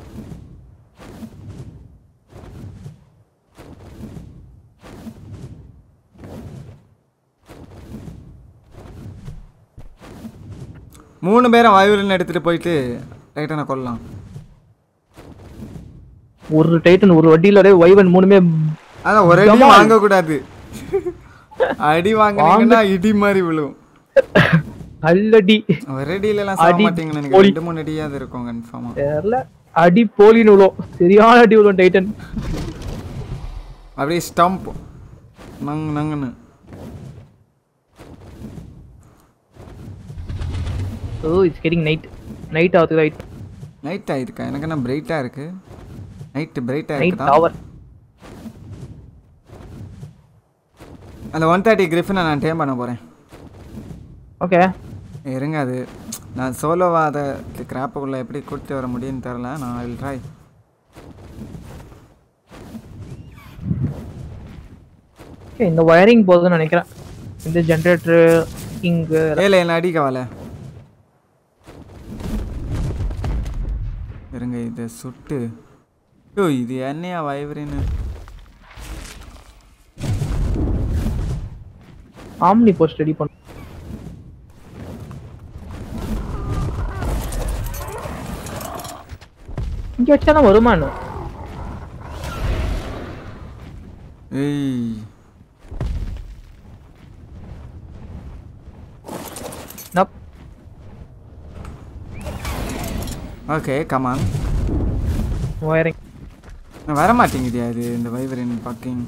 மூணு பேரும் வைவரின் எடுத்துகிட்டு போயிட்டு ரைட்டனை கொல்லலாம் ஒரு டைட்டன் ஒரு வட்டியில வைவன் மூணுமே அதான் ஒரு அடி Come on. வாங்கக்கூடாது அடி வாங்கினீங்கன்னா இடி மாதிரி விழும் அல்லடி ஒரு அடியிலலாம் சாக அடி மாட்டீங்கன்னு எனக்கு போலி. ரெண்டு மூணு அடியாவது இருக்கும் கன்ஃபார்மா தெரியல அடி போலின்னு விழும் சரியான அடி விழும் டைட்டன் அப்படியே ஸ்டம்ப் நங் நங்குன்னு oh it's getting night night ஆகுது ரைட் நைட் ஆயிருக்கா எனக்கு என்ன பிரைட்டாக இருக்கு நைட்டு பிரைட்டாக நைட் இருக்குதா டவர் அந்த ஒன் தேர்ட்டி கிரிஃபினை நான் டேம் பண்ண போகிறேன் ஓகே இருங்க அது நான் சோலோவாக அதை கிராப்புக்குள்ளே எப்படி கூட்டிட்டு வர முடியும்னு தெரில நான் வில் ட்ரை ஓகே இந்த வயரிங் போதும்னு நினைக்கிறேன் இந்த ஜென்ரேட்டர் இங்கு ஏல என்ன அடிக்க வாழ இருங்க இதை சுட்டு ஐயோ இது என்னையா வைவரின்னு ஆம்னி போஸ்ட் ரெடி பண்ண இங்க வச்சாலும் வருமா என்ன ஏய் நப் ஓகே கமான் வயரிங் நான் வர மாட்டேங்குதியா இது இந்த வைவரின் பக்கிங்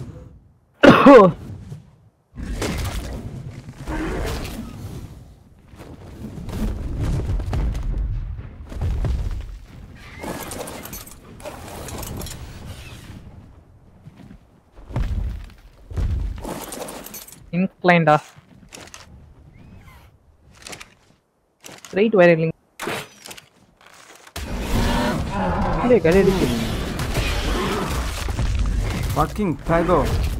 இன்க்ளைண்டா ரைட் வயர் இல்லைங்க இல்லை கடை அடிச்சு பக்கிங் பேகோ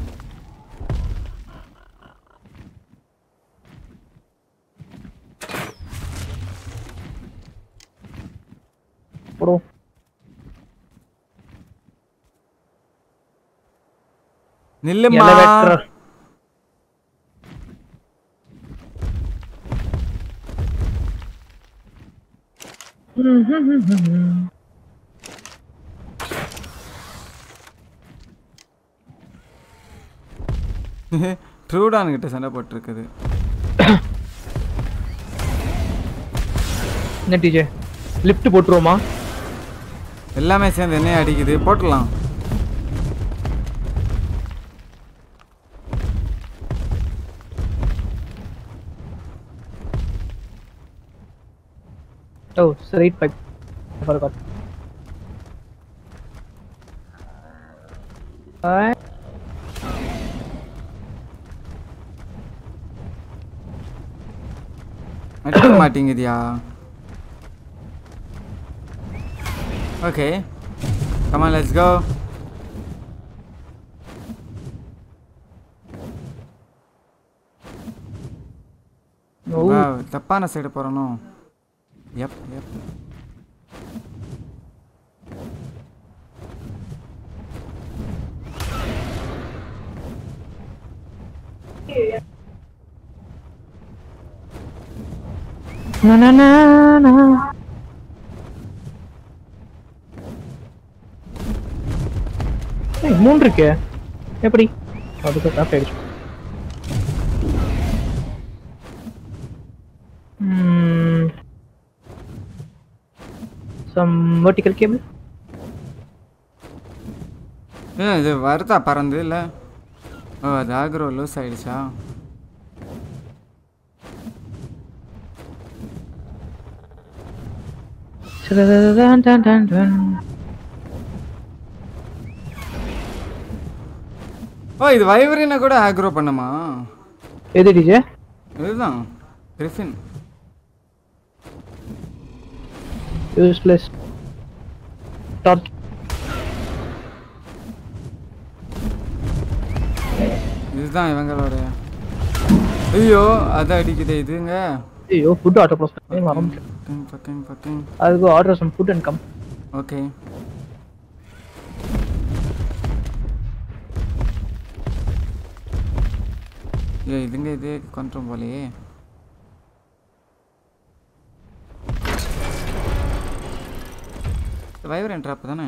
போடும் நில்லுமா எலவேட்டர் ட்ரூடான் கிட்ட சண்டை போட்டிருக்குது என்ன டிஜே லிஃப்ட் போட்டுருவோமா எல்லாமே சேர்ந்து என்னைய அடிக்குது போட்டுடலாம் oh straight pipe forgot Alright. அடிக்க மாட்டேங்குதியா ஓகே கமான் லெட்ஸ் கோ ஓ தப்பான சைடு போறனோ எப் எப் na na na na ஏய் மூணு இருக்கே எப்படி அதுக்கு டாப் ஆயிடுச்சு சம் வெர்டிக்கல் கேபிள் ஏன் இது வருதா பறந்து இல்லை ஓ அது ஆக்ரோ லூஸ் ஆயிடுச்சா ஓ இது வைவரினை கூட ஆக்ரோ பண்ணுமா எது டிஜே இதுதான் கிரிஃபின் யூஸ்லெஸ் டார்ச் இதுதான் இவங்களோட ஐயோ அதான் அடிக்குது இதுங்க ஐயோ ஃபுட் ஆர்டர் ப்ளஸ் மறந்து ஃபக்கிங் ஃபக்கிங் ஃபக்கிங் அதுக்கு order some food and come okay ஏ இதுங்க இது கொண்டுரும் போலையே வைவர் ட்ராப் தானே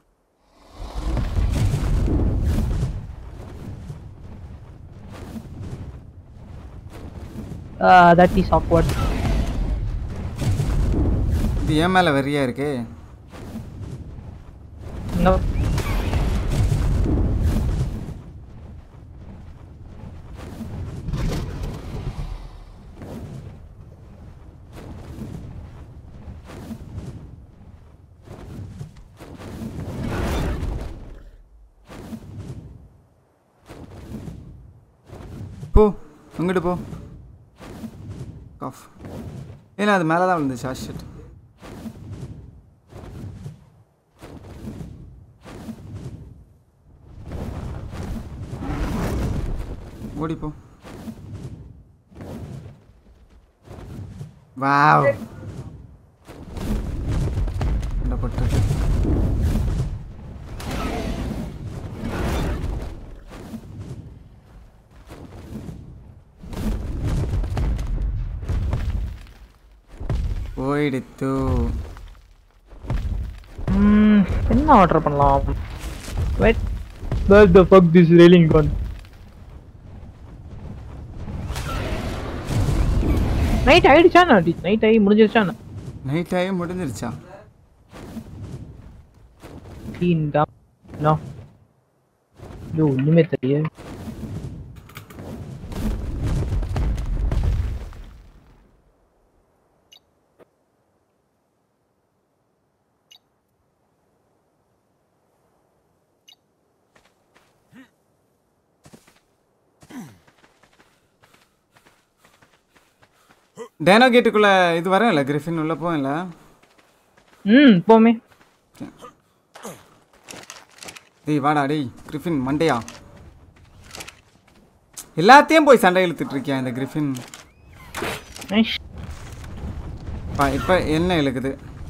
தட் இஸ் ஆக்வர்ட் இது ஏன் மேலே வெறியா இருக்கு No. போ அங்கிட்டு போ காஃப் ஏன்னா அது மேலே தான் விழுந்துச்சு ஷிட் ஓடி போ வாவ் என்ன பட்டிருக்கு போயிடுத்து Hmm, என்ன ஆர்டர் பண்ணலாம் wait where the fuck this railing gone night ஆயிடுச்சா நைட் ஆகி முடிஞ்சிருச்சா நைட் ஆகி முடிஞ்சிருச்சா இந்த No. ஐயோ ஒண்ணுமே தெரிய டேனோ கேட்டுக்குள்ள இது வர இல்லை கிரிஃபின் உள்ள போகும் இல்லை ம் போமே டேய் வாடா டேய் கிரிஃபின் மண்டையா எல்லாத்தையும் போய் சண்டை இழுத்துட்டு இருக்கியா இந்த கிரிஃபின் நைஸ் பா இப்போ என்ன இழுக்குது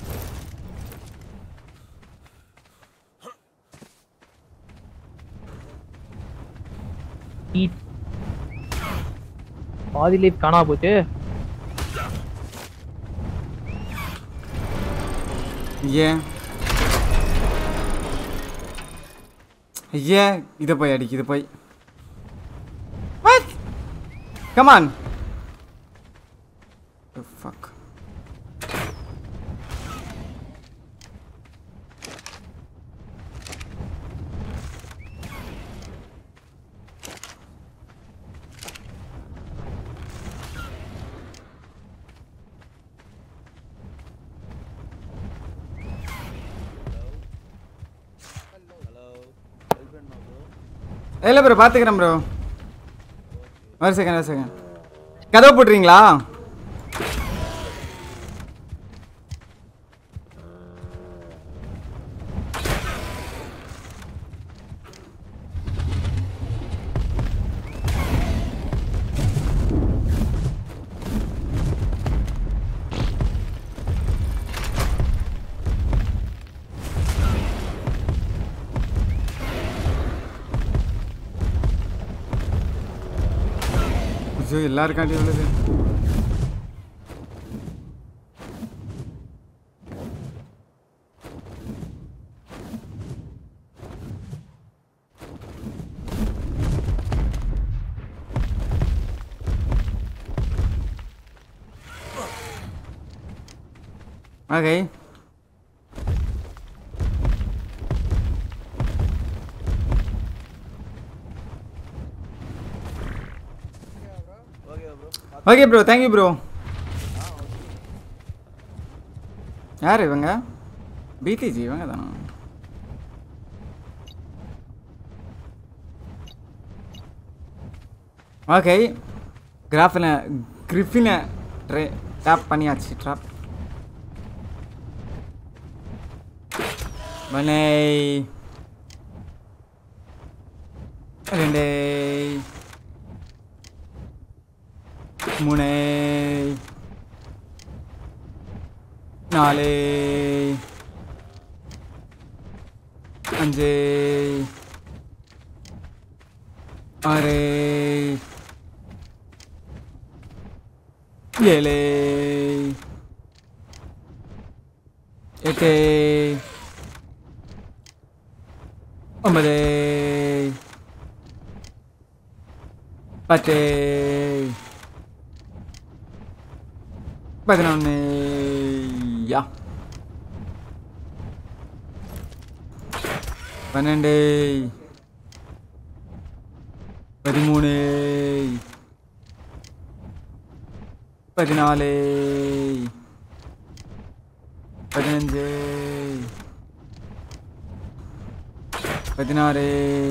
ஈட் பாதி லைஃப் காணா போச்சு ஏன் ஐயே இதை போய் அடிக்கு இது போய் What? Come on. The fuck. இல்லை ப்ரோ பார்த்துக்கிறேன் ப்ரோ ஒரு செகண்ட் ஒரு செகண்ட் கதவு போட்டுறீங்களா ஐயோ எல்லாருக்காண்டி உள்ளது Okay. Okay bro thank you bro யார் இவங்க பிடிஜி இவங்க தானா ஓகே கிராஃபின கிரிஃபினை ட்ரே டேப் பண்ணியாச்சு ட்ராப் மனை ரெண்டே மூணு நாலு அஞ்சு ஆறு ஏழு எட்டு ஒன்பது பத்து பதினொன்று யா பன்னெண்டு பதிமூணு பதினாலு பதினஞ்சு பதினாறு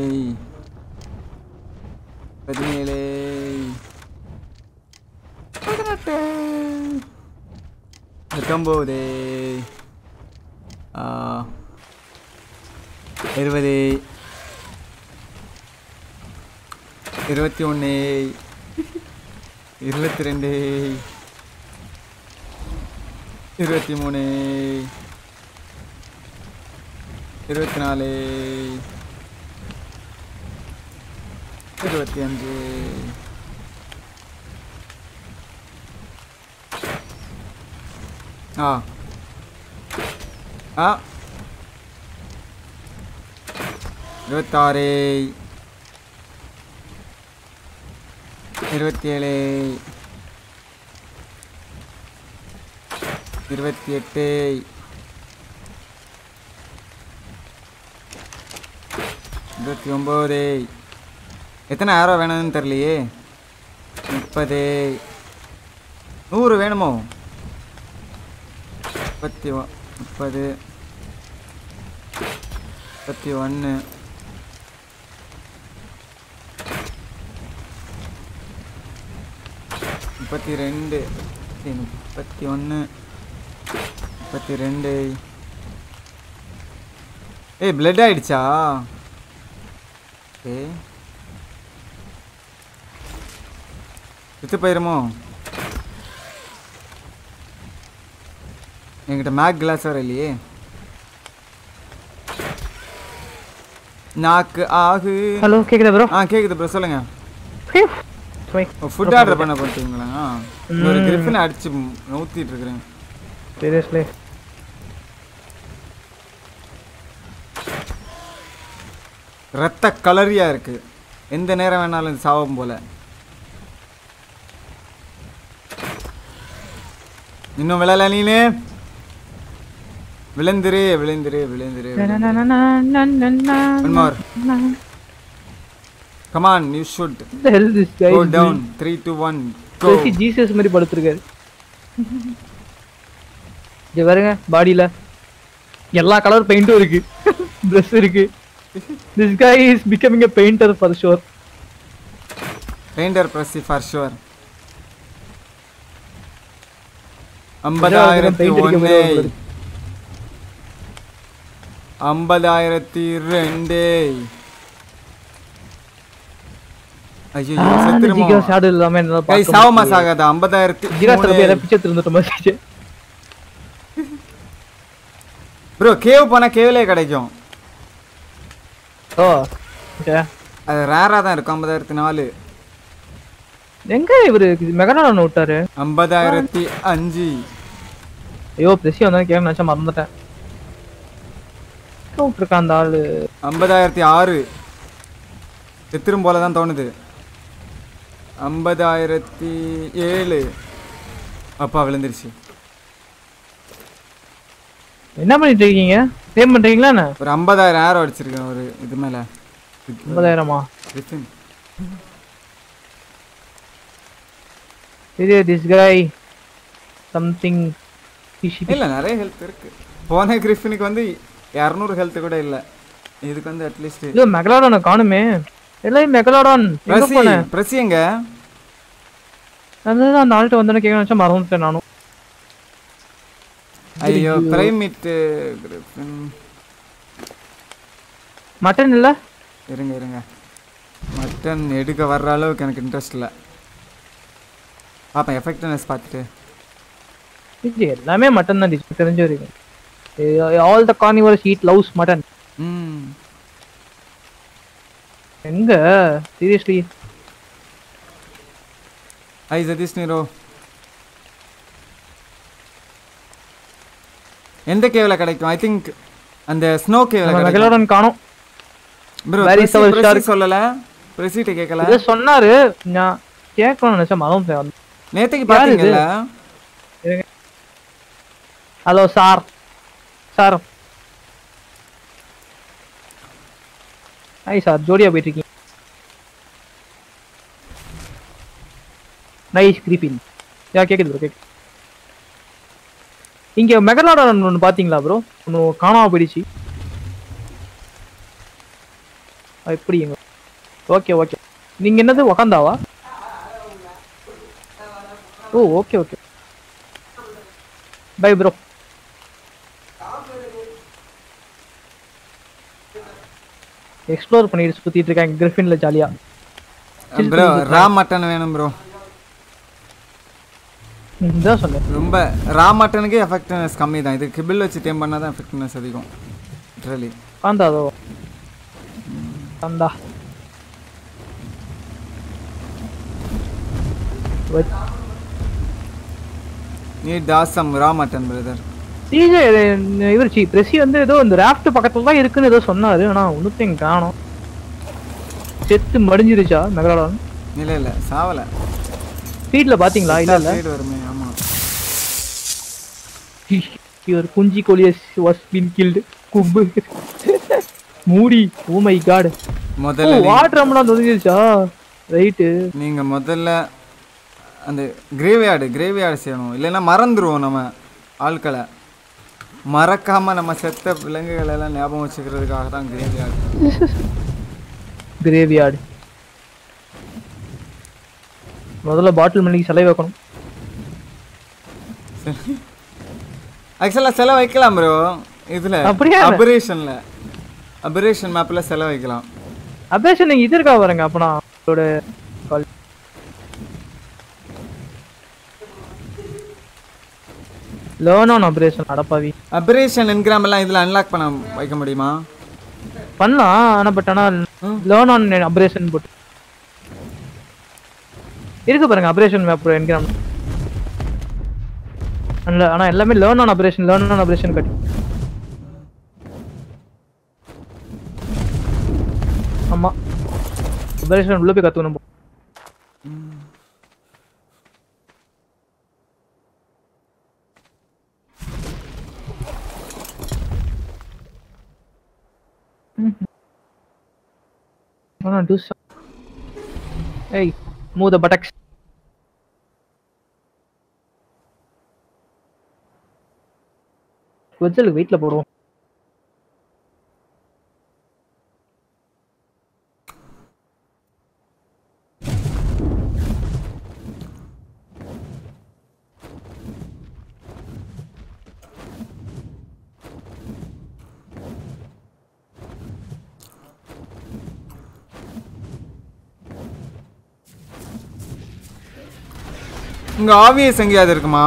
பதினேழு பதினெட்டு பத்தொம்போது ஆ, இருபது இருபத்தி ஒன்று இருபத்தி ரெண்டு இருபத்தி மூணு இருபத்தி நாலு இருபத்தி அஞ்சு ஆ ஆ இருபத்தாறு இருபத்தி ஏழு இருபத்தி எட்டு இருபத்தி ஒம்பது எத்தனை ஆரோ வேணும்னு தெரியலையே முப்பது நூறு வேணுமோ முப்பத்தி ஒ முப்பது முப்பத்தி ஒன்று முப்பத்தி ரெண்டு ஏய், முப்பத்தி ஒன்று முப்பத்தி ரெண்டு ஏய் பிளட் ஆயிடுச்சா ஏய் வித்து போயிருமோ என்கிட்ட மேக் கிளாஸ் வர இல்லையே நாக்கு ஆகு ஹலோ கேக்குதா ப்ரோ ஆ கேக்குது ப்ரோ சொல்லுங்க ஃபுட் ஆர்டர் பண்ண போட்டீங்களா ஒரு கிரிஃபின் அடிச்சு நூத்திட்டு இருக்கிறேன் சீரியஸ்லி ரத்த கலரியா இருக்கு எந்த நேரம் வேணாலும் இது சாவும் போல இன்னும் விழல நீனு விழுந்துரு விழுந்துரு விழுந்துரு one more come on you should the hell this guy go is down doing? Three two one go பேசி ஜீசஸ் மாதிரி படுத்திருக்காரு இங்க பாருங்க பாடியில எல்லா கலர் பெயிண்டும் இருக்கு ட்ரெஸ் இருக்கு this guy is becoming a painter for sure painter பிரசி ஃபார் ஷுவர் ஐம்பதாயிரத்தி paint அடிக்க ஒன்று முடியாது போல ஐம்பதாயிரத்தி ரெண்டு ஐயோ ஜிகா செத்துருமோ ஷாடு இல்லாம என்னால கை பார்க்க சாவமா முடியல. சாகாதா ஐம்பதாயிரத்தி ஜிகா சார் போய் ஏதாவது பிச்சை திருந்துட்ட மாதிரி ப்ரோ கேவ் போனா கேவ்லே கிடைக்கும் ஓ ஓகே அது ரேரா தான் இருக்கும் ஐம்பதாயிரத்தி நாலு எங்க இவரு மெகனாலன் விட்டாரு ஐம்பதாயிரத்தி அஞ்சு ஐயோ பிரசி வந்தா கேட்க நினைச்சா மறந்துட்டேன் எங்க விட்டுருக்கான் அந்த ஆளு ஐம்பதாயிரத்தி ஆறு செத்துரும் போல தான் தோணுது ஐம்பதாயிரத்தி ஏழு அப்பா விழுந்துருச்சு என்ன பண்ணிட்டு இருக்கீங்க சேம் பண்றீங்களா என்ன ஒரு ஐம்பதாயிரம் ஏரோ அடிச்சிருக்கேன் ஒரு இது மேல ஐம்பதாயிரமா Griffin. சரி திஸ் கை சம்திங் இல்ல நிறைய ஹெல்த் இருக்கு போன கிரிஃபினுக்கு வந்து இரநூறு ஹெல்த் கூட இல்ல இதுக்கு வந்து அட்லீஸ்ட் இல்ல மெகலாடான காணுமே எல்லாம் மெகலாடான் எங்க பிரசி போன பிரசி எங்க அதான் அந்த ஆள்கிட்ட வந்தோன்னு கேட்க நினைச்சா மறந்துட்டேன் நானும் ஐயோ பிரைமேட் கிரிஃபின் மட்டன் இல்ல இருங்க இருங்க மட்டன் எடுக்க வர்ற அளவுக்கு எனக்கு இன்ட்ரெஸ்ட் இல்லை பார்ப்பேன் எஃபெக்டிவ்னஸ் பார்த்துட்டு இது எல்லாமே மட்டன் தான் டிஷ் தெரிஞ்ச வரைக்கும் all the carnivores eat loves mutton ம் எங்க சீரியஸ்லி ஐ சதீஷ் நீரோ எந்த கேவில் கிடைக்கும் ஐ திங்க் அந்த ஸ்னோ கேவில் கிடைக்கும் மெகலாடான் காணோம் bro Where is our shark? சொல்லல பிரசிட்ட கேட்கல இதை சொன்னாரு நான் கேட்கணும்னு நினைச்சா மறந்துட்டேன் நேத்துக்கு யார் இது? பாத்தீங்கல்ல hello sir sir hi sir ஜோடியா போயிட்டு இருக்கீங்க நைஸ் கிரீப்பிங் யா கேக்குது ப்ரோ கேக்குது இங்க மெகலாடான் ஒன்று பாத்தீங்களா ப்ரோ ஒன்று காணாம போயிடுச்சு அது எப்படி எங்க ஓகே ஓகே நீங்க என்னது உக்காந்தாவா ஓ okay okay bye bro explore பண்ணிட்டு சுத்திட்டு இருக்காங்க கிரிஃபின்ல ஜாலியா ப்ரோ ரா மட்டன் வேணும் ப்ரோ இதான் சொன்னேன் ரொம்ப ரா மட்டனுக்கு எஃபெக்டிவ்னஸ் கம்மி தான் இது கிபிள் வச்சு டேம் பண்ணால் தான் எஃபெக்டிவ்னஸ் அதிகம் லிட்ரலி காந்தா அதோ காந்தா நீ டாசம் ரா மட்டன் பிரதர் டிஜே இவர் சி பிரசி வந்து ஏதோ இந்த ராஃப்ட் பக்கத்துல தான் இருக்குன்னு ஏதோ சொன்னாரு ஆனா ஒன்றுத்தையும் காணோம் செத்து மடிஞ்சிருச்சா மெகலாடான் இல்லை இல்லை சாவலை ஸ்பீட்ல பாத்தீங்களா இல்ல இல்ல சைடு வருமே ஆமாம் யுவர் குஞ்சி கோலியஸ் வாஸ் பீன் கில்டு கும்பு மூடி ஓ மை காட் ஓ முதல்ல நீ- வாட்டர் அம்லாம் தொலைஞ்சிருச்சா ரைட்டு நீங்க முதல்ல அந்த கிரேவியார்டு கிரேவியார்டு செய்யணும் இல்லைன்னா மறந்துடுவோம் நம்ம ஆட்களை மறக்காம நம்ம செத்த விலங்குகள் எல்லாம் ஞாபகம் வச்சுக்கிறதுக்காக தான் கிரேவியார்டு கிரேவியார்டு முதல்ல பாட்டில் மணிக்கு செலவு வைக்கணும் ஆக்சுவலாக செலவு வைக்கலாம் ப்ரோ இதுல அப்படியா? அபரேஷன்ல அபரேஷன் மேப்ல செலவு வைக்கலாம் அபேஷன் நீங்க இது இருக்கா பாருங்க அப்பனா உங்களோட கால் லேர்ன் ஆன் அபரேஷன் அடப்பாவி அபரேஷன் என்கிராம் எல்லாம் இதுல அன்லாக் பண்ண வைக்க முடியுமா பண்ணலாம் ஆனா பட் ஆனா லேர்ன் ஆன் அபரேஷன் போட்டு இருக்கு பாருங்க அபரேஷன் மேப் என்கிராம் இல்ல ஆனா எல்லாமே learn on operation learn on operation கட்டி ஆமா அபரேஷன் உள்ள போய் கத்துக்கணும் போ. wanna do some. Hey, move the buttocks. வெஜ்ஜலுக்கு வெயிட்ல போடுவோம் இங்க ஆவியஸ் எங்கேயாவது இருக்குமா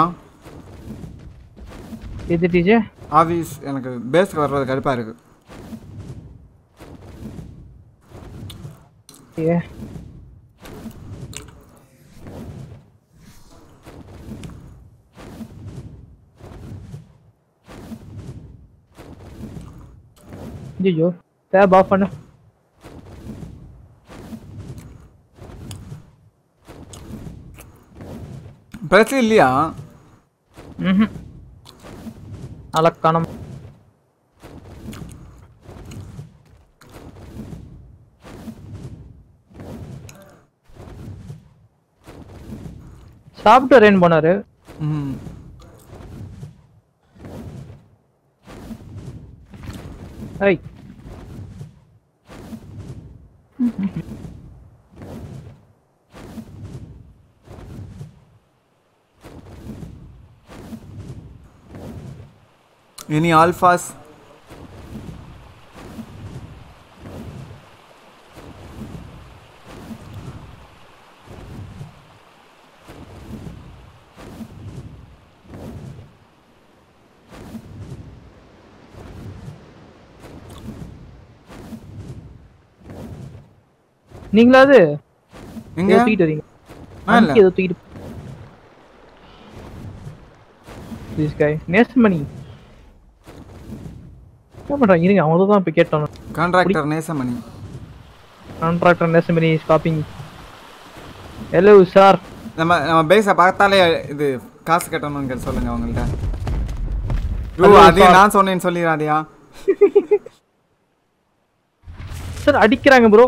எது டீஜே ஆவியஸ் எனக்கு பேஸ்க்கு வர்றது கடுப்பா இருக்கு ஏ ஐயோ டேப் ஆஃப் பண்ணு பிரச்சனை இல்லையா ம் அலக்கானம் சாப்பிட்டு ரெயின் போனாரு ம் ஐய் எனி ஆல்ஃபாஸ் நீங்களாவது எங்க ஏதோ தூக்கிட்டு வரீங்க ஆ, இல்ல. அன்னைக்கு ஏதோ தூக்கிட்டு திஸ் கை நேசமணி என்ன பண்றாங்க இருங்க அவங்க தான் போய் கேட்டோம் contractor Nesamani contractor Nesamani stopping hello sir நம்ம நம்ம பேஸை பார்த்தாலே இது காசு கட்டணும்னு சொல்லுங்க அவங்கள்ட்ட Hello, ஐயோ அதையும் sir. நான் சொன்னேன்னு சொல்லிடாதியா சார் அடிக்கிறாங்க ப்ரோ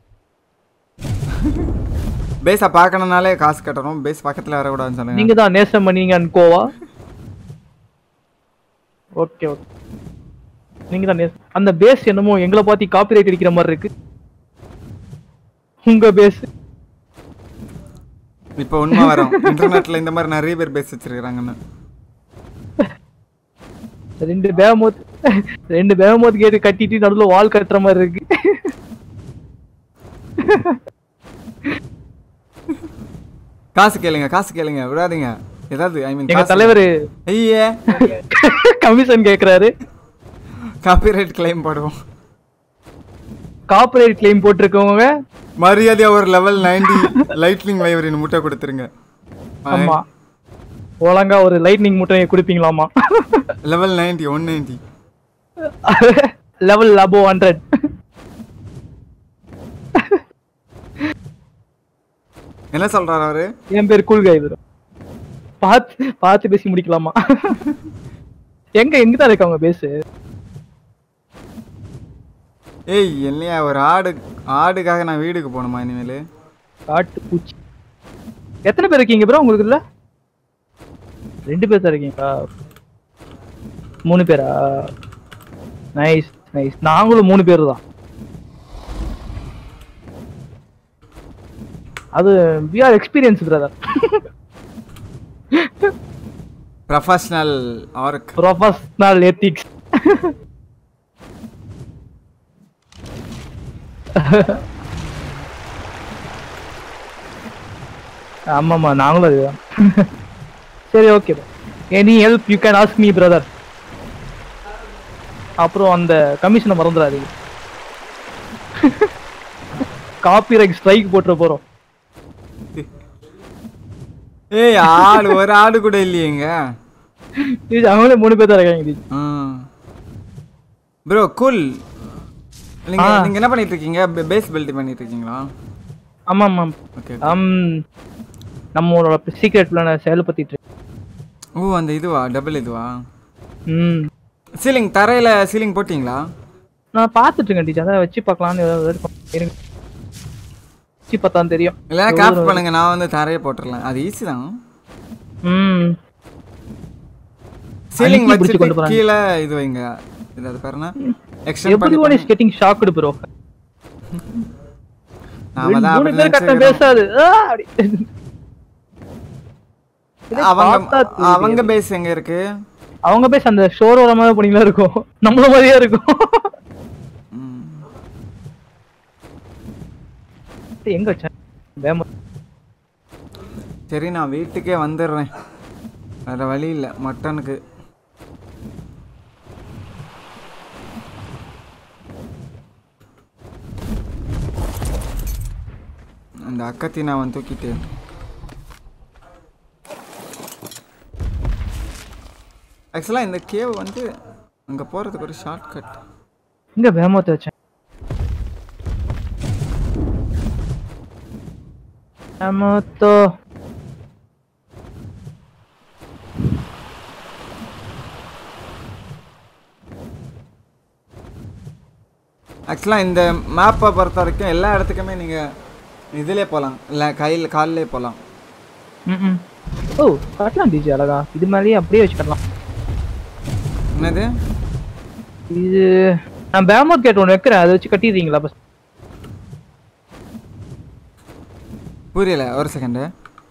பேஸை பார்க்கணுனாலே காசு கட்டணும் பேஸ் பக்கத்துல வரக்கூடாதுன்னு சொல்லுங்க நீங்க தான் நேசம் நீங்க கோவா ஓகே ஓகே நீங்க தான் நேசம் அந்த பேஸ் என்னமோ எங்களை பார்த்து காப்பிரைட் அடிக்கிற மாதிரி இருக்கு உங்க பேஸ் இப்போ உண்மை வரும் இன்டர்நெட்ல இந்த மாதிரி நிறைய பேர் பேஸ் வச்சிருக்காங்கன்னு ரெண்டு பேமோத் ரெண்டு பேமோத் கேட்டு கட்டிட்டு நடுவுல வால் கட்டுற மாதிரி இருக்கு காசு கேளுங்க காசு கேளுங்க விடாதீங்க ஏதாவது ஐ மீன் எங்க தலைவர் ஐயே கமிஷன் கேக்குறாரு காப்பிரைட் கிளைம் போடுவோம் காப்பிரைட் கிளைம் போட்டிருக்கவங்க மரியாதையா ஒரு லெவல் 90 லைட்னிங் வைவரின் முட்டை கொடுத்துருங்க ஆமா ஒழுங்கா ஒரு லைட்னிங் முட்டையை குடிப்பீங்களாமா லெவல் 90 ஒன் நைன்டி லெவல் அபோ ஹண்ட்ரட் என்ன சொல்றாரு அவரு என் பேர் கூல் கை வரும் பார்த்து பார்த்து பேசி முடிக்கலாமா எங்க எங்க தான் இருக்காங்க பேசு ஏய் இல்லையா ஒரு ஆடு ஆடுக்காக நான் வீடுக்கு போகணுமா இனிமேல் காட்டு பூச்சி எத்தனை பேர் இருக்கீங்க ப்ரோ உங்களுக்கு இல்ல ரெண்டு பேர் தான் இருக்கீங்களா மூணு பேரா நைஸ் நைஸ் நாங்களும் மூணு பேர் தான் அது we are experience brother professional ஆர்க் ப்ரொஃபஷனல் எத்திக்ஸ் ஆமாம்மா நாங்களும் அதுதான் சரி okay any help you can ask me brother அப்புறம் அந்த கமிஷனை மறந்துடாதீங்க காப்பிரைட் ஸ்ட்ரைக் போட்டுற போறோம் ஏய் ஆடு ஒரு ஆடு கூட இல்லையேங்க இது அவங்களே மூணு பேர் தான் இருக்காங்க இது ப்ரோ கூல் நீங்க ஆ. நீங்க என்ன பண்ணிட்டு இருக்கீங்க பேஸ் பில்ட் பண்ணிட்டு இருக்கீங்களா ஆமா ஆமாம் ஓகே ஆம் நம்மளோட சீக்ரெட் பிளான செயல்படுத்திட்டு இருக்கு ஓ அந்த இதுவா டபுள் இதுவா ம் சீலிங் தரையில சீலிங் போட்டிங்களா நான் பார்த்துட்டு இருக்கேன் டீச்சர் அதான் வச்சு பார்க்கலாம்னு ஏதாவது இருக்கும் இருங்க வச்சு பார்த்தா தெரியும் இல்லைன்னா கிராஃப்ட் பண்ணுங்க நான் வந்து தரையை போட்டுடலாம் அது ஈஸி தான் ம் சீலிங் அழுத்தி பிடிச்சு வச்சுட்டு கொண்டு போறாங்க. கீழே இது வைங்க இது அது பேர் என்ன எக்ஸ்டெண்ட் எவ்ரி ஒன் பண்ணி இஸ் கெட்டிங் ஷாக்டு ப்ரோ நாம தான் மூணு அப்படி பேர் கரெக்டா நினைச்சிருக்கிறோம். பேசாது ஆ, அப்படி. இதை அவங்க பார்த்தா தெரியுது. அவங்க பேஸ் எங்க இருக்கு அவங்க பேச அந்த ஷோர் ஓரமாக போனீங்களா இருக்கும் நம்மள மாதிரியே இருக்கும் ம். எங்க வச்சேன் வேம சரி நான் வீட்டுக்கே வந்துடுறேன் வேற வழி இல்லை மட்டனுக்கு அந்த அக்கத்தி நான் வந்து தூக்கிட்டு ஆக்சுவலாக இந்த கேவ் வந்து அங்கே போகிறதுக்கு ஒரு ஷார்ட் கட் எங்க வேமத்தை வச்சேன் வேமத்தோ ஆக்சுவலாக இந்த மேப்பை பொறுத்த வரைக்கும் எல்லா இடத்துக்குமே நீங்கள் இதிலே போகலாம் இல்லை கையில் காலிலே போகலாம் ம் ஓ கட்டலாம் டிஜி அழகா இது மேலேயே அப்படியே வச்சு கட்டலாம் என்னது இது நான் பேமோட் கேட் ஒன்று வைக்கிறேன் அதை வச்சு கட்டிடுறீங்களா பஸ் புரியல ஒரு செகண்டு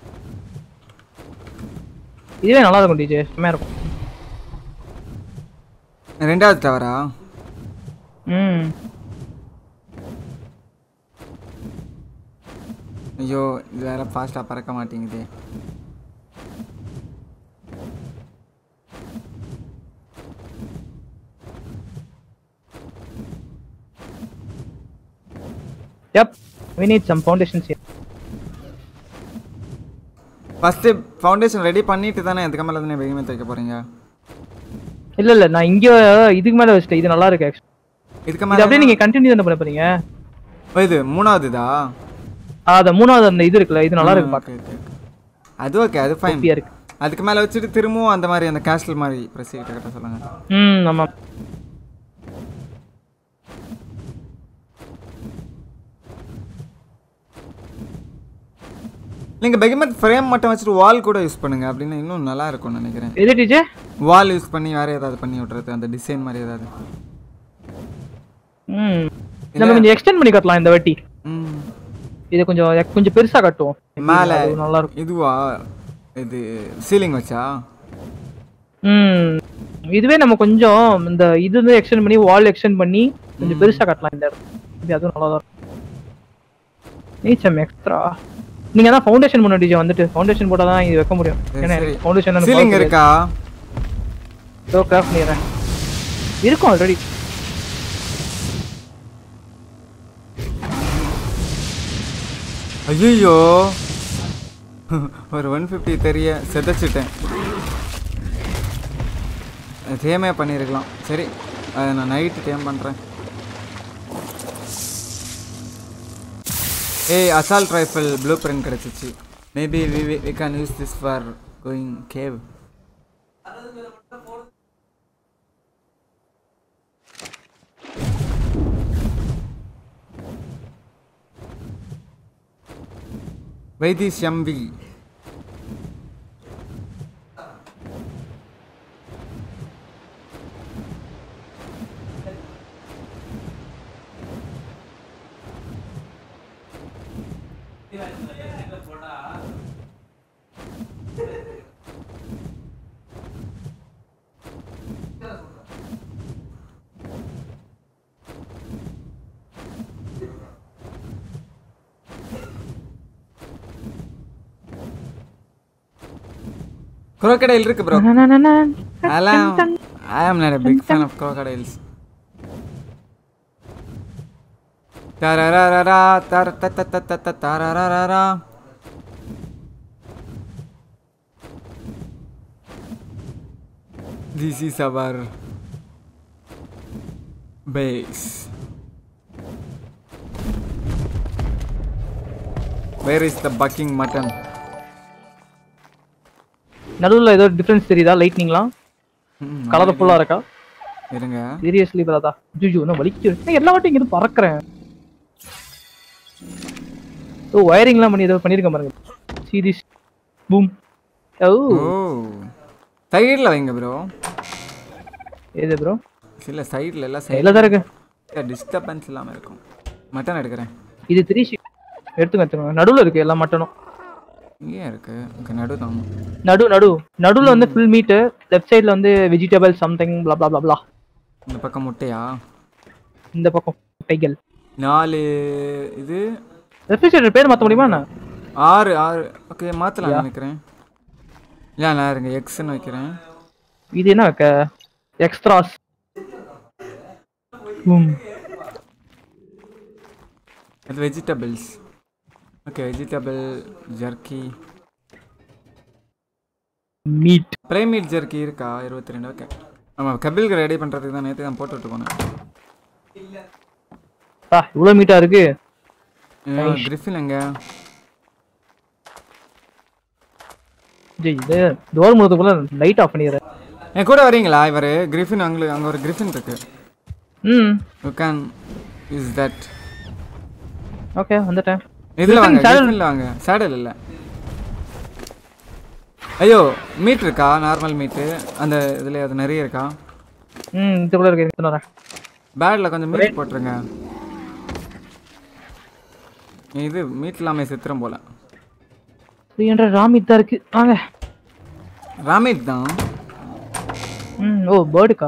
இதுவே நல்லா இருக்கும் டிஜே செம்மையா இருக்கும் ரெண்டாவது டவரா ம் ஐயோ இது வேற ஃபாஸ்ட்டாக பறக்க மாட்டேங்குது Yep, we need some foundations here. First foundation ready பண்ணிட்டு தானே அதுக்கு மேலே தானே வெகுமே தைக்க போகிறீங்க இல்ல இல்ல நான் இங்க இதுக்கு மேல வச்சிட்டேன் இது நல்லா இருக்கு actually. இதுக்கு இது மேலே அப்படியே நீங்க கண்டினியூ தானே பண்ண போறீங்க இது மூணாவது இதா ஆ, அந்த மூணாவது அந்த இது இருக்குல்ல இது நல்லா இருக்கு பாக்க ஓகே ஓகே அது ஓகே அது ஃபைன் ஹாப்பியா இருக்கு அதுக்கு மேலே வச்சுட்டு திரும்பவும் அந்த மாதிரி அந்த கேஸ்டல் மாதிரி ப்ரெஸ் கட்ட சொல்லுங்க ம் ஆமா நீங்கள் பெகிமத் ஃப்ரேம் மட்டும் வச்சுட்டு வால் கூட யூஸ் பண்ணுங்க அப்படின்னு இன்னும் நல்லா இருக்கும்னு நினைக்கிறேன் எது டிஜே வால் யூஸ் பண்ணி வேற ஏதாவது பண்ணி விட்றது அந்த டிசைன் மாதிரி ஏதாவது ம் நம்ம கொஞ்சம் எக்ஸ்டெண்ட் பண்ணி கட்டலாம் இந்த வாட்டி ம் இதை கொஞ்சம் எக்- கொஞ்சம் பெருசா கட்டுவோம் மேலே அது நல்லா இருக்கும் இதுவா இது சீலிங் வச்சா ம் இதுவே நம்ம கொஞ்சம் இந்த இது வந்து எக்ஸ்டெண்ட் பண்ணி வால் எக்ஸ்டெண்ட் பண்ணி கொஞ்சம் பெருசா கட்டலாம் இந்த இடம் இது அதுவும் நல்லா தான் இருக்கும் நீச்சம் எக்ஸ்ட்ரா நீங்க தான் ஃபவுண்டேஷன் பண்ண டிஜே வந்துட்டு ஃபவுண்டேஷன் போட்டா தான் இது வைக்க முடியும் ஏன்னா சரி. ஃபவுண்டேஷன் சீலிங் இருக்கா ஏதோ கிராஃப்ட் பண்ணிடுறேன் இருக்கும் ஆல்ரெடி ஐயோ ஒரு ஒன் ஃபிஃப்டி தெரிய செதைச்சிட்டேன் தேமே பண்ணியிருக்கலாம் சரி அதை நான் நைட்டு டேம் பண்ணுறேன் ஏய் அசால்ட் ரைஃபிள் ப்ளூ பிரிண்ட் கிடச்சிச்சு maybe we we can use this for going cave வைத்தீஸ் எம்வி crocodile இருக்கு ப்ரோ அதெல்லாம் I am not a big fan of crocodiles தரரரரா தர தத்த தத்த தத்த தரரரரா This is our base. Where is the bucking mutton? நடுவுல ஏதோ டிஃபரன்ஸ் தெரியுதா லைட்னிங்லாம் ம், கலர்ஃபுல்லா இருக்கா இருங்க சீரியஸ்லி பிரதா ஜூஜு நான் வலிக்குது நான் எல்லா வாட்டியும் இங்கிருந்து பறக்குறேன் ஓ வயரிங்லாம் பண்ணி ஏதோ பண்ணியிருக்கேன் பாருங்க சீரியஸ் பூம் ஓ ஓ சைடில் வைங்க ப்ரோ எது ப்ரோ இல்லை சைடில் எல்லாம் எல்லாம் தான் இருக்கு சைடில் டிஸ்டர்பன்ஸ் இல்லாமல் இருக்கும் மட்டன் எடுக்கிறேன் இது த்ரீ ஷீட் எடுத்துங்க எடுத்துங்க நடுவுல இருக்கு எல்லா மட்டனும் இங்கே இருக்கு இங்கே நடு தான் நடு நடு நடுவுல வந்து ஃபுல் மீட்டு லெஃப்ட் சைடுல வந்து vegetable something blah blah blah blah இந்த பக்கம் முட்டையா இந்த பக்கம் கைகள் நாலு இது ரெஃப்ரிஜரேட்டர் பேர் மாத்த முடியுமா என்ன ஆறு ஆறு ஓகே மாற்றலாம் நினைக்கிறேன் இல்லை நான் இருங்க எக்ஸ்ன்னு வைக்கிறேன் இது என்ன வைக்க எக்ஸ்ட்ராஸ் அது vegetables okay vegetable jerky meat prime meat jerky இருக்கா இருபத்தி ரெண்டு ஓகே ஆமாம் கபில்க்கு ரெடி பண்ணுறதுக்கு தான் நேற்று தான் போட்டு விட்டு போனேன் ஆ இவ்வளோ மீட்டா இருக்கு கிரிஃபின் எங்க ஜெய் இது டோர் முகத்துக்குள்ள லைட் ஆஃப் பண்ணிடுறேன் என் கூட வரீங்களா இவர் கிரிஃபின் அங்கே அங்கே ஒரு கிரிஃபின் இருக்கு ம் you can use that okay வந்துட்டேன் இதில் வாங்க saddle- கிரிஃபினில் வாங்க சேடல் இல்லை ஐயோ மீட் இருக்கா நார்மல் மீட்டு அந்த இதில் அது நிறைய இருக்கா ம் இதுக்குள்ள இருக்கு எடுத்துன்னு வரேன் பேடில் கொஞ்சம் மீட் போட்டுருங்க இது மீட் இல்லாமல் சித்திரம் போல த்ரீ ஹண்ட்ரட் ராமிட் தான் இருக்கு வாங்க ராமேட் தான் ம் ஓ பேர்டுக்கா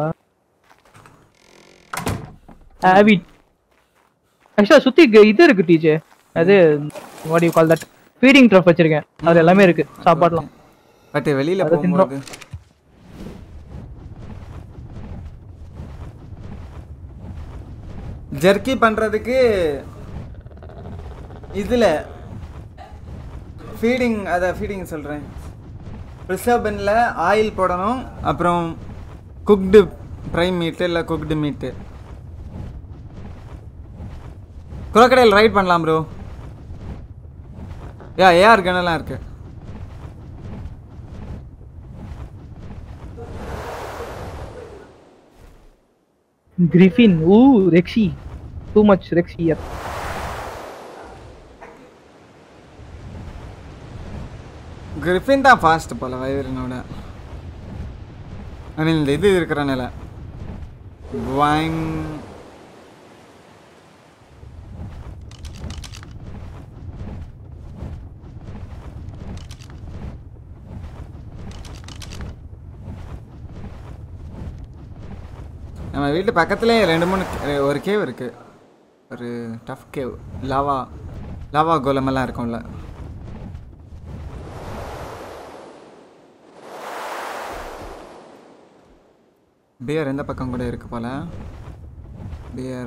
ஹேபிட் ஆக்சுவலாக சுற்றி இது இருக்கு டீச்சே அது what you call that feeding trough வச்சிருக்கேன் அது எல்லாமே இருக்கு சாப்பாடுலாம் பட் வெளியில் அதை தின்றோம். போகும்போது ஜர்க்கி பண்ணுறதுக்கு இதில் ஃபீடிங் அதை ஃபீடிங் சொல்கிறேன் ப்ரிசர்வனில் ஆயில் போடணும் அப்புறம் குக்டு ப்ரைம் மீட்டு இல்லை குக்டு மீட்டு குரோக்கடையில் ரைட் பண்ணலாம் ப்ரோ யா ஏஆர் கனெல்லாம் இருக்குது கிரிஃபின் ஊ ரெக்ஸி டூ மச் ரெக்ஸி இயர் கிரிஃபின் தான் ஃபாஸ்ட் போல வைவரனோட ஐ மீன் இந்த இது இருக்கிறனால வாங் நம்ம வீட்டு பக்கத்துலேயே ரெண்டு மூணு கே- ஒரு கேவ் இருக்கு ஒரு டஃப் கேவ் லாவா லாவா கோலமெல்லாம் இருக்கும்ல பியர் எந்த பக்கம் கூட இருக்கு போல bear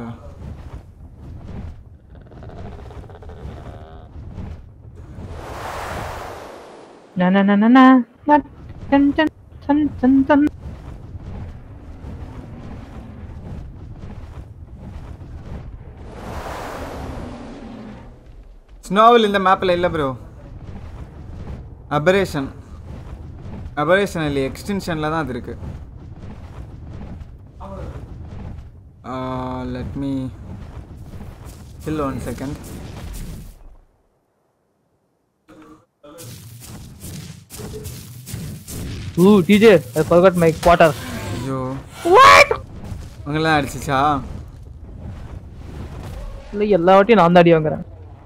na na na na na na chan chan chan chan chan ஸ்னோவில் இந்த மேப்பில் இல்லை ப்ரோ அபரேஷன் அபரேஷன் இல்லை எக்ஸ்டென்ஷனில் தான் அது இருக்கு let me kill one second ஊ DJ I forgot my quarter ஐயோ உங்களாம் அடிச்சிச்சா இல்லை எல்லா வாட்டியும் நான் தான் அடி வாங்குறேன்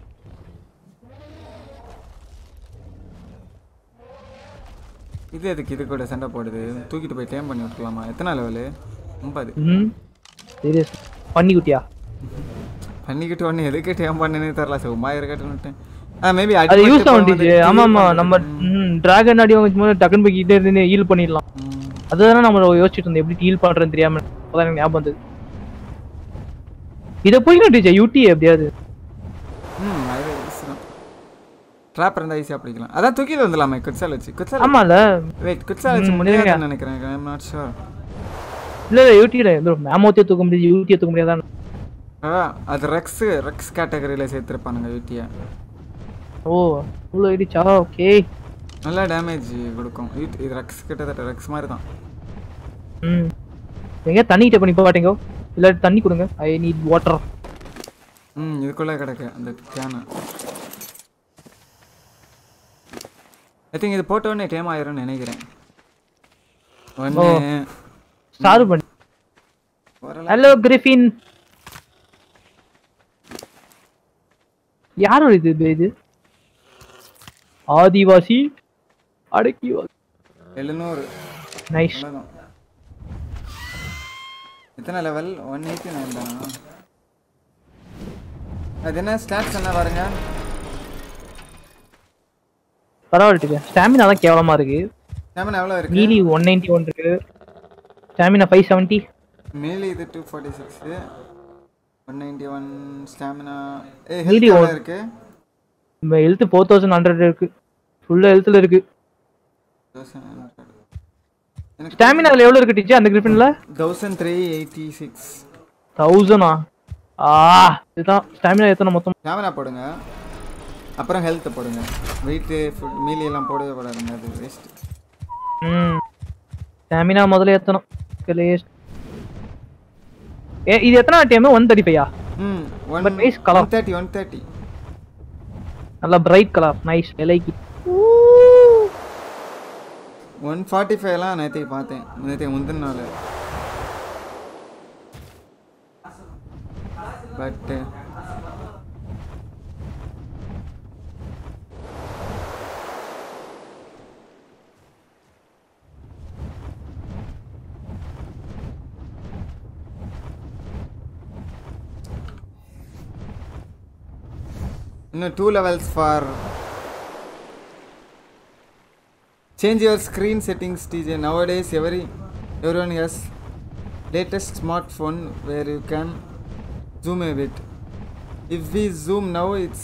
இது எதுக்கு இது கூட சண்டை போடுது தூக்கிட்டு போய் டேம் பண்ணி விட்டுலாமா எத்தனை லெவலு ஒன்பது ம் சீரியஸ் பண்ணி குட்டியா பண்ணிக்கிட்டு ஒன்று எதுக்கு டேம் பண்ணனே தெரில சும்மா இருக்கட்டும்னுட்டு ஆ மேபி அது யூஸ் ஆகும் டிஜே ஆமா ஆமா நம்ம ம் டிராகன் அடி வாங்கும் போது டக்குன்னு போய் கிட்டே இருந்து ஹீல் பண்ணிடலாம் அதுதான் நம்ம யோசிச்சுட்டு இருந்தோம் எப்படி ஹீல் பண்றேன்னு தெரியாம அப்பதான் எனக்கு ஞாபகம் வந்தது இதை போய் டிஜே யூடி எப்படியாவது ம் அது ஈஸி தான் ட்ராப் இருந்தால் ஈஸியாக பிடிக்கலாம் அதான் தூக்கிட்டு வந்துடலாமே குட்சால் வச்சு குட்சால் ஆமால வெயிட் குட்சால் வச்சு ம், முடியாதுன்னு நினைக்கிறேன் ஐம் நாட் ஷூர் இல்ல இல்ல யூடியில மேமோத்திய தூக்க முடியாது யூடியை தூக்க முடியாதான் அது ரெக்ஸ் ரெக்ஸ் கேட்டகரியில் சேர்த்துருப்பானுங்க யூடியை ஓ இவ்வளோ ஐடிச்சா ஓகே நல்லா டேமேஜ் கொடுக்கும் யூடி இது ரெக்ஸ் கிட்டத்தட்ட ரெக்ஸ் மாதிரி தான் ம் எங்க தண்ணி கிட்ட பண்ணி பாட்டீங்க இல்லாட்டி தண்ணி கொடுங்க ஐ நீட் வாட்டர் ம் இதுக்குள்ளே கிடக்கு அந்த கேனு ஐ திங்க் இது போட்ட உடனே டேம் ஆயிரும்னு நினைக்கிறேன் ஒன்று ஸ்டார் பண்ணி வரல ஹலோ கிரிஃபின் யாரோட இது இது- இது ஆதிவாசி அடக்கி எழுநூறு நைஸ் அவ்வளோதான் எத்தனை லெவல் ஒன் எயிட்டி நைன் தானா அது என்ன ஸ்டாட்ஸ் என்ன பாருங்க பரவாயில்ல ஸ்டாமினா தான் கேவலமா இருக்கு ஸ்டாமினா எவ்வளோ இருக்கு மீலி ஒன் நைன்டி ஒன் இருக்கு ஸ்டாமினா ஃபைவ் செவன்ட்டி மேலி இது two forty six one ninety one stamina ஏ மீலி ஹெல்த் எவ்வளோ one- இருக்கு ஹெல்த் ஃபோர் தௌசண்ட் ஹண்ட்ரட் இருக்கு ஃபுல்லா ஹெல்த்ல இருக்கு எனக்கு ஸ்டாமினா அதுல எவ்வளவு இருக்கு டீச்சர் அந்த கிரிஃபின்ல தௌசண்ட் த்ரீ எயிட்டி சிக்ஸ் தௌசண்டா ஆ இதுதான் ஸ்டாமினா எத்தனை மொத்தம் ஸ்டாமினா போடுங்க அப்புறம் ஹெல்த் போடுங்க வெயிட்டு ஃபுட் மீலி எல்லாம் போடவே போடாதுங்க அது வேஸ்ட் ம் ஸ்டாமினா முதல்ல எத்தணும் லேஸ் ஏ இது எத்தனை டைம் ஒன் தேர்ட்டி ஃபைவா ம் one But nice colour. One thirty one thirty நல்லா பிரைட் கலர் நைஸ் எலைக்கு ஒன் ஃபார்ட்டி ஃபைவ்லாம் நேற்று பார்த்தேன் நேற்று முந்தின நாள் பட்டு இன்னும் two levels for Change your screen settings, TJ. Nowadays, every everyone has latest smartphone where you can zoom a bit. If we zoom now, it's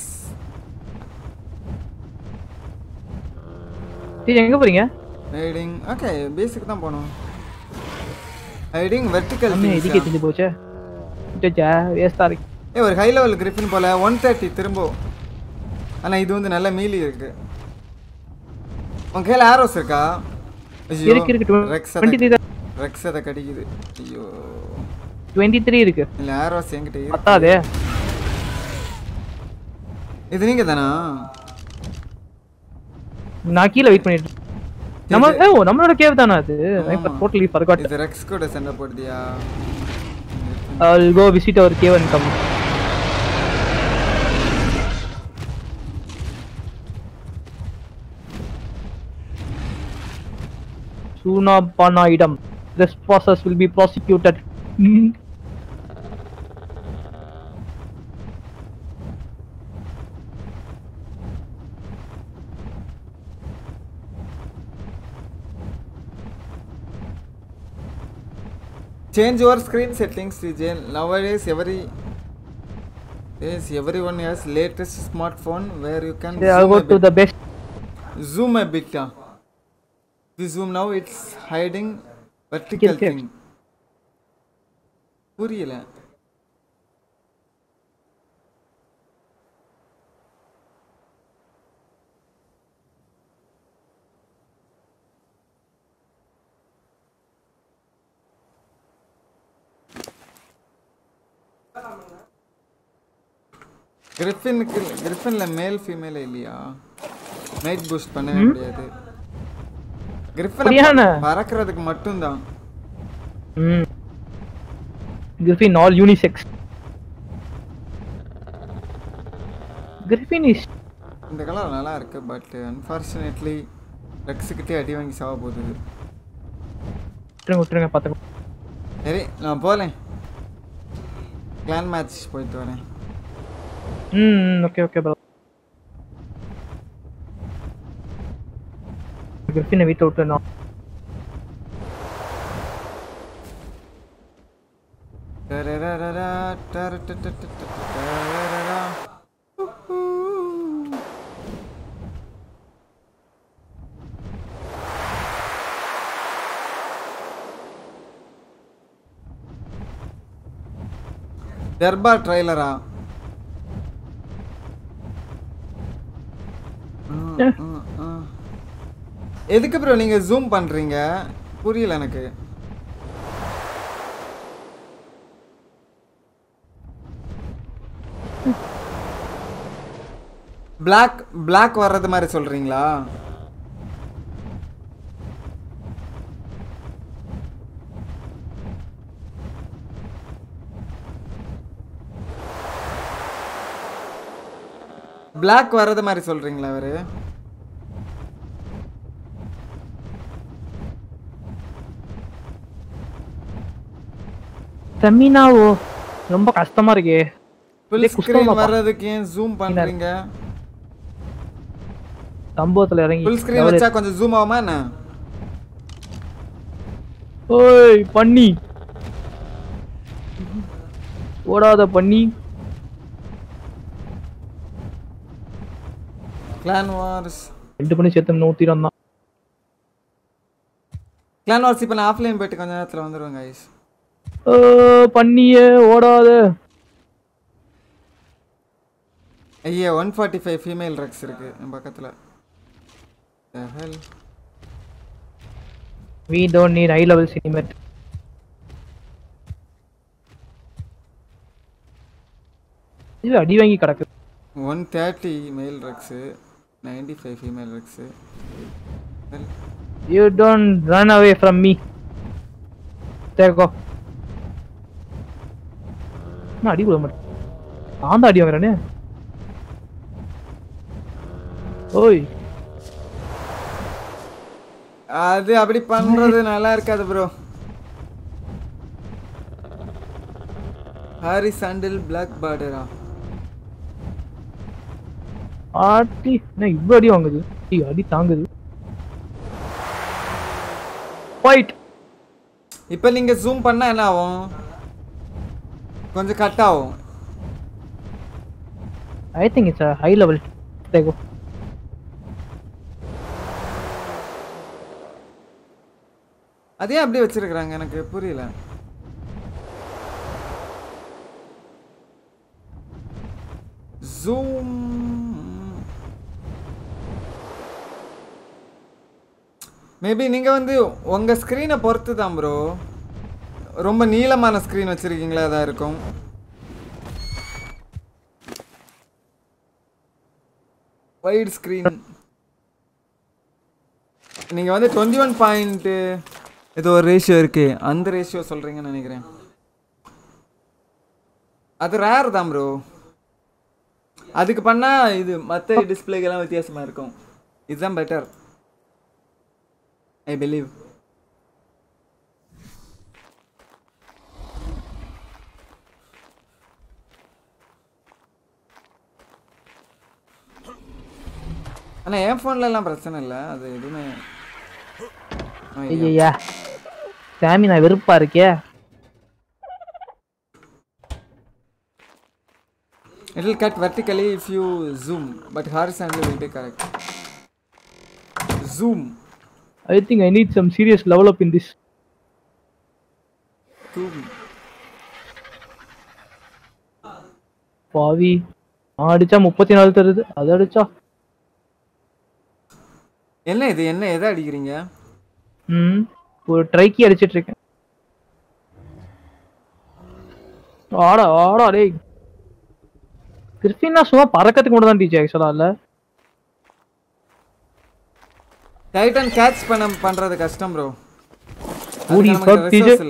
teacher எங்க போறீங்க hiding. Okay, basic தான் போனோம். Hiding vertical அம்மே things. இதுக்கே தெரிஞ்சு போச்சே டீச்சா வேஸ்டா இருக்கு ஏ ஒரு ஹை லெவல் கிரிஃபின் போல ஒன் தேர்ட்டி திரும்ப ஆனால் இது வந்து நல்ல மீலி இருக்கு உன் கையில் ஆரோஸ் இருக்கா ஐயோ இருக்கு இருக்கு ரெக்ஸ் டுவெண்ட்டி த்ரீ ரெக்ஸ் அதை கடிக்குது ஐயோ டுவெண்ட்டி த்ரீ இருக்கு இல்லை ஆரோஸ் என்கிட்ட இருக்கு பத்தாதே இது நீங்க தானா நான் கீழே வெயிட் பண்ணிட்டு இருக்கேன். நம்ம ஏ, ஓ நம்மளோட கேவ் தானே அது ஆமா. டோட்டலி ஃபர்காட் இது ரெக்ஸ் கூட சண்டை போடுதியா I'll go visit our cave and come. Suna Panaidam. This process will be prosecuted. Hmm. Change your screen settings, TJ. Nowadays, every yes, everyone has latest smartphone where you can Okay, I'll zoom go a to bit. the best. Zoom a bit. uh. If you zoom now, it's hiding vertical Okay. thing. புரியல கிரிஃபினுக்கு கிரிஃபின்ல மேல் ஃபீமேல் இல்லையா நைட் பூஸ்ட் பண்ணவே முடியாது கிரிஃபன் அப்படியான? பறக்கிறதுக்கு மட்டும்தான் ம் griffin all unisex griffin is இந்த கலர் நல்லா இருக்கு பட் அன்ஃபார்ச்சுனேட்லி ரெக்ஸுக்கிட்டே அடி வாங்கி சாவ போகுது விட்டுருங்க விட்டுருங்க பார்த்துக்கோ சரி நான் போகலேன் கிளான் மேட்ச் போயிட்டு வரேன் ம் ஓகே ஓகே ப்ரோ கிரிஃபினை வீட்டை விட்டு நான் டரரரரா, டரட்டட்டட்டட்ட, டரரரரா. உஹூ. டெர்பா ட்ரைலரா எதுக்கு ப்ரோ நீங்க ஜூம் பண்றீங்க புரியல எனக்கு பிளாக் பிளாக் வர்றது மாதிரி சொல்றீங்களா பிளாக் வர்றது மாதிரி சொல்றீங்களா அவரு செமினாவோ ரொம்ப கஷ்டமா இருக்கே ஃபுல் இதே ஸ்கிரீன் குஷ்டமாப்பா. வர்றதுக்கு ஏன் ஜூம் பண்றீங்க சம்பவத்துல இறங்கி ஃபுல் ஸ்கிரீன் வச்சா கொஞ்சம் ஜூம் ஆகுமா என்ன ஓய் பண்ணி ஓடாத பண்ணி கிளான் வார்ஸ் ரெண்டு பண்ணி சேர்த்து நூத்திரம் தான் கிளான் வார்ஸ் இப்போ நான் ஆஃப்லைன் போயிட்டு கொஞ்ச நேரத்தில் வந்துடுவேன் கைஸ் ஓ, பண்ணியே ஓடாத ஐயா one forty five female rex இருக்கு என் பக்கத்தில் hell we don't need high level சினிமேட் இது அடி வாங்கி கிடக்கு one thirty male rex ninety five female rex you don't run away from me தேக்கோ நான் அடி விட மாட்டேன் நான் தான் அடி வாங்குறேனே ஓய் அது அப்படி பண்றது நல்லா இருக்காது ப்ரோ ஹாரி சாண்டில் பிளாக் பார்டரா ஆட்டி என்ன இவ்வளோ அடி வாங்குது ஐயோ, அடி தாங்குது ஃபைட் இப்போ நீங்க ஜூம் பண்ணா என்ன ஆகும் கொஞ்சம் கட் ஆகும் I think it's high level தேக்கோ அதே அப்படியே வச்சிருக்கிறாங்க எனக்கு புரியல ஜூம் மேபி நீங்க வந்து உங்க ஸ்க்ரீனை பொறுத்து தான் ப்ரோ ரொம்ப நீளமான ஸ்க்ரீன் வச்சிருக்கீங்களா அதான் இருக்கும் வைட் ஸ்க்ரீன் நீங்கள் வந்து டுவெண்ட்டி ஒன் பாயிண்ட்டு ஏதோ ஒரு ரேஷியோ இருக்கு அந்த ரேஷியோ சொல்கிறீங்கன்னு நினைக்கிறேன் அது ரேர் தான் ப்ரோ அதுக்கு பண்ணால் இது மற்ற டிஸ்பிளேக்கெல்லாம் வித்தியாசமாக இருக்கும் இதுதான் பெட்டர் ஐ பிலீவ் ஆனால் என் ஃபோன்லலாம் பிரச்சனை இல்லை அது எதுவுமே no idea. ஐயா சாமி நான் வெறுப்பா இருக்கே It will cut vertically if you zoom, but horizontally will be correct. Zoom. I think I need some serious level up in this Zoom. பாவி நான் அடிச்சா முப்பத்தி நாலு தருது அது அடிச்சா என்ன இது என்ன எதை அடிக்கிறீங்க ம் ஒரு ட்ரைக்கி அடிச்சிட்டு இருக்கேன் ஆடா ஆடா டேய் கிறிஸ்டினா சும்மா பறக்கத்துக்கு மட்டும் தான் டீச்சர் ஆக்சுவலா இல்ல டைட்டன் கேட்ச் பண்ண பண்றது கஷ்டம் ப்ரோ Holy fuck, TJ. இல்ல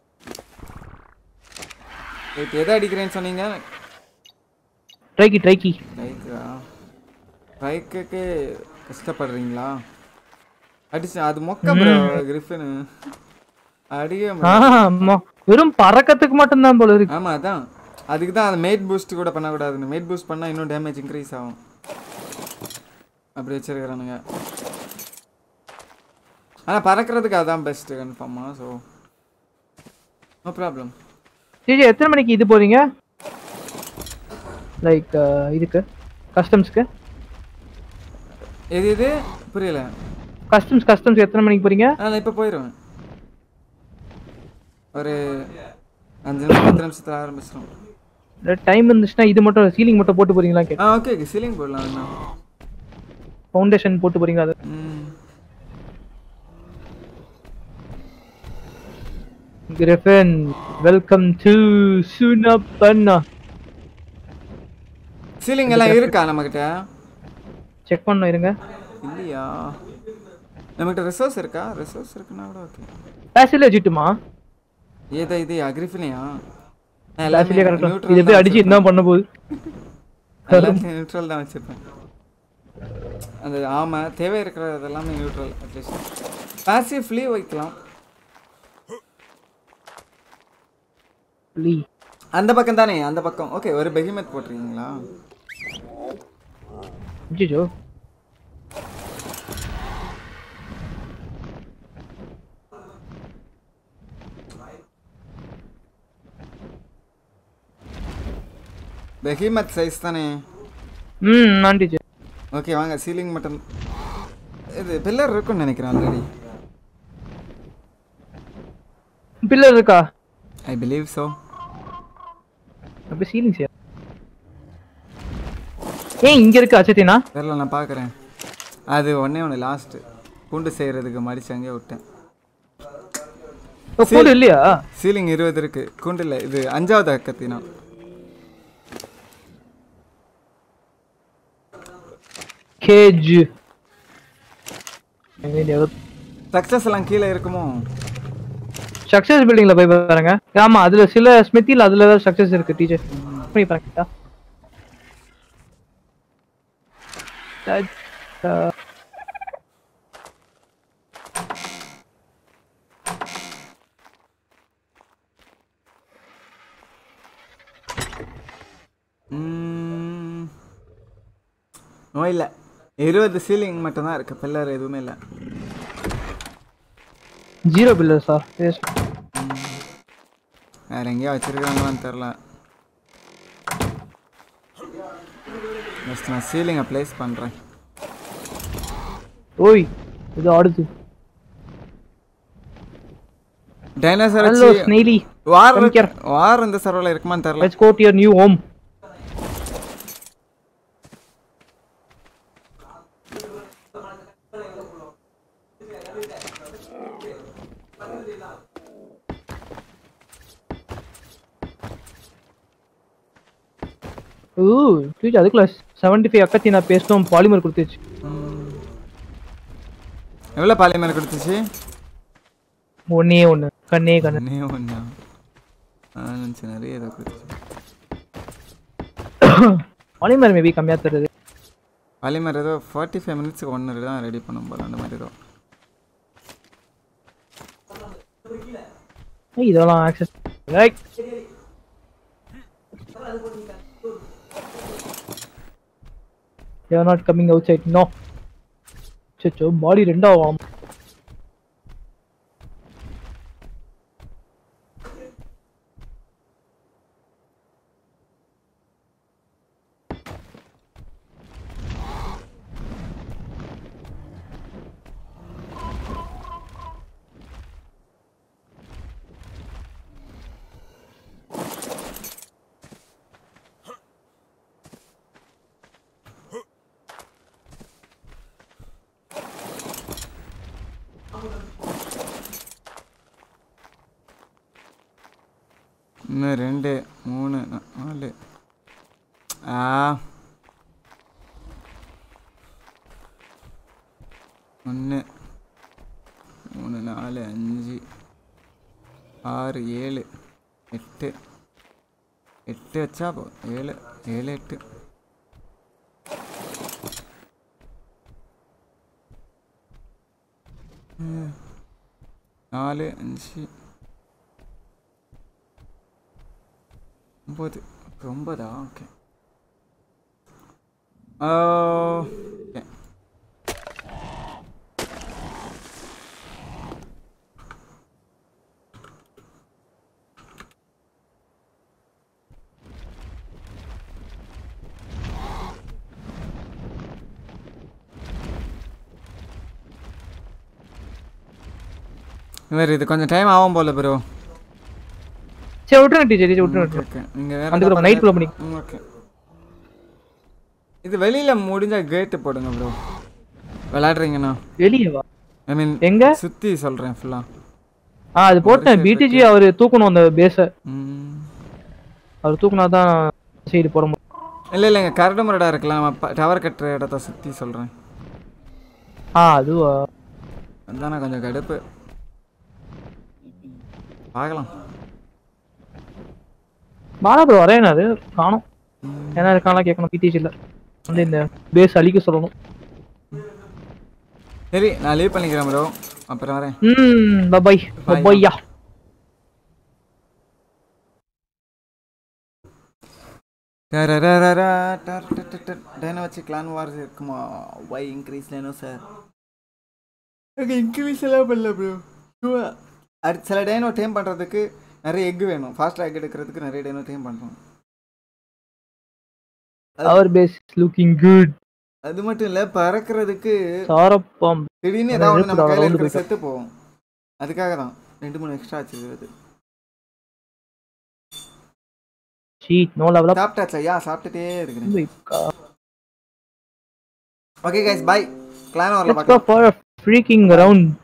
இப்போ எதை அடிக்கிறேன்னு சொன்னீங்க ட்ரைக்கி ட்ரைக்கி பைக்கா பைக்குக்கு கஷ்டப்படுறீங்களா அடிச்சு அது மொக்க ப்ரோ கிரிஃபின் அடிக்க ஆமா வெறும் பறக்கத்துக்கு மட்டும்தான் போல இருக்கு ஆமா அதான் அதுக்கு தான் அந்த மேட் பூஸ்ட் கூட பண்ணக்கூடாதுன்னு மேட் பூஸ்ட் பண்ணா இன்னும் டேமேஜ் இன்க்ரீஸ் ஆகும் அப்படி வச்சிருக்கிறானுங்க ஆனா பறக்கிறதுக்கு அதான் பெஸ்ட் கன்ஃபார்மா ஸோ நோ ப்ராப்ளம் ஜிஜி எத்தனை மணிக்கு இது போறீங்க லைக் இதுக்கு கஸ்டம்ஸ்க்கு எது இது புரியல கஸ்டம்ஸ் கஸ்டம்ஸ் எத்தனை மணிக்கு போறீங்க ஆ நான் இப்போ போயிடுவேன் ஒரு அஞ்சு நிமிஷம் பத்து நிமிஷத்துல ஆரம்பிச்சிடும் டைம் இருந்துச்சுன்னா இது மட்டும் சீலிங் மட்டும் போட்டு போறீங்களா கே ஆ ஓகே ஓகே சீலிங் போடலாம் என்ன ஃபவுண்டேஷன் போட்டு போறீங்களா அது ம் கிரிஃபன் வெல்கம் டு சுனப்பண்ணா சீலிங் எல்லாம் இருக்கா நம்மக்கிட்ட செக் பண்ணோம் இருங்க இல்லையா நம்மகிட்ட ரிசோர்ஸ் இருக்கா ரிசோர்ஸ் இருக்குன்னா கூட ஓகே பேசில வச்சுட்டுமா ஏதா இது அக்ரிஃபினியா பேசிலே கரெக்டா இது போய் அடிச்சு என்ன பண்ண போகுது நியூட்ரல் தான் வச்சிருப்பேன் அந்த ஆமா தேவை இருக்கிறது எல்லாமே நியூட்ரல் அட்லீஸ்ட் பாசிவ் ஃப்ளீ வைக்கலாம் லீ அந்த பக்கம் தானே அந்த பக்கம் ஓகே ஒரு பெகிமெத் போட்டிருக்கீங்களா ஜிஜோ பெகிமெத் சைஸ் தானே ம் நான் டிஜே ஓகே வாங்க சீலிங் மட்டும் இது பில்லர் இருக்கும்னு நினைக்கிறேன் ஆல்ரெடி பில்லர் இருக்கா ஐ பிலீவ் ஸோ அப்படி சீலிங் சார் ஏன் இங்க இருக்கு அச்சத்தினா தெரில நான் பார்க்குறேன் அது ஒன்றே ஒன்று லாஸ்ட்டு பூண்டு செய்கிறதுக்கு மடிச்சு அங்கேயே விட்டேன் கூடு இல்லையா சீலிங் இருபது இருக்கு கூண்டு இல்லை இது அஞ்சாவது கத்தினா கேஜ் சக்ஸஸ் எல்லாம் கீழே இருக்குமோ சக்சஸ் பில்டிங்ல போய் பாருங்க ஆமா அதுல சில ஸ்மித்தில அதுல தான் சக்சஸ் இருக்கு டீச்சர் பண்ணி பாருங்க ம். நோ இல்லை இருபது சீலிங் மட்டும்தான் இருக்கு பில்லர் எதுவுமே இல்லை ஜீரோ பில்லர் சார் வேற எங்கேயோ வச்சிருக்காங்களான்னு தெரில ஜஸ்ட் நான் சீலிங்கை ப்ளேஸ் பண்ணுறேன் ஓய் இது ஆடுது டைனோசர் ஹலோ வச்சு ஸ்னெய்லி வார் Come here. வார் இந்த சர்வரில் இருக்குமான்னு தெரில let's go to your new home oh teacher அதுக்குள்ள செவன்டி ஃபைவ் அக்கத்தி நான் பேசணும் பாலிமர் கொடுத்துச்சு எவ்வளோ பாலிமர் கொடுத்துச்சு ஒன்னே ஒன்று கண்ணே கண்ணு ஒன்றே ஒன்றா நான் நினச்சேன் நிறைய இதை கொடுத்துச்சு பாலிமர் மேபி கம்மியாக தருது பாலிமர் ஏதோ ஃபார்ட்டி ஃபைவ் மினிட்ஸுக்கு ஒன்று தான் ரெடி பண்ணும் போல அந்த மாதிரி ஏதோ ஏய், இதெல்லாம் access like they are not coming outside no சச்சோ பாடி ரெண்டாகும் இன்னும் ரெண்டு மூணு நா- நாலு ஆ ஒன்று மூணு நாலு அஞ்சு ஆறு ஏழு எட்டு எட்டு வச்சா போ ஏழு ஏழு எட்டு ம். நாலு அஞ்சு ஒம்பது ஒம்பதா ஓகே ஓகே வேறு இது கொஞ்சம் டைம் ஆகும் போல ப்ரோ சரி விட்டுருங்க டீச்சர் டீச்சர் விட்டுருங்க ஓகே நீங்கள் வேற வந்துக்கிறோம், என்ன night குள்ள பண்ணுங்க? ம், ஓகே இது வெளியில முடிஞ்சா கேட்டு போடுங்க ப்ரோ விளையாடுறீங்கண்ணா வெளியே வா ஐ மீன் எங்க சுத்தி சொல்றேன் ஃபுல்லா ஆ அது போட்டேன் பிடிஜி அவர் தூக்கணும் அந்த பேஸை ம் அவர் தூக்குனா தான் சைடு போட முடியும் இல்லை இல்லைங்க கரடு முரடா இருக்கலாம் நம்ம டவர் கட்டுற இடத்த சுற்றி சொல்கிறேன் ஆ அதுவா அதுதானே கொஞ்சம் கடுப்பு பார்க்கலாம் பாலா ப்ரோ வரேன் அது காணும் என்ன இருக்கான்லாம் கேட்கணும் பிடிஜியில் வந்து இந்த பேஸ் அழிக்க சொல்லணும் சரி நான் லீவ் பண்ணிக்கிறேன் ப்ரோ அப்புறம் வரேன் ம் பபாய் பபாய்யா டைனோ வச்சு கிளான் வார்ஸ் இருக்குமா ஒய் இன்க்ரீஸ் டைனோ சார் எனக்கு இன்க்ரீஸ் எல்லாம் பண்ணல ப்ரோ அடுத்து சில டைனோ டேம் பண்ணுறதுக்கு நிறைய எக் வேணும் ஃபாஸ்ட்டாக எக் எடுக்கிறதுக்கு நிறைய டைனோ டேம் பண்ணுறோம் அவர் பேஸ் லுக்கிங் குட் அது மட்டும் இல்லை பறக்கிறதுக்கு சாரப்பாம் திடீர்னு அது ஏதாவது ஒன்று நம்ம நெருப்புடா, கையில் round இருக்கிற போயிட்டு. செத்து போவோம் அதுக்காக தான் ரெண்டு மூணு எக்ஸ்ட்ரா வச்சுக்கிறது ஷீட் நோ லெவல் அப் சாப்பிட்டாச்சா யா சாப்பிட்டுட்டே இருக்கிறேன் ஓகே கைஸ் பாய் கிளான் வரல Let's go பார்க்கலாம் for a freaking round